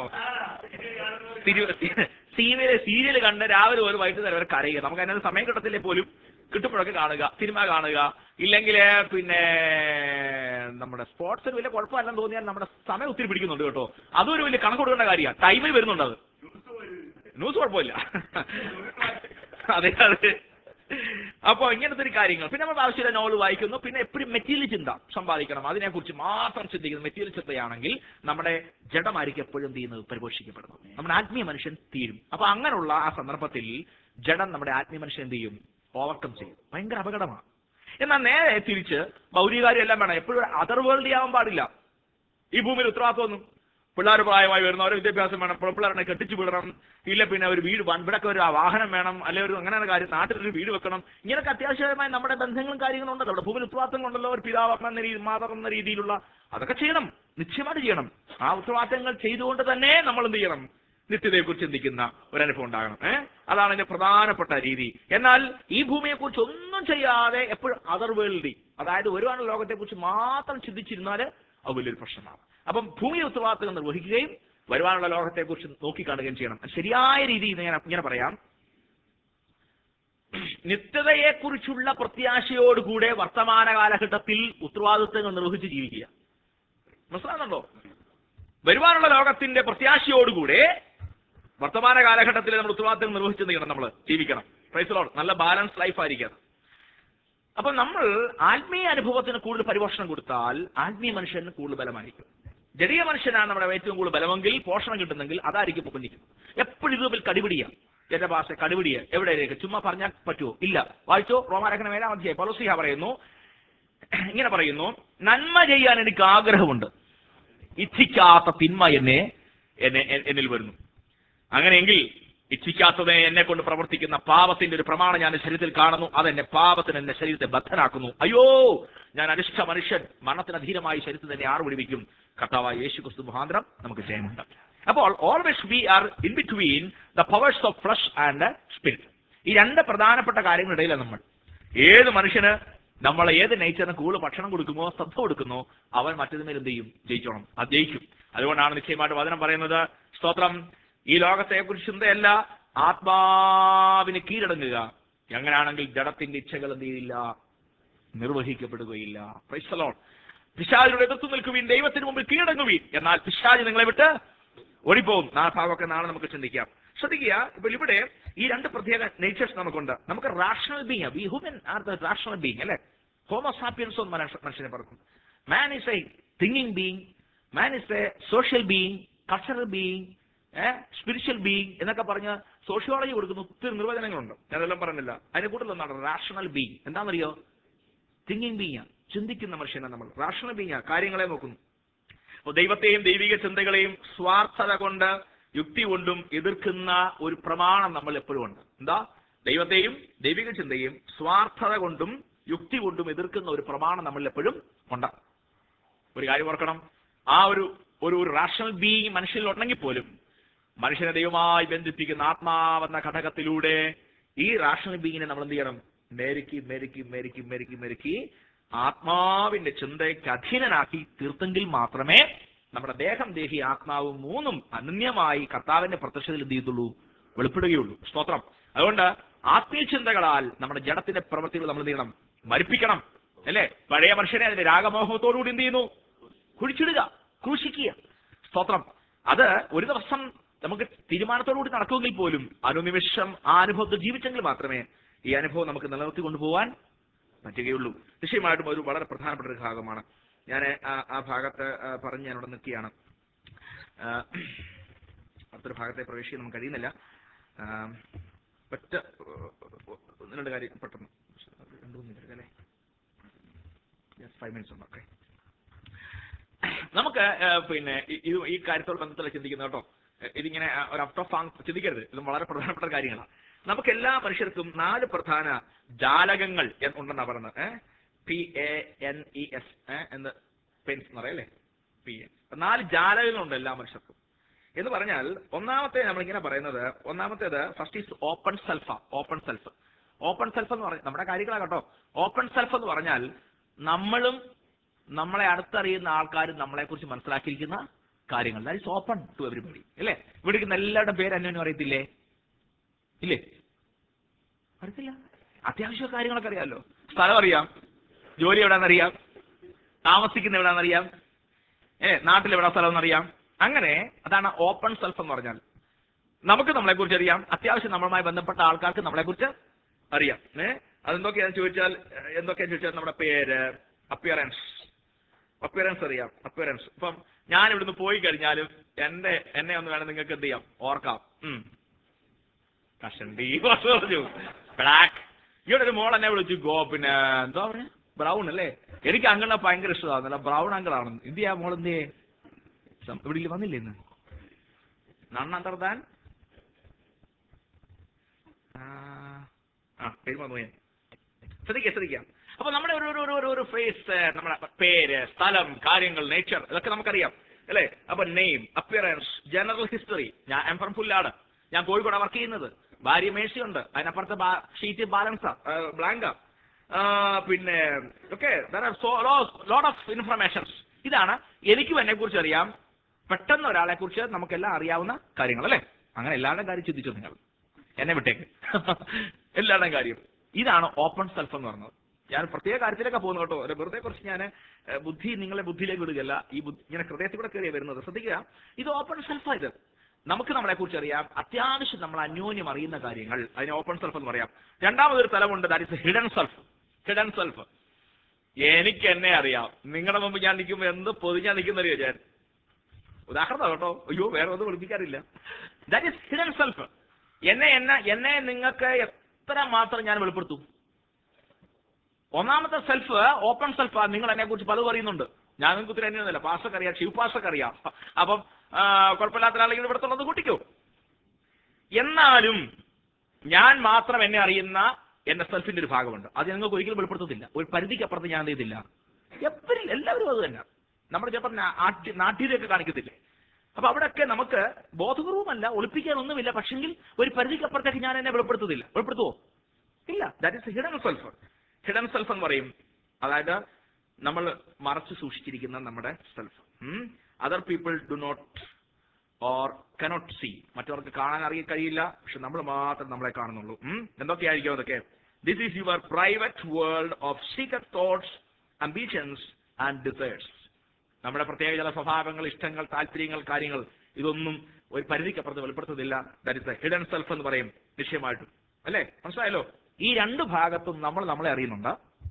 സീരിയൽ സീരിയൽ കണ്ട് രാവിലെ ഒരു വൈകുന്നേരം വരെ കരയുക നമുക്ക് അതിനകത്ത് സമയം കിട്ടത്തില്ലേ പോലും കിട്ടുമ്പോഴൊക്കെ കാണുക സിനിമ കാണുക ഇല്ലെങ്കിൽ പിന്നെ നമ്മുടെ സ്പോർട്സിന് വലിയ കുഴപ്പമല്ലെന്ന് തോന്നിയാൽ നമ്മുടെ സമയം ഒത്തിരി പിടിക്കുന്നുണ്ട് കേട്ടോ അതും ഒരു വലിയ കണക്ക് കൊടുക്കേണ്ട കാര്യമാണ് ടൈമിൽ വരുന്നുണ്ട് അത് ന്യൂസ് കുഴപ്പമില്ല അതെ അതെ അപ്പൊ ഇങ്ങനത്തെ ഒരു കാര്യങ്ങൾ പിന്നെ നമ്മൾ ആവശ്യമില്ല നോവൽ വായിക്കുന്നു പിന്നെ എപ്പോഴും മെറ്റീരിയൽ ചിന്ത സമ്പാദിക്കണം അതിനെക്കുറിച്ച് മാത്രം ചിന്തിക്കുന്നു മെറ്റീരിയൽ ചിന്തയാണെങ്കിൽ നമ്മുടെ ജഡമായിരിക്കും എപ്പോഴും എന്ത് ചെയ്യുന്നത് പരിപോഷിക്കപ്പെടുന്നു നമ്മുടെ ആത്മീയ മനുഷ്യൻ തീരും അപ്പൊ അങ്ങനെയുള്ള ആ സന്ദർഭത്തിൽ ജഡം നമ്മുടെ ആത്മീയ മനുഷ്യൻ എന്ത് ചെയ്യും ഓവർകം ചെയ്യും ഭയങ്കര അപകടമാണ് എന്നാൽ നേരെ തിരിച്ച് ഭൗതികാര്യം എല്ലാം വേണം എപ്പോഴും അതർ വേൾഡ് ആവാൻ പാടില്ല ഈ ഭൂമിയിൽ ഉത്തരവാദിത്വമൊന്നും പിള്ളേർ പ്രായമായി വരുന്നവർ വിദ്യാഭ്യാസം വേണം പിള്ളേരെ കെട്ടിച്ചു വിടണം ഇല്ല പിന്നെ ഒരു വീട് വൺ- ഇവിടൊക്കെ ഒരു വാഹനം വേണം അല്ലെ ഒരു അങ്ങനെ ഒരു കാര്യം നാട്ടിലൊരു വീട് വെക്കണം ഇങ്ങനെയൊക്കെ അത്യാവശ്യമായ നമ്മുടെ ബന്ധങ്ങളും കാര്യങ്ങളും ഉണ്ടല്ലോ അവിടെ ഭൂമിയിൽ ഉത്തരവാദിത്തങ്ങളുണ്ടല്ലോ ഒരു പിതാവ് എന്ന രീതി മാതാവ് എന്ന രീതിയിലുള്ള അതൊക്കെ ചെയ്യണം നിശ്ചയമായിട്ട് ചെയ്യണം ആ ഉത്തരവാദിത്തങ്ങൾ ചെയ്തുകൊണ്ട് തന്നെ നമ്മൾ എന്ത് ചെയ്യണം നിത്യതയെക്കുറിച്ച് ചിന്തിക്കുന്ന ഒരു അനുഭവം ഉണ്ടാകണം ഏഹ് അതാണ് ഇതിന്റെ പ്രധാനപ്പെട്ട രീതി എന്നാൽ ഈ ഭൂമിയെക്കുറിച്ച് ഒന്നും ചെയ്യാതെ എപ്പോഴും അതർ വേൾഡി അതായത് ഒരുപാട് ലോകത്തെക്കുറിച്ച് മാത്രം ചിന്തിച്ചിരുന്നാൽ അത് വലിയൊരു പ്രശ്നമാണ് അപ്പം ഭൂമിയെ ഉത്തരവാദിത്തങ്ങൾ നിർവഹിക്കുകയും വരുവാനുള്ള ലോകത്തെക്കുറിച്ച് നോക്കിക്കാണുകയും ചെയ്യണം ശരിയായ രീതിയിൽ ഞാൻ ഇങ്ങനെ പറയാം നിത്യതയെക്കുറിച്ചുള്ള പ്രത്യാശയോടുകൂടെ വർത്തമാന കാലഘട്ടത്തിൽ ഉത്തരവാദിത്തങ്ങൾ നിർവഹിച്ച് ജീവിക്കുക മനസ്സിലാകുന്നുണ്ടോ വരുവാനുള്ള ലോകത്തിന്റെ പ്രത്യാശയോടുകൂടെ വർത്തമാന കാലഘട്ടത്തിൽ നമ്മൾ ഉത്തരവാദിത്തം നിർവഹിച്ച് ചെയ്യണം നമ്മൾ ജീവിക്കണം പ്രൈസലോട് നല്ല ബാലൻസ് ലൈഫ് ആയിരിക്കണം അപ്പൊ നമ്മൾ ആത്മീയ അനുഭവത്തിന് കൂടുതൽ പരിപോഷണം കൊടുത്താൽ ആത്മീയ മനുഷ്യന് കൂടുതൽ ബലമായിരിക്കും ജടീയ മനുഷ്യനാണ് നമ്മുടെ ഏറ്റവും കൂടുതൽ ബലമെങ്കിൽ പോഷണം കിട്ടുന്നെങ്കിൽ അതായിരിക്കും പൊക്കുന്നിരിക്കുന്നത് എപ്പോഴും ഇത് കടിപിടിയാ എന്റെ ഭാഷ കടിപിടിയ എവിടെയൊക്കെ ചുമ്മാ പറഞ്ഞാൽ പറ്റുമോ ഇല്ല വായിച്ചോ റോമാലേഖനം ഏഴാം അധ്യായം പലോസിഹ പറയുന്നു ഇങ്ങനെ പറയുന്നു നന്മ ചെയ്യാൻ എനിക്ക് ആഗ്രഹമുണ്ട് ഇച്ഛിക്കാത്ത തിന്മ എന്നെ എന്നെ എ- എന്നിൽ വരുന്നു അങ്ങനെയെങ്കിൽ ഇച്ഛിക്കാത്തതിനെ എന്നെ കൊണ്ട് പ്രവർത്തിക്കുന്ന പാപത്തിന്റെ ഒരു പ്രമാണം ഞാൻ ശരീരത്തിൽ കാണുന്നു അതെന്നെ പാപത്തിന് എന്റെ ശരീരത്തെ ബദ്ധനാക്കുന്നു അയ്യോ ഞാൻ അനിഷ്ട മനുഷ്യൻ മരണത്തിന് അധീനമായി ശരീരത്തിൽ തന്നെ ആറ് പിടിവിക്കും കർത്താവായ യേശു ക്രിസ്തു മുഖാന്തരം നമുക്ക് ജയമുണ്ട് അപ്പോൾ always we are in between the powers of flesh and spirit ഈ രണ്ട് പ്രധാനപ്പെട്ട കാര്യങ്ങളിടയിലാണ് നമ്മൾ ഏത് മനുഷ്യന് നമ്മൾ ഏത് നേച്ചറിന് കൂടുതൽ ഭക്ഷണം കൊടുക്കുമോ ശ്രദ്ധ കൊടുക്കുന്നോ അവൻ മറ്റേതുമേൽ എന്ത് ചെയ്യും ജയിച്ചോണം അത് ജയിക്കും അതുകൊണ്ടാണ് നിശ്ചയമായിട്ട് വചനം പറയുന്നത് സ്തോത്രം ഈ ലോകത്തെ കുറിച്ച് ചിന്തയല്ല ആത്മാവിന് കീഴടങ്ങുക എങ്ങനെയാണെങ്കിൽ ജഡത്തിന്റെ ഇച്ഛകൾ എന്ത് ചെയ്യില്ല നിർവഹിക്കപ്പെടുകയില്ല Praise the Lord. പിശാചിനോട് എതിർത്ത് നിൽക്കുവീൻ ദൈവത്തിന് മുമ്പിൽ കീഴടങ്ങുവീൻ എന്നാൽ പിശാജ് നിങ്ങളെ വിട്ട് ഓടിപ്പോകും ആ ഭാഗമൊക്കെ നാളെ നമുക്ക് ചിന്തിക്കാം ശ്രദ്ധിക്കുക ഇപ്പോൾ ഇവിടെ ഈ രണ്ട് പ്രത്യേക നേച്ചേഴ്സ് നമുക്കുണ്ട് നമുക്ക് rational being we human are the rational being അല്ലെ ഹോമോസാപ്പിയൻസ് എന്ന് മനുഷ്യ- മനുഷ്യനെ പറക്കും man is a thinking being man is a social being cultural being spiritual being എന്നൊക്കെ പറഞ്ഞ് സോഷ്യോളജി കൊടുക്കുന്ന ഒത്തിരി നിർവചനങ്ങളുണ്ട് ഞാനെല്ലാം പറഞ്ഞില്ല അതിനെ കൂടുതൽ എന്താണ് റാഷണൽ ബീങ് എന്താണെന്നറിയോ തിങ്കിങ് ബീങ് ചിന്തിക്കുന്ന മനുഷ്യനാണ് നമ്മൾ റാഷണൽ ബീങ് കാര്യങ്ങളെ നോക്കുന്നു അപ്പോൾ ദൈവത്തെയും ദൈവിക ചിന്തകളെയും സ്വാർത്ഥത കൊണ്ട് യുക്തി കൊണ്ടും എതിർക്കുന്ന ഒരു പ്രമാണം നമ്മൾ എപ്പോഴും ഉണ്ട് എന്താ ദൈവത്തെയും ദൈവിക ചിന്തയും സ്വാർത്ഥത കൊണ്ടും യുക്തി കൊണ്ടും എതിർക്കുന്ന ഒരു പ്രമാണം നമ്മൾ എപ്പോഴും ഉണ്ട് ഒരു കാര്യം ഓർക്കണം ആ ഒരു ഒരു ഒരു റാഷണൽ ബീങ് മനുഷ്യനിൽ ഉണ്ടെങ്കിൽ പോലും മനുഷ്യനെ ദൈവമായി ബന്ധിപ്പിക്കുന്ന ആത്മാവെന്ന ഘടകത്തിലൂടെ ഈ റാഷണൽ ബീങ്ങിനെ നമ്മൾ എന്ത് ചെയ്യണം മെരുക്കി മെരുക്കി മെരുക്കി മെരുക്കി മെരുക്കി ആത്മാവിന്റെ ചിന്തയ്ക്ക് അധീനനാക്കി തീർത്തെങ്കിൽ മാത്രമേ നമ്മുടെ ദേഹം ദേഹി ആത്മാവ് മൂന്നും അനന്യമായി കർത്താവിന്റെ പ്രത്യക്ഷതയിൽ എന്ത് ചെയ്യത്തുള്ളൂ വെളിപ്പെടുകയുള്ളൂ സ്തോത്രം അതുകൊണ്ട് ആത്മീയ ചിന്തകളാൽ നമ്മുടെ ജഡത്തിന്റെ പ്രവൃത്തികൾ നമ്മൾ എന്ത് ചെയ്യണം മരിപ്പിക്കണം അല്ലേ പഴയ മനുഷ്യനെ അതിന്റെ രാഗമോഹത്തോടുകൂടി എന്ത് ചെയ്യുന്നു കുഴിച്ചിടുക ക്രൂശിക്കുക സ്തോത്രം അത് ഒരു ദിവസം നമുക്ക് തീരുമാനത്തോടുകൂടി നടക്കുമെങ്കിൽ പോലും അനുനിമിഷം ആ അനുഭവത്തിൽ ജീവിച്ചെങ്കിൽ മാത്രമേ ഈ അനുഭവം നമുക്ക് നിലനിർത്തി കൊണ്ടുപോകാൻ പറ്റുകയുള്ളൂ നിശ്ചയമായിട്ടും ഒരു വളരെ പ്രധാനപ്പെട്ട ഒരു ഭാഗമാണ് ഞാൻ ആ ആ ഭാഗത്ത് ആ, പറഞ്ഞ് ഞാനിവിടെ നിൽക്കുകയാണ് ആ, അടുത്തൊരു ഭാഗത്തെ പ്രവേശിക്കാൻ നമുക്ക് കഴിയുന്നില്ല ആ, ഒറ്റ ഒന്ന് രണ്ട് കാര്യം പെട്ടെന്ന് രണ്ട് മൂന്ന് മിനിറ്റ് അല്ലേ ഫൈവ് മിനിറ്റ്സ് ഉണ്ട് ഓക്കെ നമുക്ക് ആ, പിന്നെ ഈ- ഇത് ഈ കാര്യത്തോട് ബന്ധത്തിൽ ചിന്തിക്കുന്നത് കേട്ടോ ഇതിങ്ങനെ ആ, ഒരു അപ്റ്റോ ഫാങ് ചിന്തിക്കരുത് ഇത് വളരെ പ്രധാനപ്പെട്ട കാര്യങ്ങളാണ് നമുക്ക് എല്ലാ മനുഷ്യർക്കും നാല് പ്രധാന ജാലകങ്ങൾ എന്ന് ഉണ്ടെന്നാ പറയുന്നത് P A N E S എന്ന് പെൻസ് എന്ന് പറയല്ലേ പി എൻ നാല് ജാലകങ്ങളുണ്ട് എല്ലാ മനുഷ്യർക്കും എന്ന് പറഞ്ഞാൽ ഒന്നാമത്തെ നമ്മളിങ്ങനെ പറയുന്നത് ഒന്നാമത്തേത് first is open self open self open self എന്ന് പറഞ്ഞാൽ നമ്മുടെ കാര്യങ്ങളാ കേട്ടോ ഓപ്പൺ സെൽഫ് എന്ന് പറഞ്ഞാൽ നമ്മളും നമ്മളെ അടുത്തറിയുന്ന ആൾക്കാരും നമ്മളെ കുറിച്ച് മനസ്സിലാക്കിയിരിക്കുന്ന കാര്യങ്ങൾ that is open to everybody അല്ലേ ഇവിടെ ഇരിക്കുന്ന എല്ലാവരുടെ പേര് അന്യോന്യം അറിയത്തില്ലേ ഇല്ലേ അറിയത്തില്ല അത്യാവശ്യ കാര്യങ്ങളൊക്കെ അറിയാമല്ലോ സ്ഥലം അറിയാം ജോലി എവിടെയാണെന്നറിയാം താമസിക്കുന്ന എവിടെയാണെന്നറിയാം ഏ നാട്ടിൽ എവിടെ സ്ഥലം എന്നറിയാം അങ്ങനെ അതാണ് ഓപ്പൺ സെൽഫ് എന്ന് പറഞ്ഞാൽ നമുക്ക് നമ്മളെ കുറിച്ച് അറിയാം അത്യാവശ്യം നമ്മളുമായി ബന്ധപ്പെട്ട ആൾക്കാർക്ക് നമ്മളെ കുറിച്ച് അറിയാം ഏ അതെന്തൊക്കെയാന്ന് ചോദിച്ചാൽ ഏഹ്, എന്തൊക്കെയാന്ന് ചോദിച്ചാൽ നമ്മുടെ പേര് അപ്പിയറൻസ് അപ്പിയറൻസ് അറിയാം അപ്പിയറൻസ് ഇപ്പം ഞാൻ ഇവിടുന്ന് പോയി കഴിഞ്ഞാലും എന്റെ എന്നെ ഒന്ന് വേണം നിങ്ങൾക്ക് എന്ത് ചെയ്യാം ഓർക്കാം ഉം. കഷണ്ടി വാസു പറഞ്ഞു ബ്ലാക്ക് ഇവിടെ ഒരു മോൾ എന്നെ വിളിച്ചു ഗോ പിന്നെ എന്താ പറയാ ബ്രൗൺ അല്ലേ എനിക്ക് അങ്ങനെ ഭയങ്കര ഇഷ്ടമാണ് ബ്രൗൺ അങ്കിളാണ് എന്ത് ചെയ്യാ മോൾ എന്ത് ചെയ്യേ സം- ഇവിടെ ഇല്ല, വന്നില്ലേ ഇന്ന് നണ്ണന്തർ താൻ ആ പേര് മറന്നു ഞാൻ ശ്രദ്ധിക്കാം ശ്രദ്ധിക്കാം അപ്പൊ നമ്മുടെ ഒരു ഒരു- ഒരു ഒരു ഒരു ഫേസ് നമ്മുടെ പേര് സ്ഥലം കാര്യങ്ങൾ നേച്ചർ ഇതൊക്കെ നമുക്കറിയാം അല്ലേ അപ്പൊ നെയിം അപ്പിയറൻസ് ജനറൽ ഹിസ്റ്ററി ഞാൻ എം ഫ്രം പുല്ലാണ് ഞാൻ കോഴിക്കോട് വർക്ക് ചെയ്യുന്നത് ഭാര്യ മേഴ്സിയുണ്ട് അതിനപ്പുറത്തെ ഷീറ്റ് ബാലൻസാ ബ്ലാങ്കാ പിന്നെ ഓക്കെ ലോട്ട് ഓഫ് ഇൻഫർമേഷൻസ് ഇതാണ് എനിക്കും എന്നെ കുറിച്ച് അറിയാം പെട്ടെന്ന് ഒരാളെ കുറിച്ച് നമുക്കെല്ലാം അറിയാവുന്ന കാര്യങ്ങൾ അല്ലേ അങ്ങനെ എല്ലാവരുടെയും കാര്യം ചിന്തിച്ചു നിങ്ങൾ എന്നെ വിട്ടേക്ക് എല്ലാവരുടെയും കാര്യം ഇതാണ് ഓപ്പൺ സെൽഫ് എന്ന് പറയുന്നത് ഞാൻ പ്രത്യേക കാര്യത്തിലൊക്കെ പോകുന്നു കേട്ടോ ഒരു വെറുതെ കുറച്ച് ഞാൻ ബുദ്ധി നിങ്ങളെ ബുദ്ധിയിലേക്ക് വിടുകയല്ല ഈ ബുദ്ധി ഇങ്ങനെ ഹൃദയത്തിൽ കൂടെ കയറിയ വരുന്നത് ശ്രദ്ധിക്കുക ഇത് ഓപ്പൺ സെൽഫ് ഇത് നമുക്ക് നമ്മളെ കുറിച്ച് അറിയാം അത്യാവശ്യം നമ്മൾ അന്യോന്യം അറിയുന്ന കാര്യങ്ങൾ അതിന് ഓപ്പൺ സെൽഫ് എന്ന് പറയാം രണ്ടാമതൊരു തലമുണ്ട് that is hidden self hidden self എനിക്ക് എന്നെ അറിയാം നിങ്ങളുടെ മുമ്പ് ഞാൻ നിൽക്കുമ്പോൾ എന്ത് പൊതിഞ്ഞാ നിൽക്കുന്നറിയോ ഞാൻ ഉദാഹരണം കേട്ടോ അയ്യോ വേറെ ഒന്നും വിളിപ്പിക്കാറില്ല ദാറ്റ് ഇസ് ഹിഡൻ സെൽഫ് എന്നെ എന്നെ എന്നെ നിങ്ങൾക്ക് എത്ര മാത്രം ഞാൻ വെളിപ്പെടുത്തും ഒന്നാമത്തെ സെൽഫ് ഓപ്പൺ സെൽഫ് നിങ്ങൾ എന്നെ കുറിച്ച് പലതും അറിയുന്നുണ്ട് ഞാൻ നിങ്ങൾക്ക് ഒത്തിരി അന്യൊന്നുമില്ല പാസ്റ്റർക്ക് അറിയാം ഷിവ് പാസ്റ്റർക്ക് അറിയാം അപ്പം ആ, കുഴപ്പമില്ലാത്ത ആളെങ്കിൽ ഇവിടുത്തുള്ളത് കൂട്ടിക്കോ എന്നാലും ഞാൻ മാത്രം എന്നെ അറിയുന്ന എന്റെ സെൽഫിന്റെ ഒരു ഭാഗമുണ്ട് അത് ഞങ്ങൾക്ക് ഒരിക്കലും വെളിപ്പെടുത്തത്തില്ല ഒരു പരിധിക്ക് അപ്പുറത്ത് ഞാൻ എന്ത് ചെയ്തില്ല എപ്പോഴും എല്ലാവരും അത് തന്നെ നമ്മുടെ ചിലപ്പോൾ നാട്ടി നാട്ടിലൊക്കെ കാണിക്കത്തില്ലേ അപ്പൊ അവിടെയൊക്കെ നമുക്ക് ബോധപൂർവമല്ല ഒളിപ്പിക്കാനൊന്നുമില്ല പക്ഷെങ്കിൽ ഒരു പരിധിക്കപ്പുറത്തേക്ക് ഞാൻ എന്നെ വെളിപ്പെടുത്തുന്നില്ല വെളിപ്പെടുത്തുവോ ഇല്ല that is hidden self hidden self എന്ന് പറയും അതായത് നമ്മൾ മറച്ചു സൂക്ഷിച്ചിരിക്കുന്ന നമ്മുടെ self other people do not or cannot see മറ്റവർക്ക് കാണാൻ അറിയ കഴിയില്ല പക്ഷെ നമ്മൾ മാത്രം നമ്മളെ കാണുന്നുള്ളൂ ഉം? എന്തൊക്കെയായിരിക്കും അതൊക്കെ this is your private world of secret thoughts ambitions and desires നമ്മുടെ പ്രത്യേക ചില സ്വഭാവങ്ങൾ ഇഷ്ടങ്ങൾ താല്പര്യങ്ങൾ കാര്യങ്ങൾ ഇതൊന്നും ഒരു പരിധിക്കപ്പുറത്ത് വെളിപ്പെടുത്തുന്നില്ല ദാറ്റ് ഇസ് ഹിഡൻ സെൽഫ് എന്ന് പറയും നിശ്ചയമായിട്ടും അല്ലേ മനസ്സിലായല്ലോ ഈ രണ്ട് ഭാഗത്തും നമ്മൾ നമ്മളെ അറിയുന്നുണ്ട്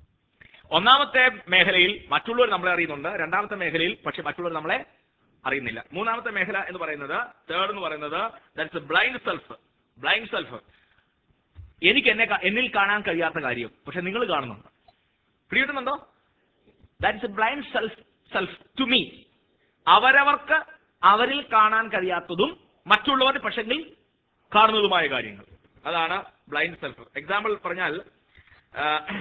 ഒന്നാമത്തെ മേഖലയിൽ മറ്റുള്ളവർ നമ്മളെ അറിയുന്നുണ്ട് രണ്ടാമത്തെ മേഖലയിൽ പക്ഷെ മറ്റുള്ളവർ നമ്മളെ അറിയുന്നില്ല മൂന്നാമത്തെ മേഖല എന്ന് പറയുന്നത് തേർഡ് എന്ന് പറയുന്നത് that's blind self blind self എനിക്ക് എന്നെ കാ- എന്നിൽ കാണാൻ കഴിയാത്ത കാര്യം പക്ഷെ നിങ്ങൾ കാണുന്നുണ്ട് പിടികിട്ടുന്നുണ്ടോ that's a blind self self to me അവരവർക്ക് അവരിൽ കാണാൻ കഴിയാത്തതും മറ്റുള്ളവർ പക്ഷെങ്കിൽ കാണുന്നതുമായ കാര്യങ്ങൾ അതാണ് ബ്ലൈൻഡ് സെൽഫ് എക്സാമ്പിൾ പറഞ്ഞാൽ ആ,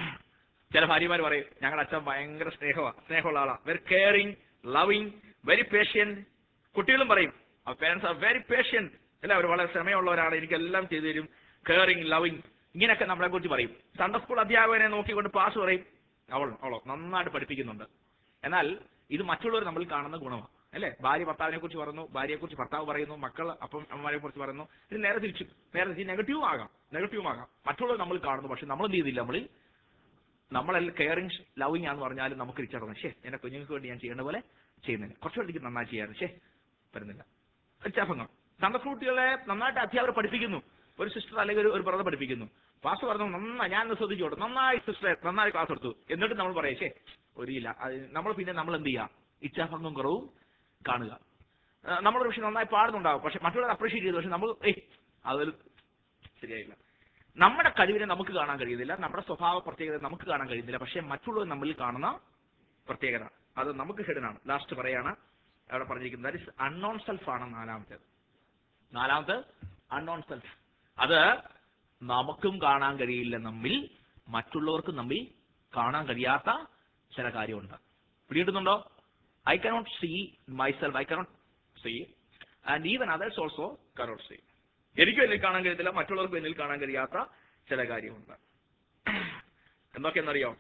ചില ഭാര്യമാർ പറയും ഞങ്ങളുടെ അച്ഛൻ ഭയങ്കര സ്നേഹമാണ് സ്നേഹമുള്ള ആളാണ് very caring loving very patient കുട്ടികളും പറയും പേരൻസ് ആർ വെരി പേഷ്യന്റ് അല്ല അവർ വളരെ ക്ഷമയുള്ളവരാണ് എനിക്കെല്ലാം ചെയ്തു തരും കെയറിങ് ലവിങ് ഇങ്ങനെയൊക്കെ നമ്മളെ കുറിച്ച് പറയും സൺഡേ സ്കൂൾ അധ്യാപകനെ നോക്കിക്കൊണ്ട് പാസ് പറയും അവൾ അവളോ നന്നായിട്ട് പഠിപ്പിക്കുന്നുണ്ട് എന്നാൽ ഇത് മറ്റുള്ളവർ നമ്മൾ കാണുന്ന ഗുണമാണ് അല്ലേ ഭാര്യ ഭർത്താവിനെ കുറിച്ച് പറയുന്നു ഭാര്യയെ കുറിച്ച് ഭർത്താവ് പറയുന്നു മക്കൾ അപ്പം അമ്മമാരെ കുറിച്ച് പറയുന്നു ഇത് നേരെ തിരിച്ചു നേരെ തിരിച്ച് നെഗറ്റീവും ആകാം നെഗറ്റീവും ആകാം മറ്റുള്ളവർ നമ്മൾ കാണുന്നു പക്ഷെ നമ്മൾ എന്ത് ചെയ്തില്ല നമ്മളിൽ നമ്മളെല്ലാം കെയറിങ് ലവിങ് ആണെന്ന് പറഞ്ഞാലും നമുക്ക് തിരിച്ചറിയണം ശേ എന്റെ കുഞ്ഞുങ്ങൾക്ക് വേണ്ടി ഞാൻ ചെയ്യേണ്ട പോലെ ചെയ്യുന്നില്ല കുറച്ചുകൂടെ എനിക്ക് നന്നായി ചെയ്യാറ് ശേ വരുന്നില്ല വ്യത്യാസങ്ങൾ സൺഡേ സ്കൂൾ കുട്ടികളെ നന്നായിട്ട് അധ്യാപകർ പഠിപ്പിക്കുന്നു ഒരു സിസ്റ്റർ അല്ലെങ്കിൽ ഒരു- ഒരു ബ്രദർ പഠിപ്പിക്കുന്നു പാസ് പറഞ്ഞു നന്നായി ഞാൻ ഒന്ന് ശ്രദ്ധിച്ചോട്ടെ നന്നായി സിസ്റ്റർ നന്നായി ക്ലാസ് എടുത്തു എന്നിട്ട് നമ്മൾ പറയാം ശേ ഒരു ഇല്ല അത് നമ്മൾ പിന്നെ നമ്മൾ എന്ത് ചെയ്യാം ഇച്ഛാഭംഗം കുറവും കാണുക ആ, നമ്മളൊരു പക്ഷെ നന്നായി പാടുന്നുണ്ടാവും പക്ഷെ മറ്റുള്ളവർ അപ്രീഷിയേറ്റ് ചെയ്തു പക്ഷെ നമ്മൾ ഏയ് അതൊരു ശരിയായില്ല നമ്മുടെ കഴിവിനെ നമുക്ക് കാണാൻ കഴിയുന്നില്ല നമ്മുടെ സ്വഭാവ പ്രത്യേകത നമുക്ക് കാണാൻ കഴിയുന്നില്ല പക്ഷെ മറ്റുള്ളവർ നമ്മളിൽ കാണുന്ന പ്രത്യേകത അത് നമുക്ക് ഹിഡനാണ് ലാസ്റ്റ് പറയാണ് അവിടെ പറഞ്ഞിരിക്കുന്നത് ദാറ്റ് ഇസ് അൺനോൺ സെൽഫ് ആണ് നാലാമത്തേത് നാലാമത്തെ അൺനോൺ സെൽഫ് അത് നമുക്കും കാണാൻ കഴിയില്ല നമ്മിൽ മറ്റുള്ളവർക്കും നമ്മിൽ കാണാൻ കഴിയാത്ത ചില കാര്യമുണ്ട് പിടികിട്ടുന്നുണ്ടോ I cannot see myself I cannot see and even others also cannot see എനിക്കും എന്നിൽ കാണാൻ കഴിയത്തില്ല മറ്റുള്ളവർക്കും എന്നിൽ കാണാൻ കഴിയാത്ത ചില കാര്യമുണ്ട് എന്തൊക്കെയെന്നറിയോ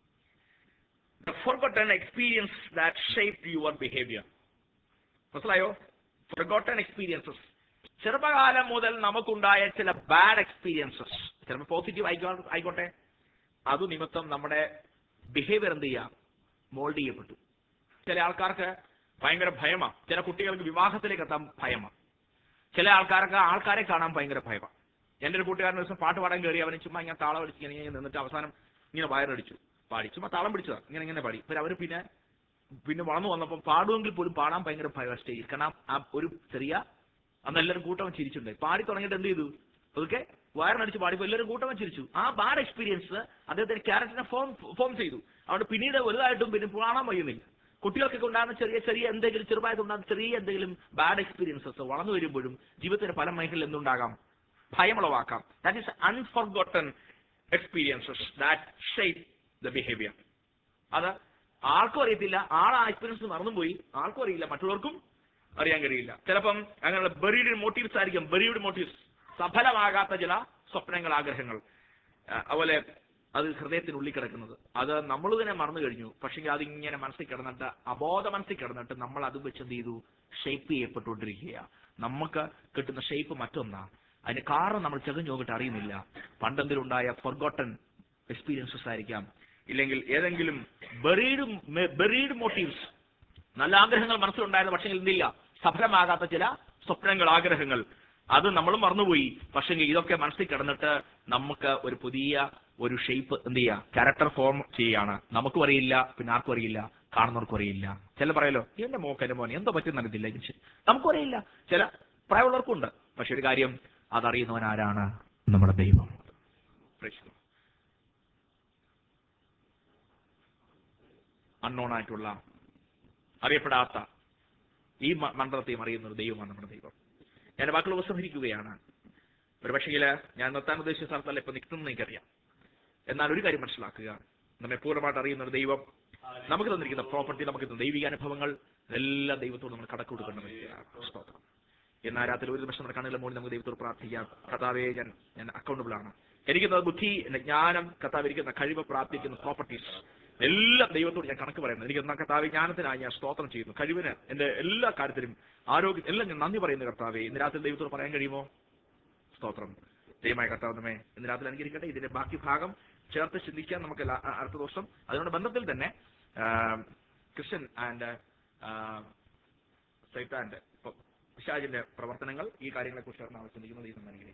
the forgotten experience that shaped your behavior മനസ്സിലായോ forgotten experiences ചെറുപ്പകാലം മുതൽ നമുക്കുണ്ടായ ചില ബാഡ് എക്സ്പീരിയൻസസ് ചിലപ്പോൾ പോസിറ്റീവ് ആയിക്കോ ആയിക്കോട്ടെ അത് നിമിത്തം നമ്മുടെ ബിഹേവിയർ എന്ത് ചെയ്യാം മോൾഡ് ചെയ്യപ്പെട്ടു ചില ആൾക്കാർക്ക് ഭയങ്കര ഭയമാണ് ചില കുട്ടികൾക്ക് വിവാഹത്തിലേക്ക് എത്താൻ ഭയമാണ് ചില ആൾക്കാർക്ക് ആൾക്കാരെ കാണാൻ ഭയങ്കര ഭയമാണ് എൻ്റെ ഒരു കൂട്ടുകാരൻ ഒരു ദിവസം പാട്ട് പാടാൻ കയറി അവന് ചുമ്മാ ഇങ്ങനെ താളം അടിച്ച് ഇങ്ങനെ ഇങ്ങനെ നിന്നിട്ട് അവസാനം ഇങ്ങനെ വയറടിച്ചു പാടി ചുമ്മാ താളം പിടിച്ചതാ ഇങ്ങനെ ഇങ്ങനെ പാടി പിന്നെ അവർ പിന്നെ പിന്നെ വളർന്നു വന്നപ്പോൾ പാടുമെങ്കിൽ പോലും പാടാൻ ഭയങ്കര ഭയം സ്റ്റേജിൽ കാരണം ആ ഒരു ചെറിയ അന്ന് എല്ലാവരും കൂട്ടം ചിരിച്ചിട്ടുണ്ട് പാടി തുടങ്ങിയിട്ട് എന്ത് ചെയ്തു അതൊക്കെ വയറിനടിച്ച് പാടിയപ്പോൾ എല്ലാവരും കൂട്ടം ചിരിച്ചു ആ ബാഡ് എക്സ്പീരിയൻസ് അദ്ദേഹത്തിന്റെ ക്യാരക്ടറിനെ ഫോം ഫോം ചെയ്തു അവിടെ പിന്നീട് വലുതായിട്ടും പിന്നെ കാണാൻ കഴിയുന്നില്ല കുട്ടികൾക്കൊക്കെ ഉണ്ടാകുന്ന ചെറിയ ചെറിയ എന്തെങ്കിലും ചെറുതായിട്ട് ഉണ്ടാകുന്ന ചെറിയ എന്തെങ്കിലും ബാഡ് എക്സ്പീരിയൻസസ് വളർന്നു വരുമ്പോഴും ജീവിതത്തിന്റെ പല മേഖലയിൽ എന്തുണ്ടാകാം ഭയമുളവാക്കാം that is unforgotten experiences that shape the behaviour അത് ആർക്കും അറിയത്തില്ല ആൾ ആ എക്സ്പീരിയൻസ് മറന്നുപോയി ആർക്കും അറിയില്ല മറ്റുള്ളവർക്കും അറിയാൻ കഴിയില്ല ചിലപ്പം അങ്ങനെയുള്ള ബെറീഡ് മോട്ടീവ്സ് ആയിരിക്കും ബെറീഡ് മോട്ടീവ്സ് സഫലമാകാത്ത ചില സ്വപ്നങ്ങൾ ആഗ്രഹങ്ങൾ ആ, അതുപോലെ അത് ഹൃദയത്തിനുള്ളിൽ കിടക്കുന്നത് അത് നമ്മൾ തന്നെ മറന്നു കഴിഞ്ഞു പക്ഷേ അതിങ്ങനെ മനസ്സിൽ കിടന്നിട്ട് അബോധ മനസ്സിൽ കിടന്നിട്ട് നമ്മൾ അത് വെച്ച് എന്ത് ചെയ്തു ഷേപ്പ് ചെയ്യപ്പെട്ടുകൊണ്ടിരിക്കുക നമുക്ക് കിട്ടുന്ന ഷേപ്പ് മറ്റൊന്നാ അതിന് കാരണം നമ്മൾ ചെകഞ്ഞു നോക്കിയിട്ട് അറിയുന്നില്ല പണ്ടെന്തെങ്കിലും ഉണ്ടായ ഫൊർഗോട്ടൺ എക്സ്പീരിയൻസസ് ആയിരിക്കാം ഇല്ലെങ്കിൽ ഏതെങ്കിലും ബെറീഡ് ബെറീഡ് മോട്ടീവ്സ് നല്ല ആഗ്രഹങ്ങൾ മനസ്സിലുണ്ടായിരുന്നു പക്ഷെ എന്തില്ല സഫലമാകാത്ത ചില സ്വപ്നങ്ങൾ ആഗ്രഹങ്ങൾ അത് നമ്മൾ മറന്നുപോയി പക്ഷെ ഇതൊക്കെ മനസ്സിൽ കിടന്നിട്ട് നമുക്ക് ഒരു പുതിയ ഒരു ഷേപ്പ് എന്ത് ചെയ്യുക ക്യാരക്ടർ ഫോം ചെയ്യാണ് നമുക്കും അറിയില്ല പിന്നെ ആർക്കും അറിയില്ല കാണുന്നവർക്കും അറിയില്ല ചില പറയലോ എന്റെ മോക്ക് എന്റെ മോനെ എന്തോ പറ്റി നടന്നില്ല നമുക്കും അറിയില്ല ചില പ്രായമുള്ളവർക്കും ഉണ്ട് പക്ഷെ ഒരു കാര്യം അതറിയുന്നവൻ ആരാണ് നമ്മുടെ ദൈവം Praise God. അൺനോൺ ആയിട്ടുള്ള അറിയപ്പെടാത്ത ഈ മ- മന്ത്രത്തെയും അറിയുന്ന ഒരു ദൈവമാണ് നമ്മുടെ ദൈവം ഞാൻ വാക്കുകൾ ഉപസംഹരിക്കുകയാണ് ഒരു പക്ഷേ ഞാൻ നിർത്താൻ ഉദ്ദേശിച്ച സ്ഥലത്തല്ല ഇപ്പൊ നിൽക്കുന്നത് എനിക്കറിയാം എന്നാൽ ഒരു കാര്യം മനസ്സിലാക്കുക നമ്മെ പൂർണ്ണമായിട്ട് അറിയുന്ന ഒരു ദൈവം നമുക്ക് തന്നിരിക്കുന്ന പ്രോപ്പർട്ടി നമുക്ക് തന്ന ദൈവിക അനുഭവങ്ങൾ ഇതെല്ലാം ദൈവത്തോട് നമ്മൾ കടക്ക് കൊടുക്കേണ്ട വ്യക്തിയാണ് സ്തോത്രം എന്നാൽ രാത്രി ഒരു നിമിഷം നമ്മുടെ കണ്ണുകളെ മൂടി നമുക്ക് ദൈവത്തോട് പ്രാർത്ഥിക്കാം കർത്താവേ ഞാൻ ഞാൻ അക്കൗണ്ടബിൾ ആണ് എനിക്കുന്ന ബുദ്ധി എന്റെ ജ്ഞാനം കർത്താവ് ഇരിക്കുന്ന കഴിവ് പ്രാർത്ഥിക്കുന്ന പ്രോപ്പർട്ടീസ് എല്ലാം ദൈവത്തോട് ഞാൻ കണക്ക് പറയുന്നത് എനിക്ക് എന്നാ കർത്താവ് ജ്ഞാനത്തിനായി ഞാൻ സ്തോത്രം ചെയ്യുന്നു കഴിവിന് എന്റെ എല്ലാ കാര്യത്തിലും ആരോഗ്യം എല്ലാം ഞാൻ നന്ദി പറയുന്നു കർത്താവേ ഇന്ന് രാത്രി ദൈവത്തോട് പറയാൻ കഴിയുമോ സ്തോത്രം ദൈവമായ കർത്താവ് നമ്മെ ഇന്ന് രാത്രി അനുകരിക്കട്ടെ ഇതിന്റെ ബാക്കി ഭാഗം ചേർത്ത് ചിന്തിക്കാൻ നമുക്ക് ല- അ- അടുത്ത ദിവസം അതുകൊണ്ട് ബന്ധത്തിൽ തന്നെ ക്രിസ്ത്യൻ ആൻഡ് സൈത്താൻഡ് പിശാചിന്റെ പ്രവർത്തനങ്ങൾ ഈ കാര്യങ്ങളെ കുറിച്ച് നാളെ ചിന്തിക്കുന്നത് ഈ അനുഗ്രഹിക്കും